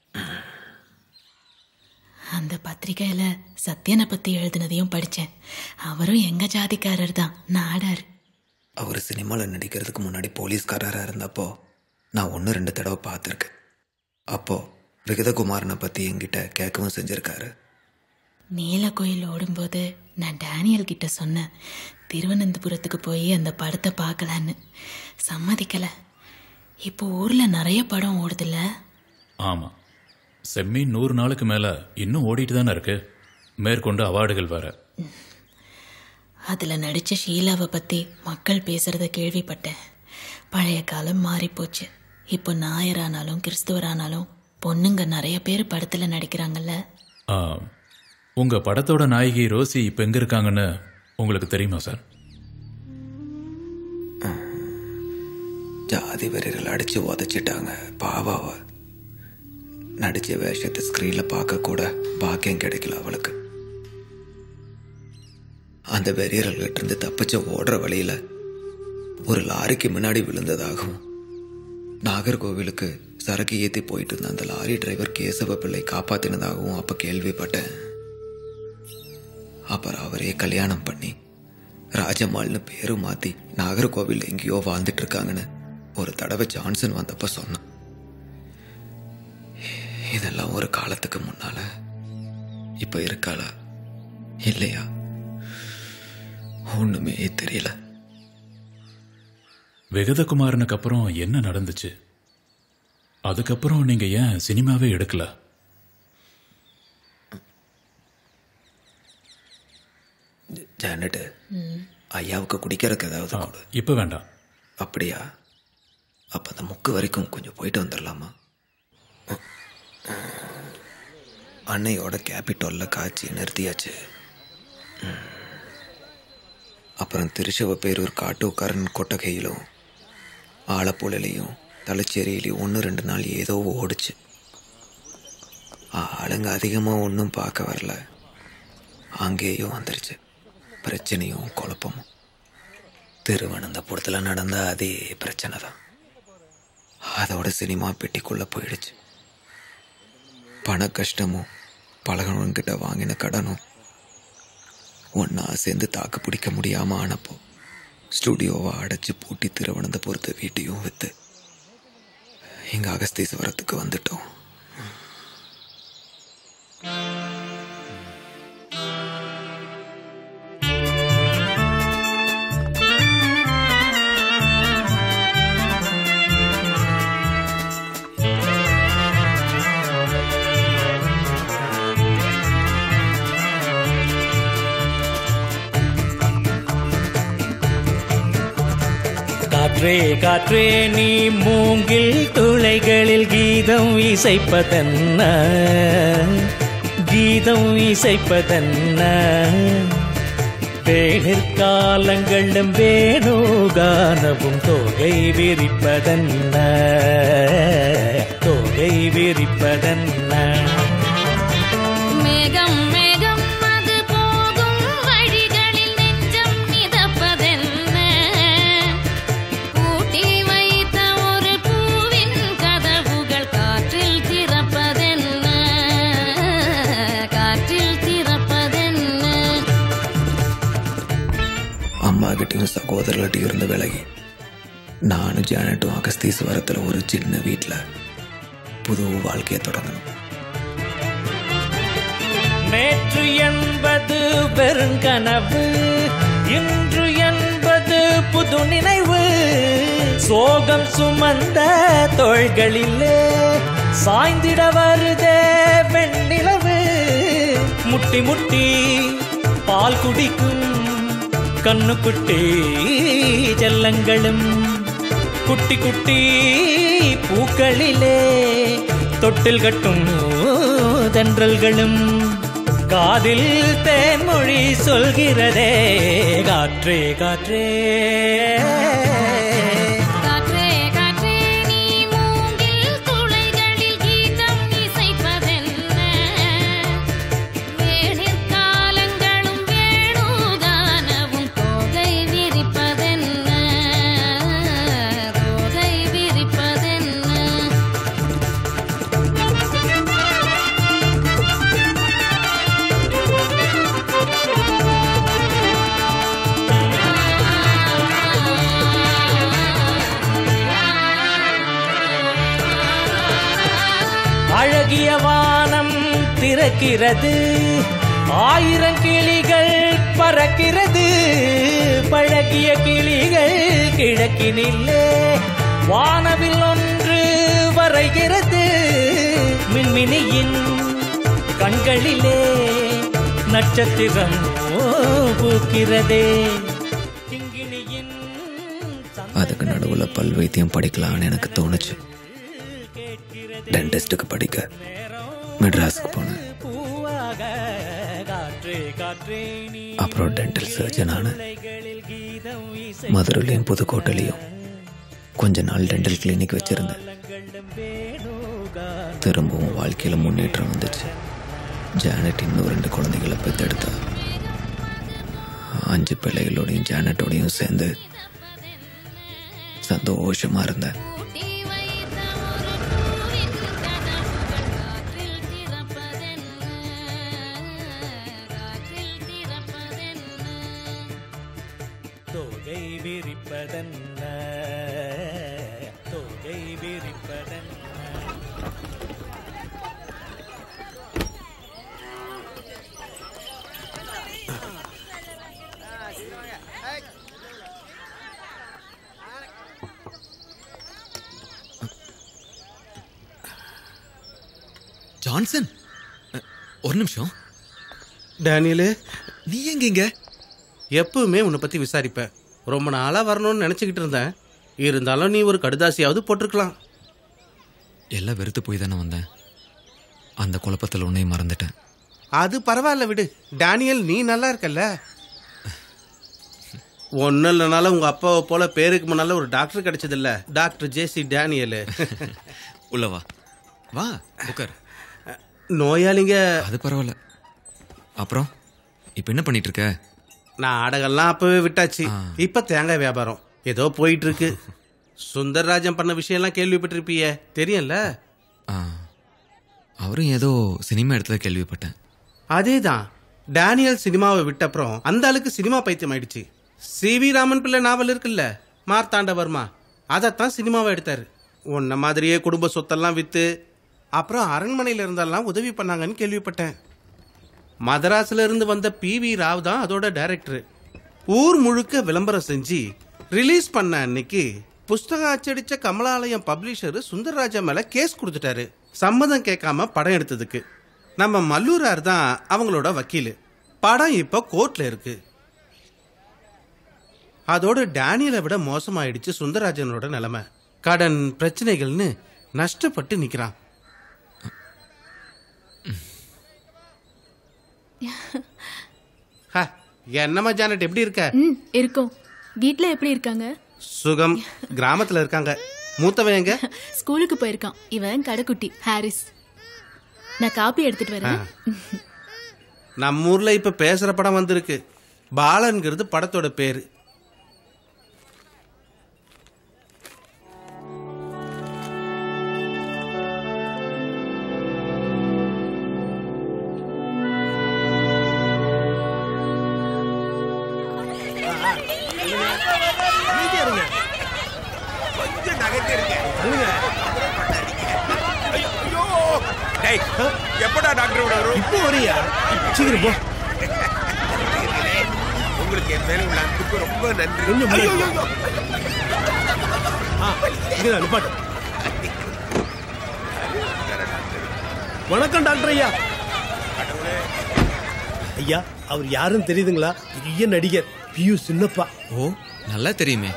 அந்த பத்திரிக்கையில சத்யனை பத்தி எழுதினதையும் படிச்சேன் அவரும் எங்க ஜாதிக்காரர் தான் நாடார் அவர் சினிமாவில் நடிக்கிறதுக்கு முன்னாடி போலீஸ்காரராக இருந்தப்போ நான் ஒன்று ரெண்டு தடவை பார்த்துருக்கேன் அப்போ விகதகுமாரனை பற்றி என்கிட்ட கேட்கவும் செஞ்சிருக்காரு நீல கோயில் ஓடும்போது நான் டேனியல் கிட்ட சொன்னேன் திருவனந்தபுரத்துக்கு போய் அந்த படத்தை பார்க்கலான்னு சம்மதிக்கல இப்போ ஊர்ல நிறைய படம் ஓடுதுல்ல ஆமா செம்மி நூறு நாளுக்கு மேல இன்னும் ஓடிட்டு தானே இருக்கு மேற்கொண்டு அவார்டுகள் வேற அதுல நடிச்ச ஷீலாவை பத்தி மக்கள் பேசுறத கேள்விப்பட்டேன் பழைய காலம் மாறி போச்சு இப்போ நாயரானாலும் கிறிஸ்துவரானாலும் பொண்ணுங்க நிறைய பேர் படத்துல நடிக்கிறாங்கல்ல ஆ, உங்க படத்தோட நாயகி ரோசி இப்ப எங்க இருக்காங்கன்னு உங்களுக்கு தெரியுமா சார் ஜாதி வெறிகள் அடிச்சு உதச்சிட்டாங்க பாவாவை நடிச்ச வேஷத்தை ஸ்க்ரீனில் பார்க்க கூட பாக்கியம் கிடைக்கல அவளுக்கு அந்த வெறியர்கள்கிட்ட இருந்து தப்பிச்ச ஓடுற வழியில ஒரு லாரிக்கு முன்னாடி விழுந்ததாகவும் நாகர்கோவிலுக்கு சரக்கு ஏற்றி போயிட்டு இருந்த அந்த லாரி டிரைவர் கேசவ பிள்ளை காப்பாத்தினதாகவும் அப்ப கேள்விப்பட்டேன் அப்புறம் அவரே கல்யாணம் பண்ணி ராஜம்மாள்னு பேரு மாத்தி நாகர்கோவில் எங்கேயோ வாழ்ந்துட்டு இருக்காங்கன்னு ஒரு தடவை ஜான்சன் வந்தப்ப சொன்னான் இதெல்லாம் ஒரு காலத்துக்கு முன்னால இப்ப இருக்காளா இல்லையா ஒண்ணுமே தெரியல விகதகுமாரனுக்கு அப்புறம் என்ன நடந்துச்சு அதுக்கப்புறம் நீங்க ஏன் சினிமாவே எடுக்கல ஜானட் ஐயாவுக்கு குடிக்கிறதுக்கு ஏதாவது கொடு இப்ப வேண்டாம் அப்படியா அப்ப அந்த முக்கு வரைக்கும் கொஞ்சம் போயிட்டு வந்துடலாமா அன்னையோட கேபிட்டல்ல காய்ச்சி நிறுத்தியாச்சு ம். அப்புறம் திருச்சவப்பேரூர் காட்டூக்காரன் கொட்டகையிலும் ஆலப்புழையிலையும் தலைச்சேரியிலையும் ஒன்று ரெண்டு நாள் ஏதோ ஓடுச்சு ஆளுங்க அதிகமாக ஒன்றும் பார்க்க வரல அங்கேயும் வந்துருச்சு பிரச்சனையும் குழப்பமும் திருவனந்தபுரத்தில் நடந்த அதே பிரச்சனை தான் அதோட சினிமா பெட்டிக்குள்ள போயிடுச்சு பண கஷ்டமும் பழகவன்கிட்ட வாங்கின கடனும் ஒன்னா சேர்ந்து தாக்கு பிடிக்க முடியாம ஆனப்போ ஸ்டுடியோவை அடைச்சு பூட்டி திருவனந்தபுரத்தை வீட்டையும் வித்து இங்க அகஸ்தீஸ்வரத்துக்கு வந்துட்டோம் காற்றே காற்றே நீ மூங்கில் துளைகளில் கீதம் இசைப்பதென்ன கீதம் இசைப்பதென்ன வேணிற்காலங்களும் வேணுகானவும் தொகை விரிப்பதென்ன தொகை விரிப்பதென்ன மேகம் மேகம் அது போகும் வழிகளில் நெஞ்சம் மிதப்பதென்ன பூட்டி வைத்த ஒரு பூவின் கதவுகள் காற்றில் திறப்பதென்ன காற்றில் திறப்பதென்ன அம்மா கிட்டயும் சகோதரர்கிட்டயும் இருந்து விலகி நானும் ஜானட்டும் அகஸ்தீஸ்வரத்தில் ஒரு சின்ன வீட்டில் புது வாழ்க்கையை தொடங்கணும் நேற்று என்பது பெருங்கனவு இன்று என்பது புது நினைவு சோகம் சுமந்த தோள்களிலே சாய்ந்திட வருதே வெண்ணிலவு முட்டி முட்டி பால் குடிக்கும் கண்ணுக்குட்டி ஜல்லங்களும் குட்டி குட்டி பூக்களிலே தொட்டில் கட்டும் தென்றல்களும் காதில் தேன்மொழி சொல்கிறதே காற்றே காற்றே காற்றே காற்றே நீ மூங்கில் துளைகளில் கீதம் இசைப்பதென்ன வேணிற்காலங்களும் வேணுகானவும் கோகை அழகிய வானம் திறக்கிறது ஆயிரம் கிளிகள் பறக்கிறது பழகிய கிளிகள் கிழக்கினிலே வானவில் ஒன்று வரைகிறது மின்மினியின் கண்களிலே நட்சத்திரம் பூக்கிறதே அதுக்கு நடுவில் பல் வைத்தியம் படிக்கலாம்னு எனக்கு தோணுச்சு டென்டிஸ்டுக்கு படிக்க மெட்ராஸுக்கு போனேன் அப்புறம் டென்டல் சர்ஜன் ஆனேன் மதுரையிலையும் புதுக்கோட்டையிலையும் கொஞ்ச நாள் டென்டல் கிளினிக் வச்சிருந்தேன் திரும்பவும் வாழ்க்கையில முன்னேற்றம் வந்துச்சு ஜானட் இன்னும் ரெண்டு குழந்தைகளை பெற்றெடுத்தா அஞ்சு பிள்ளைகளோடையும் ஜானட்டோடையும் சேர்ந்து சந்தோஷமா இருந்தேன் தொகை விரிப்பதென்ன தொகை விரிப்பதென்ன ஜான்சன் அ, ஒரு நிமிஷம் டேனியலு நீ எங்க இங்க எப்பவுமே உன்னை பத்தி விசாரிப்பேன் ரொம்ப நாளா வரணும்னு நினைச்சுக்கிட்டு இருந்தேன் இருந்தாலும் நீ ஒரு கடுதாசியாவது போட்டிருக்கலாம் எல்லாம் வெறுத்து போய் தானே வந்தேன் அந்த குழப்பத்தில் உன்னையும் மறந்துட்டேன் அது பரவாயில்ல விடு டேனியல் நீ நல்லா இருக்கல்ல ஒன்றும் இல்லைனாலும் உங்க அப்பாவை போல பேருக்கு முன்னால ஒரு டாக்டர் கிடைச்சதில்ல டாக்டர் ஜேசி டேனியல் உள்ள வா வா உட்கார் நோயாளிங்க அது பரவாயில்ல அப்புறம் இப்போ என்ன பண்ணிட்டு இருக்க நாடகம்லாம் அப்பவே விட்டாச்சு இப்ப தேங்காய் வியாபாரம் ஏதோ போயிட்டு இருக்கு சுந்தர்ராஜன் பண்ண விஷயம்லாம் கேள்விப்பட்டிருப்பியே தெரியும்ல ஆ, அவரும் ஏதோ சினிமா எடுத்ததை கேள்விப்பட்டேன் அதேதான் டேனியல் சினிமாவை விட்டப்புறம் அந்த ஆளுக்கு சினிமா பைத்தியம் ஆயிடுச்சு சி வி ராமன் பிள்ளை நாவல் இருக்குல்ல மார்த்தாண்டவர்மா அதைத்தான் சினிமாவை எடுத்தாரு உன்ன மாதிரியே குடும்ப சொத்தெல்லாம் வித்து அப்புறம் அரண்மனையில இருந்தெல்லாம் உதவி பண்ணாங்கன்னு கேள்விப்பட்டேன் மதராஸ்ல இருந்து வந்த பி வி ராவ் தான் அதோட டைரக்டர் ஊர் முழுக்க விளம்பரம் செஞ்சு ரிலீஸ் பண்ண அன்னைக்கு புஸ்தகம் அச்சடிச்ச கமலாலயம் பப்ளிஷர் சுந்தரராஜா மேல கேஸ் கொடுத்துட்டாரு சம்மதம் கேட்காம படம் எடுத்ததுக்கு நம்ம மல்லூரார் தான் அவங்களோட வக்கீல் படம் இப்ப கோர்ட்ல இருக்கு அதோட டேனியலை விட மோசமாயிடுச்சு சுந்தரராஜனோட நிலைமை கடன் பிரச்சனைகள்னு நஷ்டப்பட்டு நிக்கிறான் ஹ, என்னம்மா ஜானட் எப்படி இருக்க ம் இருக்கும் வீட்ல எப்படி இருக்காங்க சுகம் கிராமத்துல இருக்காங்க மூத்தவன் எங்க ஸ்கூலுக்கு போயிருக்கான் இவன் கடைக்குட்டி ஹாரிஸ் நான் காப்பி எடுத்துட்டு வரேன் நம்ம ஊர்ல இப்ப பேசுற படம் வந்திருக்கு பாலன்கிறது படத்தோட பேரு கொஞ்சம் நகைத்திருங்க ஐயோ டேய் எப்படா டாக்டர் விட வரும் இப்போ வரியா சீக்கிரம் போ உங்களுக்கு என் மேல உள்ள அன்புக்கு ரொம்ப நன்றி கொஞ்சம் ஐயோ, முன்னாடி ஐயோ, ஐயோ. இங்கதான் நிப்பாட்டு வணக்கம் டாக்டர் ஐயா ஐயா அவர் யாருன்னு தெரியுதுங்களா பெரிய நடிகர் பியு சின்னப்பா ஓ நல்லா தெரியுமே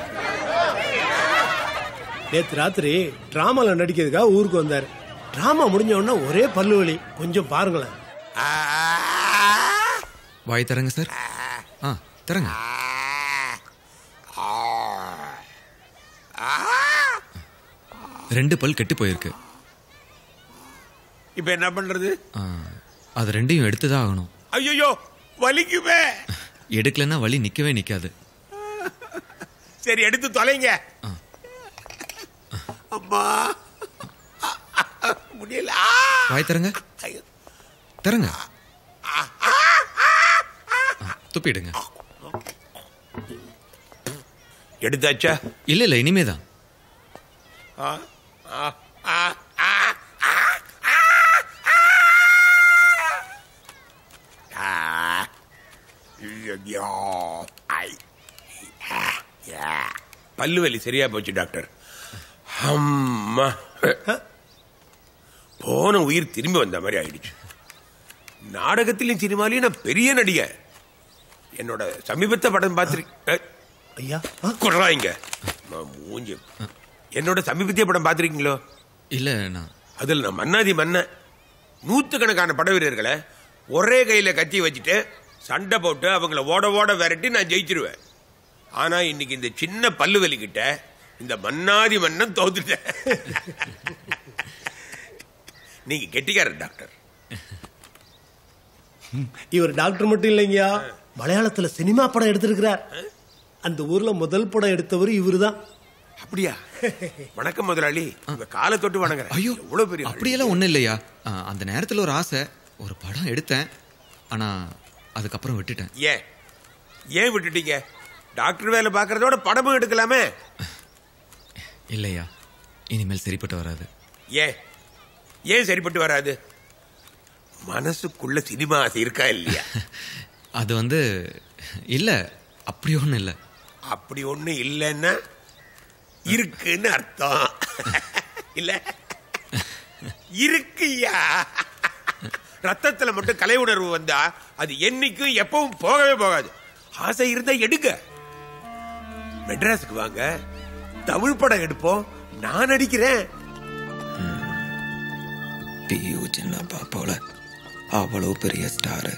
நேத்து ராத்திரி டிராமால நடிக்கிறதுக்காக ஊருக்கு வந்தாரு டிராமா முடிஞ்ச உடனே ஒரே பல்லு வலி கொஞ்சம் பாருங்களேன் வாய் தரங்க சார் ஆ தரங்க ரெண்டு பல் கெட்டு போயிருக்கு இப்ப என்ன பண்றது ஆ, அது ரெண்டையும் எடுத்துதான் ஆகணும் ஐயோ வலிக்குமே எடுக்கலைன்னா வலி நிக்கவே நிக்காது சரி எடுத்து தொலைங்க அம்மா முடியல ஆ! வாய் தரங்க தரங்க ஆ, துப்பிடுங்க எடுத்தாச்சா இல்ல இல்ல இனிமேதான் ஆ, ஆ, ஆ, ஆ, ஆ, ஆ. ஐயோ, ஐ. ஆ, யா. பல்லு வலி சரியா போச்சு டாக்டர் அம்மா போன உயிர் திரும்பி வந்த மாதிரி ஆயிடுச்சு நாடகத்திலும் சினிமாலையும் நான் பெரிய நடிகர் என்னோட சமீபத்த படம் பார்த்துருக்கேன் ஐயா குடுறாங்க மூஞ்சி என்னோட சமீபத்திய படம் பார்த்துருக்கீங்களோ இல்ல நான் அதில் நான் மன்னாதி மன்னன் நூற்றுக்கணக்கான பட வீரர்களை ஒரே கையில கத்தி வச்சுட்டு சண்டை போட்டு அவங்கள ஓட ஓட விரட்டி நான் ஜெயிச்சிருவேன் ஆனா இன்னைக்கு இந்த சின்ன பல்லு வலிக்கிட்ட இந்த மன்னாதி மன்னன் தோத்துட்டேன் நீங்க கெட்டிக்காரர் டாக்டர் இவர் டாக்டர் மட்டும் இல்லைங்கயா மலையாளத்துல சினிமா படம் எடுத்திருக்கிறார் அந்த ஊர்ல முதல் படம் எடுத்தவர் இவருதான் அப்படியா வணக்கம் முதலாளி உங்க காலை தொட்டு வணங்குறேன் ஐயோ இவ்வளவு பெரிய அப்படியெல்லாம் ஒண்ணும் இல்லையா ஆ, அந்த நேரத்துல ஒரு ஆசை ஒரு படம் எடுத்தேன் ஆனா அதுக்கப்புறம் விட்டுட்டேன் ஏன் ஏன் விட்டுட்டீங்க டாக்டர் வேலை பார்க்கறதோட படமும் எடுக்கலாமே இல்லையா இனிமேல் சரிப்பட்டு வராது ஏன் ஏன் சரிப்பட்டு வராது மனசுக்குள்ள சினிமா ஆசை இருக்கா இல்லையா அது வந்து இல்ல அப்படி ஒண்ணும் இல்ல அப்படி ஒண்ணு இல்லைன்னா இருக்குன்னு அர்த்தம் இல்ல இருக்குயா ரத்தத்துல மட்டும் கலை உணர்வு வந்தா அது என்னைக்கும் எப்பவும் போகவே போகாது ஆசை இருந்தா எடுங்க மெட்ராஸுக்கு வாங்க தமிழ் படம் எடுப்போம் நான் நடிக்கிறேன் பியூ சின்னப்பா போல அவ்வளவு பெரிய ஸ்டாரு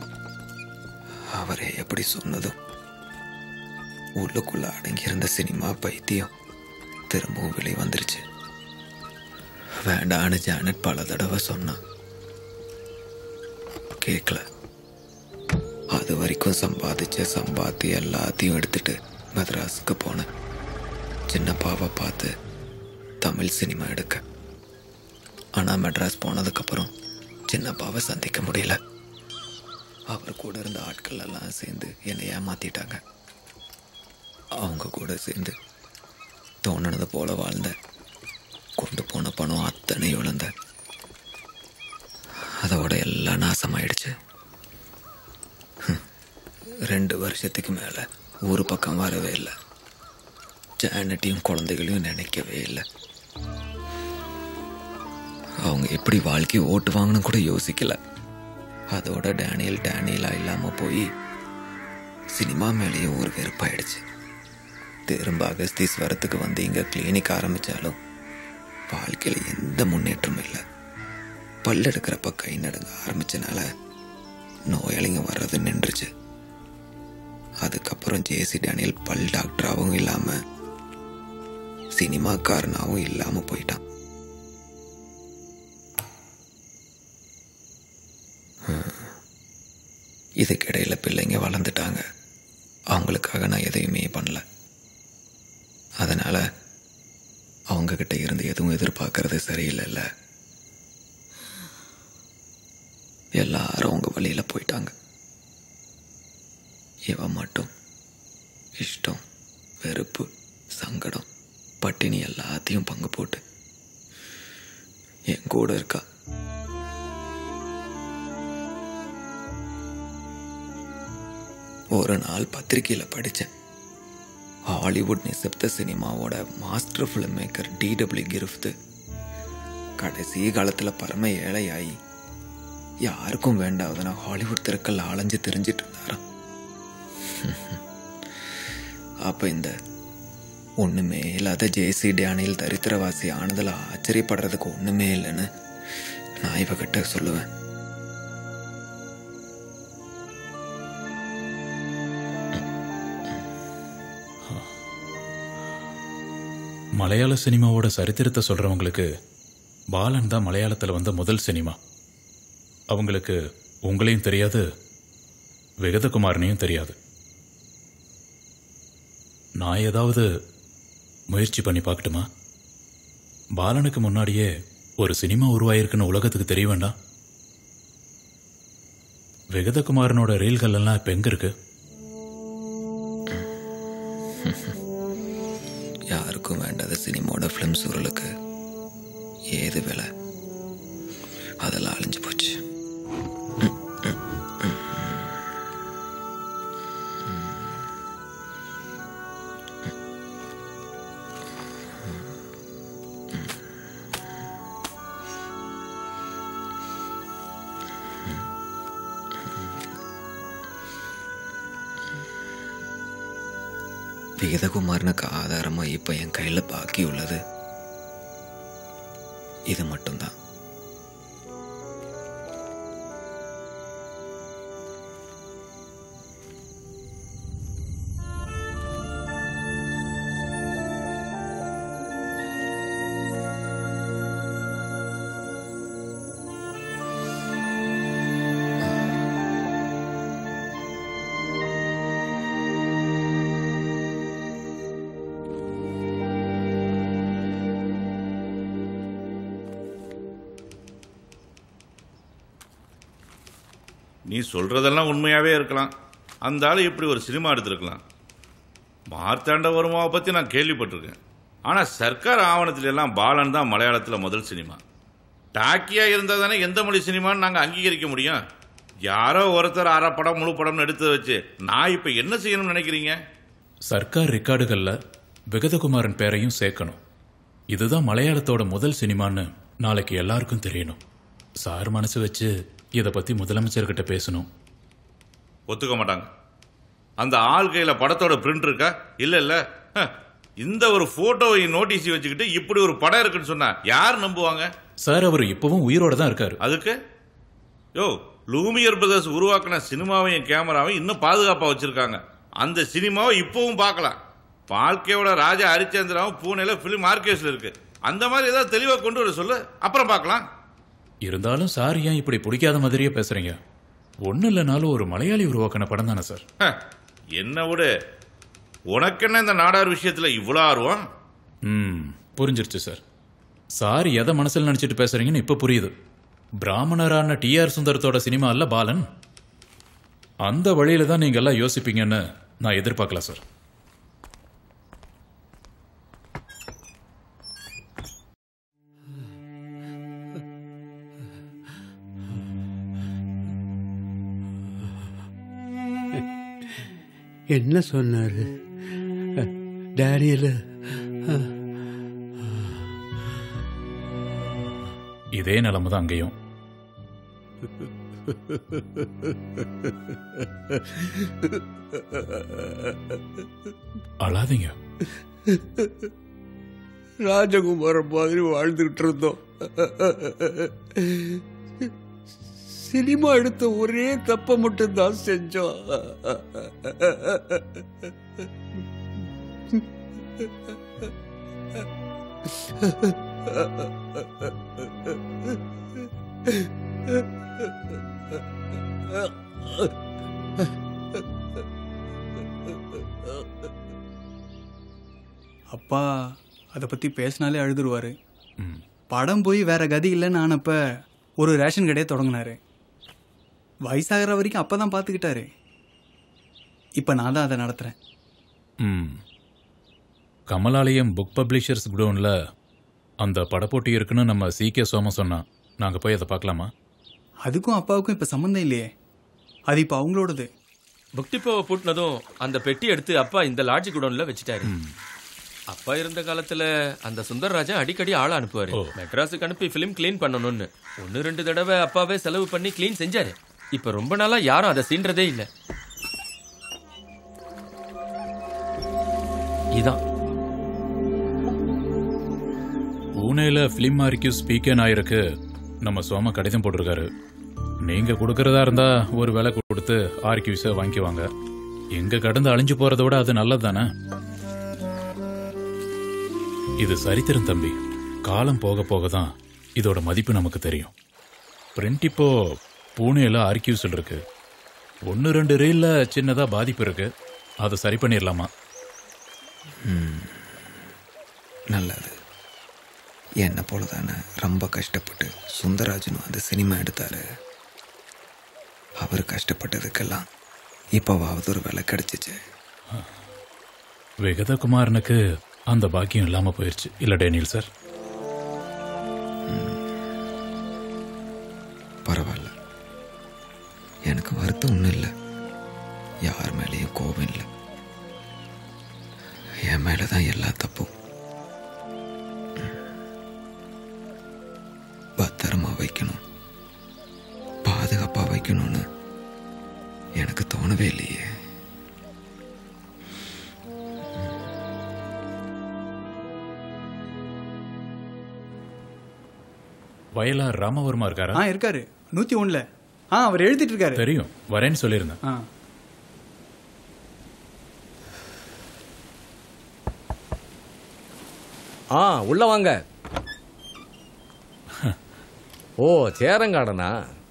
அவரே எப்படி சொன்னதும் உள்ளுக்குள்ள அடங்கியிருந்த சினிமா பைத்தியம் திரும்பவும் வெளியே வந்துருச்சு வேண்டான்னு ஜானட் பல தடவை சொன்னான் கேட்கல அது வரைக்கும் சம்பாதிச்ச சம்பாத்தி எல்லாத்தையும் எடுத்துட்டு மദ്രാஸுக்கு போனேன் சின்னப்பாவை பார்த்து தமிழ் சினிமா எடுக்க ஆனால் மெட்ராஸ் போனதுக்கப்புறம் சின்னப்பாவை சந்திக்க முடியல அவர் கூட இருந்த ஆட்கள் எல்லாம் சேர்ந்து என்னை ஏமாத்திட்டாங்க அவங்க கூட சேர்ந்து தோணுனது போல வாழ்ந்தேன் கொண்டு போன பணம் அத்தனை இழந்தேன் அதோட எல்லாம் நாசமாயிடுச்சு ஹம். ரெண்டு வருஷத்துக்கு மேலே ஊர் பக்கம் வரவே இல்லை ஜானட்டையும் குழந்தைகளையும் நினைக்கவே இல்லை அவங்க எப்படி வாழ்க்கை ஓட்டுவாங்கன்னு கூட யோசிக்கல அதோட டேனியல் டேனியலா இல்லாம போய் சினிமா மேலேயே ஒரு வெறுப்பாயிடுச்சு திரும்ப அகஸ்தீஸ்வரத்துக்கு வந்து இங்க கிளினிக் ஆரம்பிச்சாலும் வாழ்க்கையில எந்த முன்னேற்றமும் இல்லை பல்லெடுக்கிறப்ப கை நடுங்க ஆரம்பிச்சனால நோயாளிங்க வர்றது நின்றுச்சு அதுக்கப்புறம் ஜேசி டேனியல் பல் டாக்டராகவும் இல்லாம சினிமாக்காரனாகவும் இல்லாம போயிட்டான் இதுக்கிடையில பிள்ளைங்க வளர்ந்துட்டாங்க அவங்களுக்காக நான் எதையுமே பண்ணல அதனால அவங்க கிட்ட இருந்து எதுவும் எதிர்பார்க்கறது சரியில்லைல்ல எல்லாரும் அவங்க வழியில போயிட்டாங்க இவன் மட்டும் இஷ்டம் வெறுப்பு சங்கடம் பட்டினி எல்லாத்தையும் பங்கு போட்டு என் கூட இருக்கா ஒரு நாள் பத்திரிக்கையில படிச்சேன் ஹாலிவுட் நிசப்த சினிமாவோட master film maker D W Griffith கடைசி காலத்துல பரம ஏழையாகி யாருக்கும் வேண்டாவதுனா ஹாலிவுட் திறக்கல் அலைஞ்சு தெரிஞ்சிட்டு இருந்தாராம் அப்ப இந்த ஒண்ணுமே இல்லாத ஜேசி டேனியல் தரித்திரவாசி ஆனதுல ஆச்சரியப்படுறதுக்கு ஒண்ணுமே இல்லைன்னு நான் இவகிட்ட சொல்லுவேன் மலையாள சினிமாவோட சரித்திரத்தை சொல்றவங்களுக்கு பாலன் தான் மலையாளத்தில் வந்த முதல் சினிமா அவங்களுக்கு உங்களையும் தெரியாது விகதகுமாரனையும் தெரியாது நான் ஏதாவது முயற்சி பண்ணி பார்க்கட்டுமா பாலனுக்கு முன்னாடியே ஒரு சினிமா உருவாயிருக்குன்னு உலகத்துக்கு தெரிய வேண்டாம் விகதகுமாரனோட ரீல்கள் எல்லாம் இப்ப எங்க இருக்கு யாருக்கும் வேண்டாத சினிமாவோட ஃபிலிம் சூழலுக்கு ஏது விலை அதெல்லாம் அழிஞ்சு போச்சு விகதகுமாரனுக்கு ஆதாரமா இப்ப என் கையில பாக்கி உள்ளது இது மட்டும்தான் நீ சொல்றதெல்லாம் உண்மையாவே இருக்கலாம் அந்த ஆளு இப்படி ஒரு சினிமா எடுத்திருக்கலாம் மார்த்தாண்ட வருமாவை பத்தி நான் கேள்விப்பட்டிருக்கேன் ஆனா சர்க்கார் ஆவணத்துல எல்லாம் பாலன் தான் மலையாளத்துல முதல் சினிமா டாக்கியா இருந்தா தானே எந்த மொழி சினிமான்னு நாங்க அங்கீகரிக்க முடியும் யாரோ ஒருத்தர் அரை படம் முழு படம்னு எடுத்து வச்சு நான் இப்ப என்ன செய்யணும்னு நினைக்கிறீங்க சர்க்கார் ரெக்கார்டுகள்ல விகதகுமாரன் பேரையும் சேர்க்கணும் இதுதான் மலையாளத்தோட முதல் சினிமான்னு நாளைக்கு எல்லாருக்கும் தெரியணும் சார் மனசு வச்சு இதை பத்தி முதலமைச்சர்கிட்ட பேசணும் ஒத்துக்க மாட்டாங்க அந்த ஆள் கையில படத்தோட பிரிண்ட் இருக்கா இல்ல இல்ல ஹ, இந்த ஒரு போட்டோவை நோட்டீஸ் வச்சுக்கிட்டு இப்படி ஒரு படம் இருக்குன்னு சொன்னா யார் நம்புவாங்க சார் அவர் இப்பவும் உயிரோட தான் இருக்காரு அதுக்கு யோ லூமியர் பிரதர்ஸ் உருவாக்கின சினிமாவையும் கேமராவையும் இன்னும் பாதுகாப்பா வச்சிருக்காங்க அந்த சினிமாவை இப்பவும் பார்க்கலாம் பால்கேவோட ராஜா ஹரிச்சந்திராவும் பூனேல பிலிம் ஆர்கேஸ்ல இருக்கு அந்த மாதிரி ஏதாவது தெளிவா கொண்டு வர சொல்லு அப்புறம் பார்க்கலாம் இருந்தாலும் சார் ஏன் இப்படி பிடிக்காத மாதிரியே பேசுறீங்க ஒன்னும் இல்லைனாலும் ஒரு மலையாளி உருவாக்கின படம் தானே சார் ஹ, என்ன விடு உனக்கு என்ன இந்த நாடார் விஷயத்துல இவ்வளவு ஆர்வம் ம் புரிஞ்சிருச்சு சார் சார் எதை மனசில் நினைச்சிட்டு பேசுறீங்கன்னு இப்ப புரியுது பிராமணரான டி ஆர் சுந்தரத்தோட சினிமா இல்ல பாலன் அந்த வழியில தான் நீங்க எல்லாம் யோசிப்பீங்கன்னு நான் எதிர்பார்க்கல சார் என்ன சொன்னாரு டேனியல் இதே நிலைமை தான் அங்கேயும் அழாதீங்க ராஜகுமாரன் மாதிரி வாழ்ந்துகிட்டு இருந்தோம் சினிமா எடுத்த ஒரே தப்ப மட்டும் தான் செஞ்சோம் அப்பா அதை பற்றி பேசினாலே அழுதுருவாரு படம் போய் வேற கதி இல்லைன்னு ஆனப்ப ஒரு ரேஷன் கடையை தொடங்கினாரு வயசாகிற வரைக்கும் அப்போ தான் பார்த்துக்கிட்டாரு இப்போ நான் தான் அதை நடத்துகிறேன் ம் கமலாலயம் புக் பப்ளிஷர்ஸ் குடோன்ல அந்த படப்போட்டி இருக்குன்னு நம்ம சி கே சோம சொன்னான் நாங்க போய் அதை பார்க்கலாமா அதுக்கும் அப்பாவுக்கும் இப்போ சம்மந்தம் இல்லையே அது இப்போ அவங்களோடது புக் டிப்போவை பூட்டினதும் அந்த பெட்டி எடுத்து அப்பா இந்த லாட்ஜி குடோன்ல வச்சுட்டாரு அப்பா இருந்த காலத்துல அந்த சுந்தரராஜன் அடிக்கடி ஆள அனுப்புவாரு மெட்ராஸுக்கு அனுப்பி ஃபிலிம் க்ளீன் பண்ணணும்னு ஒன்னு ரெண்டு தடவை அப்பாவே செலவு பண்ணி க்ளீன் செஞ்சாரு இப்ப ரொம்ப நாளா யாரும் அதை சீன்றதே இல்ல இதான் பூனேல ஃபிலிம் ஆர்கியூஸ் ஸ்பீக்கன் ஆயிருக்கு நம்ம சோம கடிதம் போட்டிருக்காரு நீங்க கொடுக்கறதா இருந்தா ஒரு விலை கொடுத்து ஆர்கியூஸை வாங்கிக்குவாங்க எங்க கடந்து அழிஞ்சு போறதை விட அது நல்லது தானே இது சரித்திரம் தம்பி காலம் போக போக தான் இதோட மதிப்பு நமக்கு தெரியும் பிரிண்ட் இப்போ பூனேல ஆர்கியூஸில் இருக்கு ஒன்று ரெண்டு ரீல்ல சின்னதா பாதிப்பு இருக்கு அதை சரி பண்ணிடலாமா ம். நல்லது என்னை போல தானே ரொம்ப கஷ்டப்பட்டு சுந்தரராஜனும் அந்த சினிமா எடுத்தாரு அவர் கஷ்டப்பட்டதுக்கெல்லாம் இப்போவாவது ஒரு வேலை கிடைச்சிச்சு விகதகுமாரனுக்கு அந்த பாக்கியம் இல்லாம போயிருச்சு இல்ல டேனியல் சார் பரவாயில்ல எனக்கு வருத்தம் ஒன்றும் இல்லை யார் மேலேயும் கோபம் இல்லை என் மேலே தான் எல்லா தப்பும் ம். பத்திரமா வைக்கணும் பாதுகாப்பா வைக்கணும்னு எனக்கு தோணவே இல்லையே ம். வயலார் ராமவர்மா இருக்காரா ஆ இருக்காரு நூத்தி ஒண்ணுல ஆ அவர் எழுதிட்டு இருக்காரு தெரியும் வரேன்னு சொல்லியிருந்தேன் ஆ ஆ உள்ள வாங்க ஓ சேரங்காடனா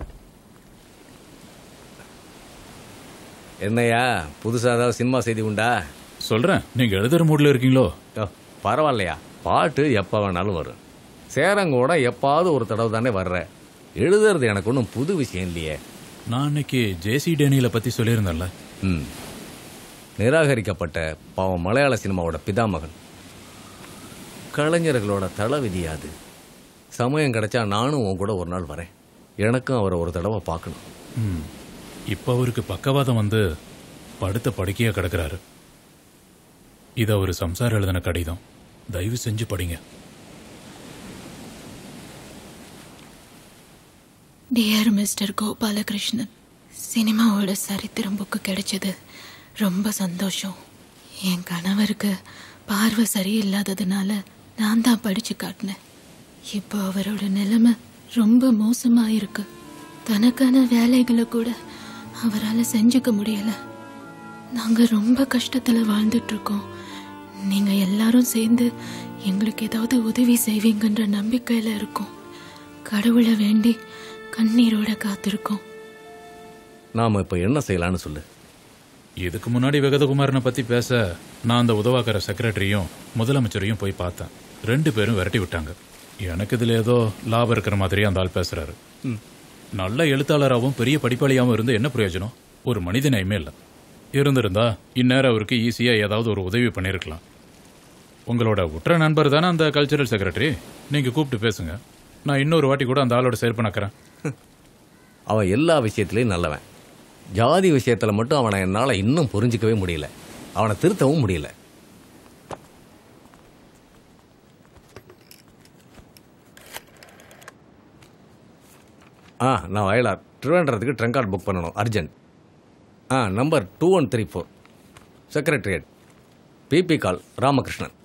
என்னையா புதுசா ஏதாவது சினிமா செய்தி உண்டா சொல்றேன் நீங்க எழுதுற மூட்ல இருக்கீங்களோ பரவாயில்லையா பாட்டு எப்ப வேணாலும் வரும் சேரங்கோட எப்பாவது ஒரு தடவை தானே வர்ற எழுதுறது எனக்கு ஒன்றும் புது விஷயம் இல்லையே நான் அன்னைக்கு ஜேசி டேனியலை பத்தி சொல்லியிருந்தேன்ல ம் நிராகரிக்கப்பட்ட பாவம் மலையாள சினிமாவோட பிதாமகன் கலைஞர்களோட தளவிதி அது சமயம் கிடைச்சா நானும் உன் கூட ஒரு நாள் வரேன் எனக்கும் அவரை ஒரு தடவை பார்க்கணும் ம். இப்ப அவருக்கு பக்கவாதம் வந்து படுத்த படுக்கையா கிடக்குறாரு இது அவர் சம்சாரம் எழுதின கடிதம் தயவு செஞ்சு படிங்க டியர் மிஸ்டர் கோபாலகிருஷ்ணன் சினிமாவோட சரித்திரம் புக்கு கிடைச்சது ரொம்ப சந்தோஷம் என் கணவருக்கு பார்வை சரியில்லாததுனால நான் தான் படிச்சு காட்டினேன் இப்போ அவரோட நிலைமை ரொம்ப மோசமா இருக்கு தனக்கான வேலைகளை கூட அவரால் செஞ்சுக்க முடியல நாங்க ரொம்ப கஷ்டத்துல வாழ்ந்துட்டு இருக்கோம் நீங்க எல்லாரும் சேர்ந்து எங்களுக்கு ஏதாவது உதவி செய்வீங்கன்ற நம்பிக்கையில இருக்கோம் கடவுளை வேண்டி கண்ணீரோட காத்திருக்கோம் நாம இப்ப என்ன செய்யலாம்னு சொல்லு இதுக்கு முன்னாடி வெகதகுமாரனை பத்தி பேச நான் அந்த உதவாக்கர செக்ரட்டரியும் முதலமைச்சரையும் போய் பார்த்தேன் ரெண்டு பேரும் விரட்டி விட்டாங்க எனக்கு இதுல ஏதோ லாபம் இருக்கிற மாதிரி அந்த ஆள் பேசுறாரு நல்ல எழுத்தாளராகவும் பெரிய படிப்பாளியாகவும் இருந்து என்ன பிரயோஜனம் ஒரு மனித நேயமே இல்லை இருந்திருந்தா இந்நேரம் அவருக்கு ஈஸியா ஏதாவது ஒரு உதவி பண்ணியிருக்கலாம் உங்களோட உற்ற நண்பர் தானே அந்த கல்ச்சரல் செக்ரட்டரி நீங்க கூப்பிட்டு பேசுங்க நான் இன்னொரு வாட்டி கூட அந்த ஆளோட சேர்ப்பு நக்கிறேன் அவன் எல்லா விஷயத்திலையும் நல்லவன் ஜாதி விஷயத்துல மட்டும் அவனை என்னால இன்னும் புரிஞ்சிக்கவே முடியல அவனை திருத்தவும் முடியல ஆ நான் வயலார் திருவேண்டரத்துக்கு ட்ரங்க் கார்டு புக் பண்ணணும் அர்ஜென்ட் ஆ number two one three four secretariat PP call Ramakrishnan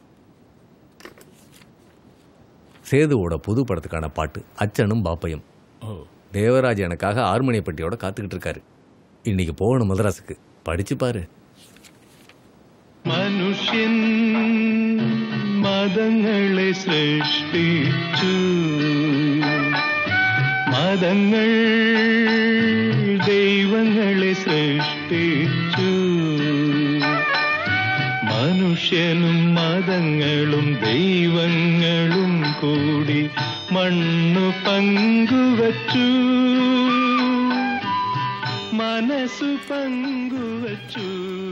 சேதுவோட புது படத்துக்கான பாட்டு அச்சனும் பாப்பையும் தேவராஜ் எனக்காக ஆர்மோனிய பெட்டியோட காத்துக்கிட்டு இருக்காரு இன்னைக்கு போகணும் மதராஸுக்கு படிச்சு பாரு മനുഷ്യൻ മതങ്ങളെ സൃഷ്ടിച്ചു മതങ്ങൾ ദൈവങ്ങളെ സൃഷ്ടിച്ചു മനുഷ്യനും മതങ്ങളും ദൈവങ്ങളും കൂടി മണ്ണു പങ്കുവച്ചു മനസ്സു പങ്കുവച്ചു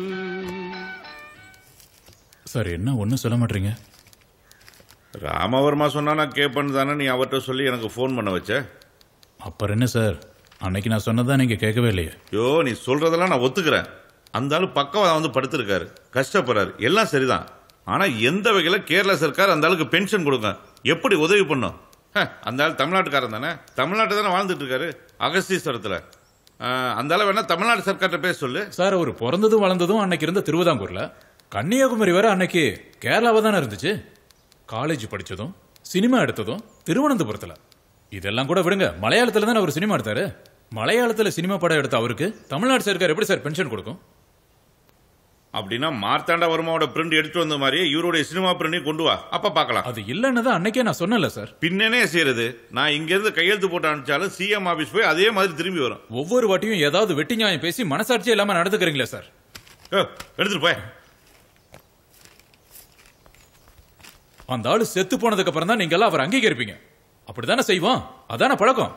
சார் என்ன ஒன்றும் சொல்ல மாட்டீங்க ராமவர்மா சொன்னா நான் கேட்பேன்னு தானே நீ அவர்கிட்ட சொல்லி எனக்கு ஃபோன் பண்ண வச்ச அப்புறம் என்ன சார் அன்னைக்கு நான் சொன்னதான் நீங்க கேட்கவே இல்லையே ஐயோ நீ சொல்றதெல்லாம் நான் ஒத்துக்கிறேன் அந்த ஆளு பக்கவாதம் வந்து படுத்திருக்காரு கஷ்டப்படுறாரு எல்லாம் சரிதான் ஆனா எந்த வகையில கேரள சர்க்கார் அந்த ஆளுக்கு பென்ஷன் கொடுங்க எப்படி உதவி பண்ணும் ஹ, அந்த ஆள் தமிழ்நாட்டுக்காரன் தானே தமிழ்நாட்டு தானே வாழ்ந்துட்டு இருக்காரு அகஸ்தீஸ்வரத்துல ஆஹ், அந்த ஆளை வேணா தமிழ்நாடு சர்க்கார்ட்ட பேச சொல்லு சார் அவர் பிறந்ததும் வளர்ந்ததும் அன்னைக்கு இருந்த திருவிதாங்கூர்ல கன்னியாகுமரி வரை அன்னைக்கு கேரளாவா தானே இருந்துச்சு காலேஜ் படிச்சதும் சினிமா எடுத்ததும் திருவனந்தபுரத்துல இதெல்லாம் கூட விடுங்க மலையாளத்துல தானே அவர் சினிமா எடுத்தாரு மலையாளத்துல சினிமா படம் எடுத்த அவருக்கு தமிழ்நாடு சர்க்கார் எப்படி சார் பென்ஷன் கொடுக்கும் அப்படின்னா மார்த்தாண்ட வர்மாவோட பிரிண்ட் எடுத்து வந்த மாதிரியே இவருடைய சினிமா பிரிண்டையும் கொண்டு வா அப்ப பார்க்கலாம் அது இல்லைன்னு தான் அன்னைக்கே நான் சொன்னல சார் பின்னனே செய்யறது நான் இங்க இருந்து கையெழுத்து போட்டு அனுப்பிச்சாலும் சிஎம் ஆபீஸ் போய் அதே மாதிரி திரும்பி வரும் ஒவ்வொரு வாட்டியும் ஏதாவது வெட்டி நியாயம் பேசி மனசாட்சியே இல்லாம நடந்துக்கிறீங்களா சார் எடுத்துட்டு போய் அந்த ஆளு செத்து போனதுக்கு அப்புறம் தான் நீங்க எல்லாம் அவர் அங்கீகரிப்பீங்க அப்படிதானே செய்வோம் அதானே பழக்கம்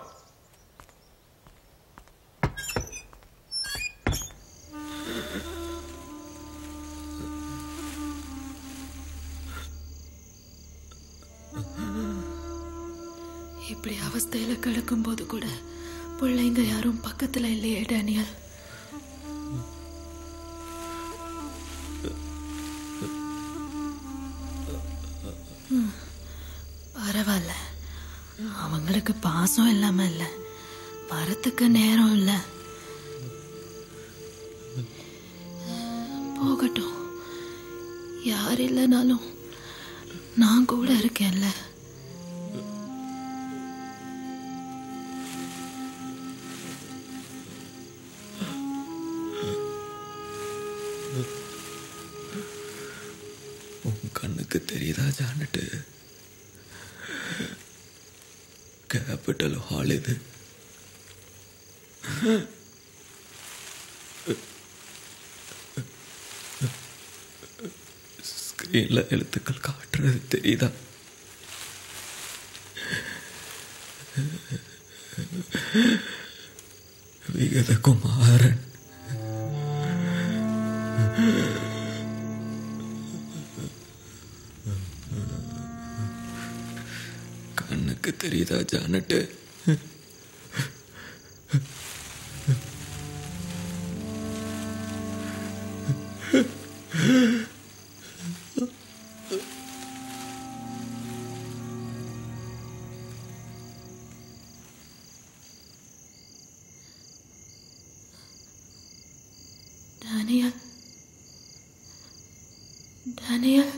இப்படி அவஸ்தையில கிடக்கும் போது கூட பிள்ளைங்க யாரும் பக்கத்துல இல்லையே டேனியல் ம், பரவாயில்ல அவங்களுக்கு பாசம் இல்லாம இல்ல வரத்துக்கு நேரம் இல்ல போகட்டும் யார் இல்லைனாலும் நான் கூட இருக்கேன்ல கேபிட்டல் ஹால் இது ஸ்கிரீன்ல எழுத்துக்கள் காட்டுறது தெரியுதா விகதகுமாரன் கண்ணுக்கு தெரியுதா ஜானட்டு டேனியல் டேனியல்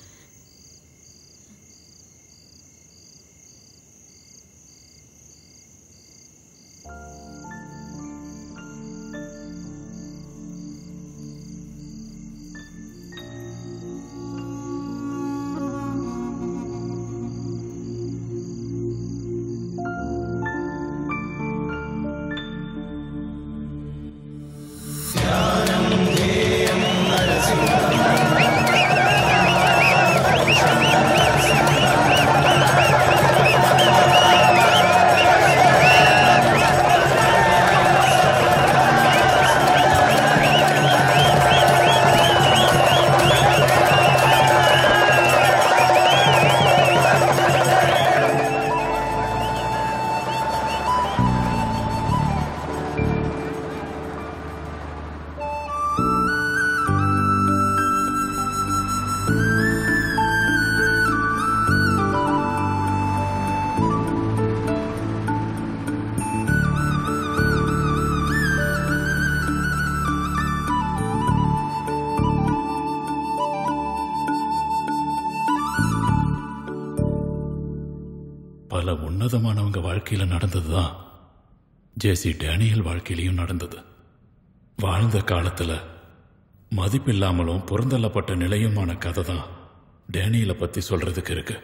பல உன்னதமானவங்க வாழ்க்கையில நடந்ததுதான் ஜேசி டேனியல் வாழ்க்கையிலையும் நடந்தது வாழ்ந்த காலத்துல மதிப்பில்லாமலும் புறந்தள்ளப்பட்ட நிலையுமான கதை தான் டேனியலை பத்தி சொல்றதுக்கு இருக்கு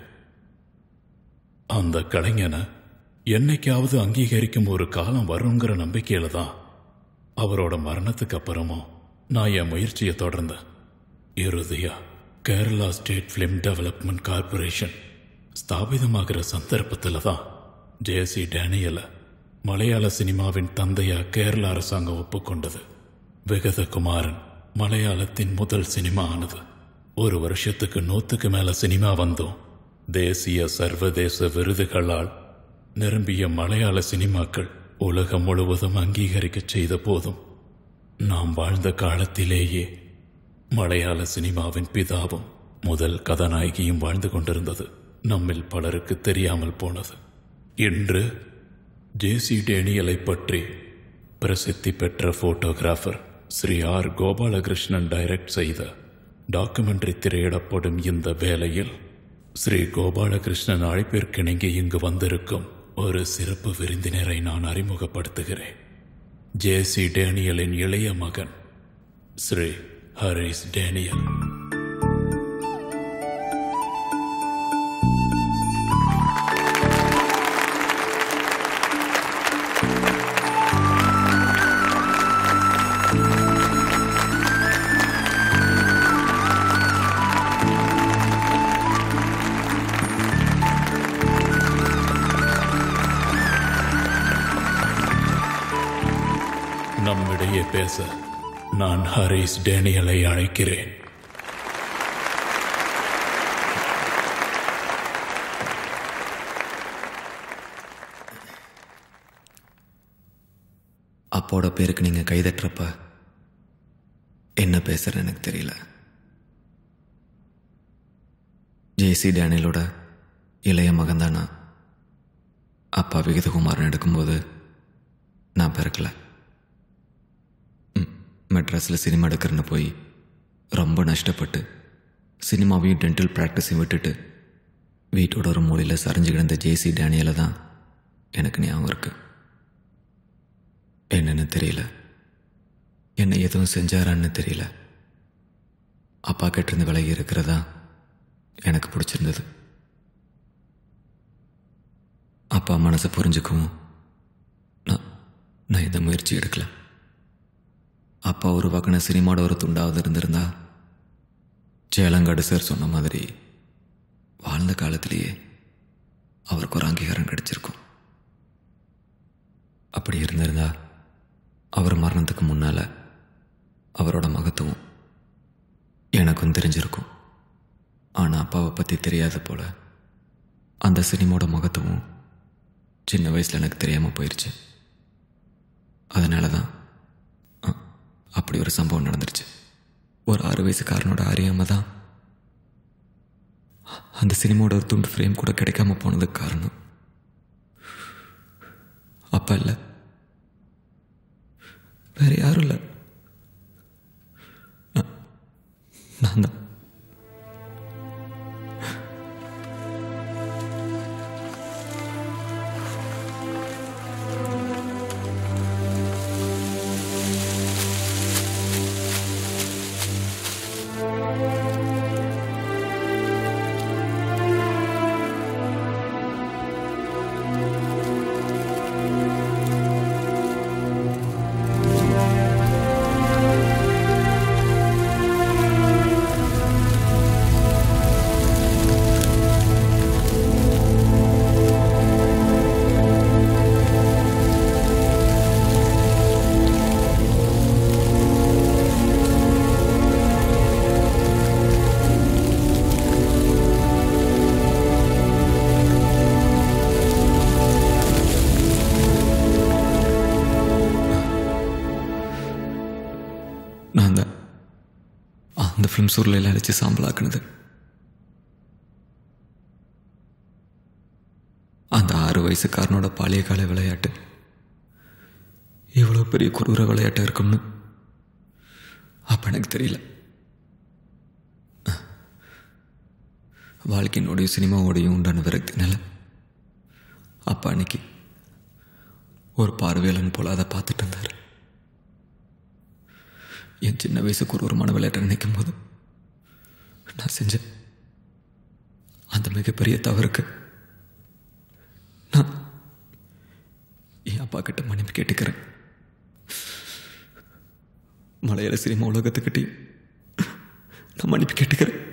அந்த கலைஞனை என்னைக்காவது அங்கீகரிக்கும் ஒரு காலம் வருங்கிற நம்பிக்கையில தான் அவரோட மரணத்துக்கு அப்புறமும் நான் என் முயற்சியை தொடர்ந்தேன் இறுதியா Kerala state film development corporation ஸ்தாபிதமாகிற சந்தர்ப்பத்தில் தான் ஜேசி டேனியலை மலையாள சினிமாவின் தந்தையா கேரள அரசாங்கம் ஒப்புக்கொண்டது விகத குமாரன் மலையாளத்தின் முதல் சினிமா ஆனது ஒரு வருஷத்துக்கு நூத்துக்கு மேல சினிமா வந்தோம் தேசிய சர்வதேச விருதுகளால் நிரம்பிய மலையாள சினிமாக்கள் உலகம் முழுவதும் அங்கீகரிக்கச் செய்த போதும் நாம் வாழ்ந்த காலத்திலேயே மலையாள சினிமாவின் பிதாவும் முதல் கதாநாயகியும் வாழ்ந்து கொண்டிருந்தது நம்மில் பலருக்கு தெரியாமல் போனது இன்று ஜேசி டேனியலை பற்றி பிரசித்தி பெற்ற photographer Shri R Gopalakrishnan direct செய்த டாக்குமெண்ட்ரி திரையிடப்படும் இந்த வேளையில் ஸ்ரீ கோபாலகிருஷ்ணன் அழைப்பிற்கிணங்கி இங்கு வந்திருக்கும் ஒரு சிறப்பு விருந்தினரை நான் அறிமுகப்படுத்துகிறேன் ஜேசி டேனியலின் இளைய மகன் ஸ்ரீ ஹரிஸ் டேனியல் நம்மிடையே பேச நான் ஹரிஸ் டேனியலை அழைக்கிறேன் அப்போட பேருக்கு நீங்க கைதட்டுறப்ப என்ன பேசுறேன்னு எனக்கு தெரியல ஜேசி டேனியலோட இளைய மகன் தான் நான் அப்பா விகிதகுமாரன் எடுக்கும்போது நான் பிறக்கல ம், மெட்ராஸில் சினிமா எடுக்கிறேன்னு போய் ரொம்ப நஷ்டப்பட்டு சினிமாவையும் டென்டல் ப்ராக்டிஸையும் விட்டுட்டு வீட்டோட ஒரு மூலையில் சரிஞ்சு கிடந்த ஜேசி டேனியலை தான் எனக்கு ஞாபகம் இருக்கு என்னன்னு தெரியல என்ன எதுவும் செஞ்சாரான்னு தெரியல அப்பா கிட்ட விலகி இருக்கிறதா எனக்கு பிடிச்சிருந்தது அப்பா அப்பா மனசை புரிஞ்சுக்கவும் நான் நான் இந்த முயற்சி எடுக்கல அப்பா உருவாக்கின சினிமாவோட ஒரு துண்டாவது இருந்திருந்தா சேலங்காடு சார் சொன்ன மாதிரி வாழ்ந்த காலத்திலேயே அவருக்கு ஒரு அங்கீகாரம் கிடைச்சிருக்கும் அப்படி இருந்திருந்தா அவர் மரணத்துக்கு முன்னால அவரோட மகத்துவம் எனக்கும் தெரிஞ்சிருக்கும் ஆனால் அப்பாவை பற்றி தெரியாத போல அந்த சினிமாவோட மகத்துவம் சின்ன வயசில் எனக்கு தெரியாமல் போயிடுச்சு அதனால தான் அ, அப்படி ஒரு சம்பவம் நடந்துருச்சு ஒரு ஆறு வயசுக்காரனோட அறியாம தான் அந்த சினிமாவோட ஒரு துண்டு ஃப்ரேம் கூட கிடைக்காம போனதுக்கு காரணம் அப்பா இல்லை வேற யாரும் இல்லை நான்- நான் தான் நான் தான் அந்த ஃபிலிம் சூரில் அழைச்சி சாம்பலாக்குனது அந்த ஆறு வயசுக்காரனோட பாலிய கால விளையாட்டு இவ்வளோ பெரிய குரூர விளையாட்டு இருக்கும்னு அப்போ எனக்கு தெரியல வாழ்க்கையினோடையும் சினிமாவோடையும் உண்டான விரக்தினால அப்பா அன்னைக்கு ஒரு பார்வையாளன் போல அதை பார்த்துட்டு இருந்தார் என் சின்ன வயசுக்கு ஒரு ஒருமான விளையாட்டை நினைக்கும் போது நான் செஞ்ச அந்த மிகப்பெரிய தவறுக்கு நான் என் அப்பா கிட்ட மன்னிப்பு கேட்டுக்கிறேன் மலையாள சினிமா உலகத்துக்கிட்டே நான் மன்னிப்பு கேட்டுக்கிறேன்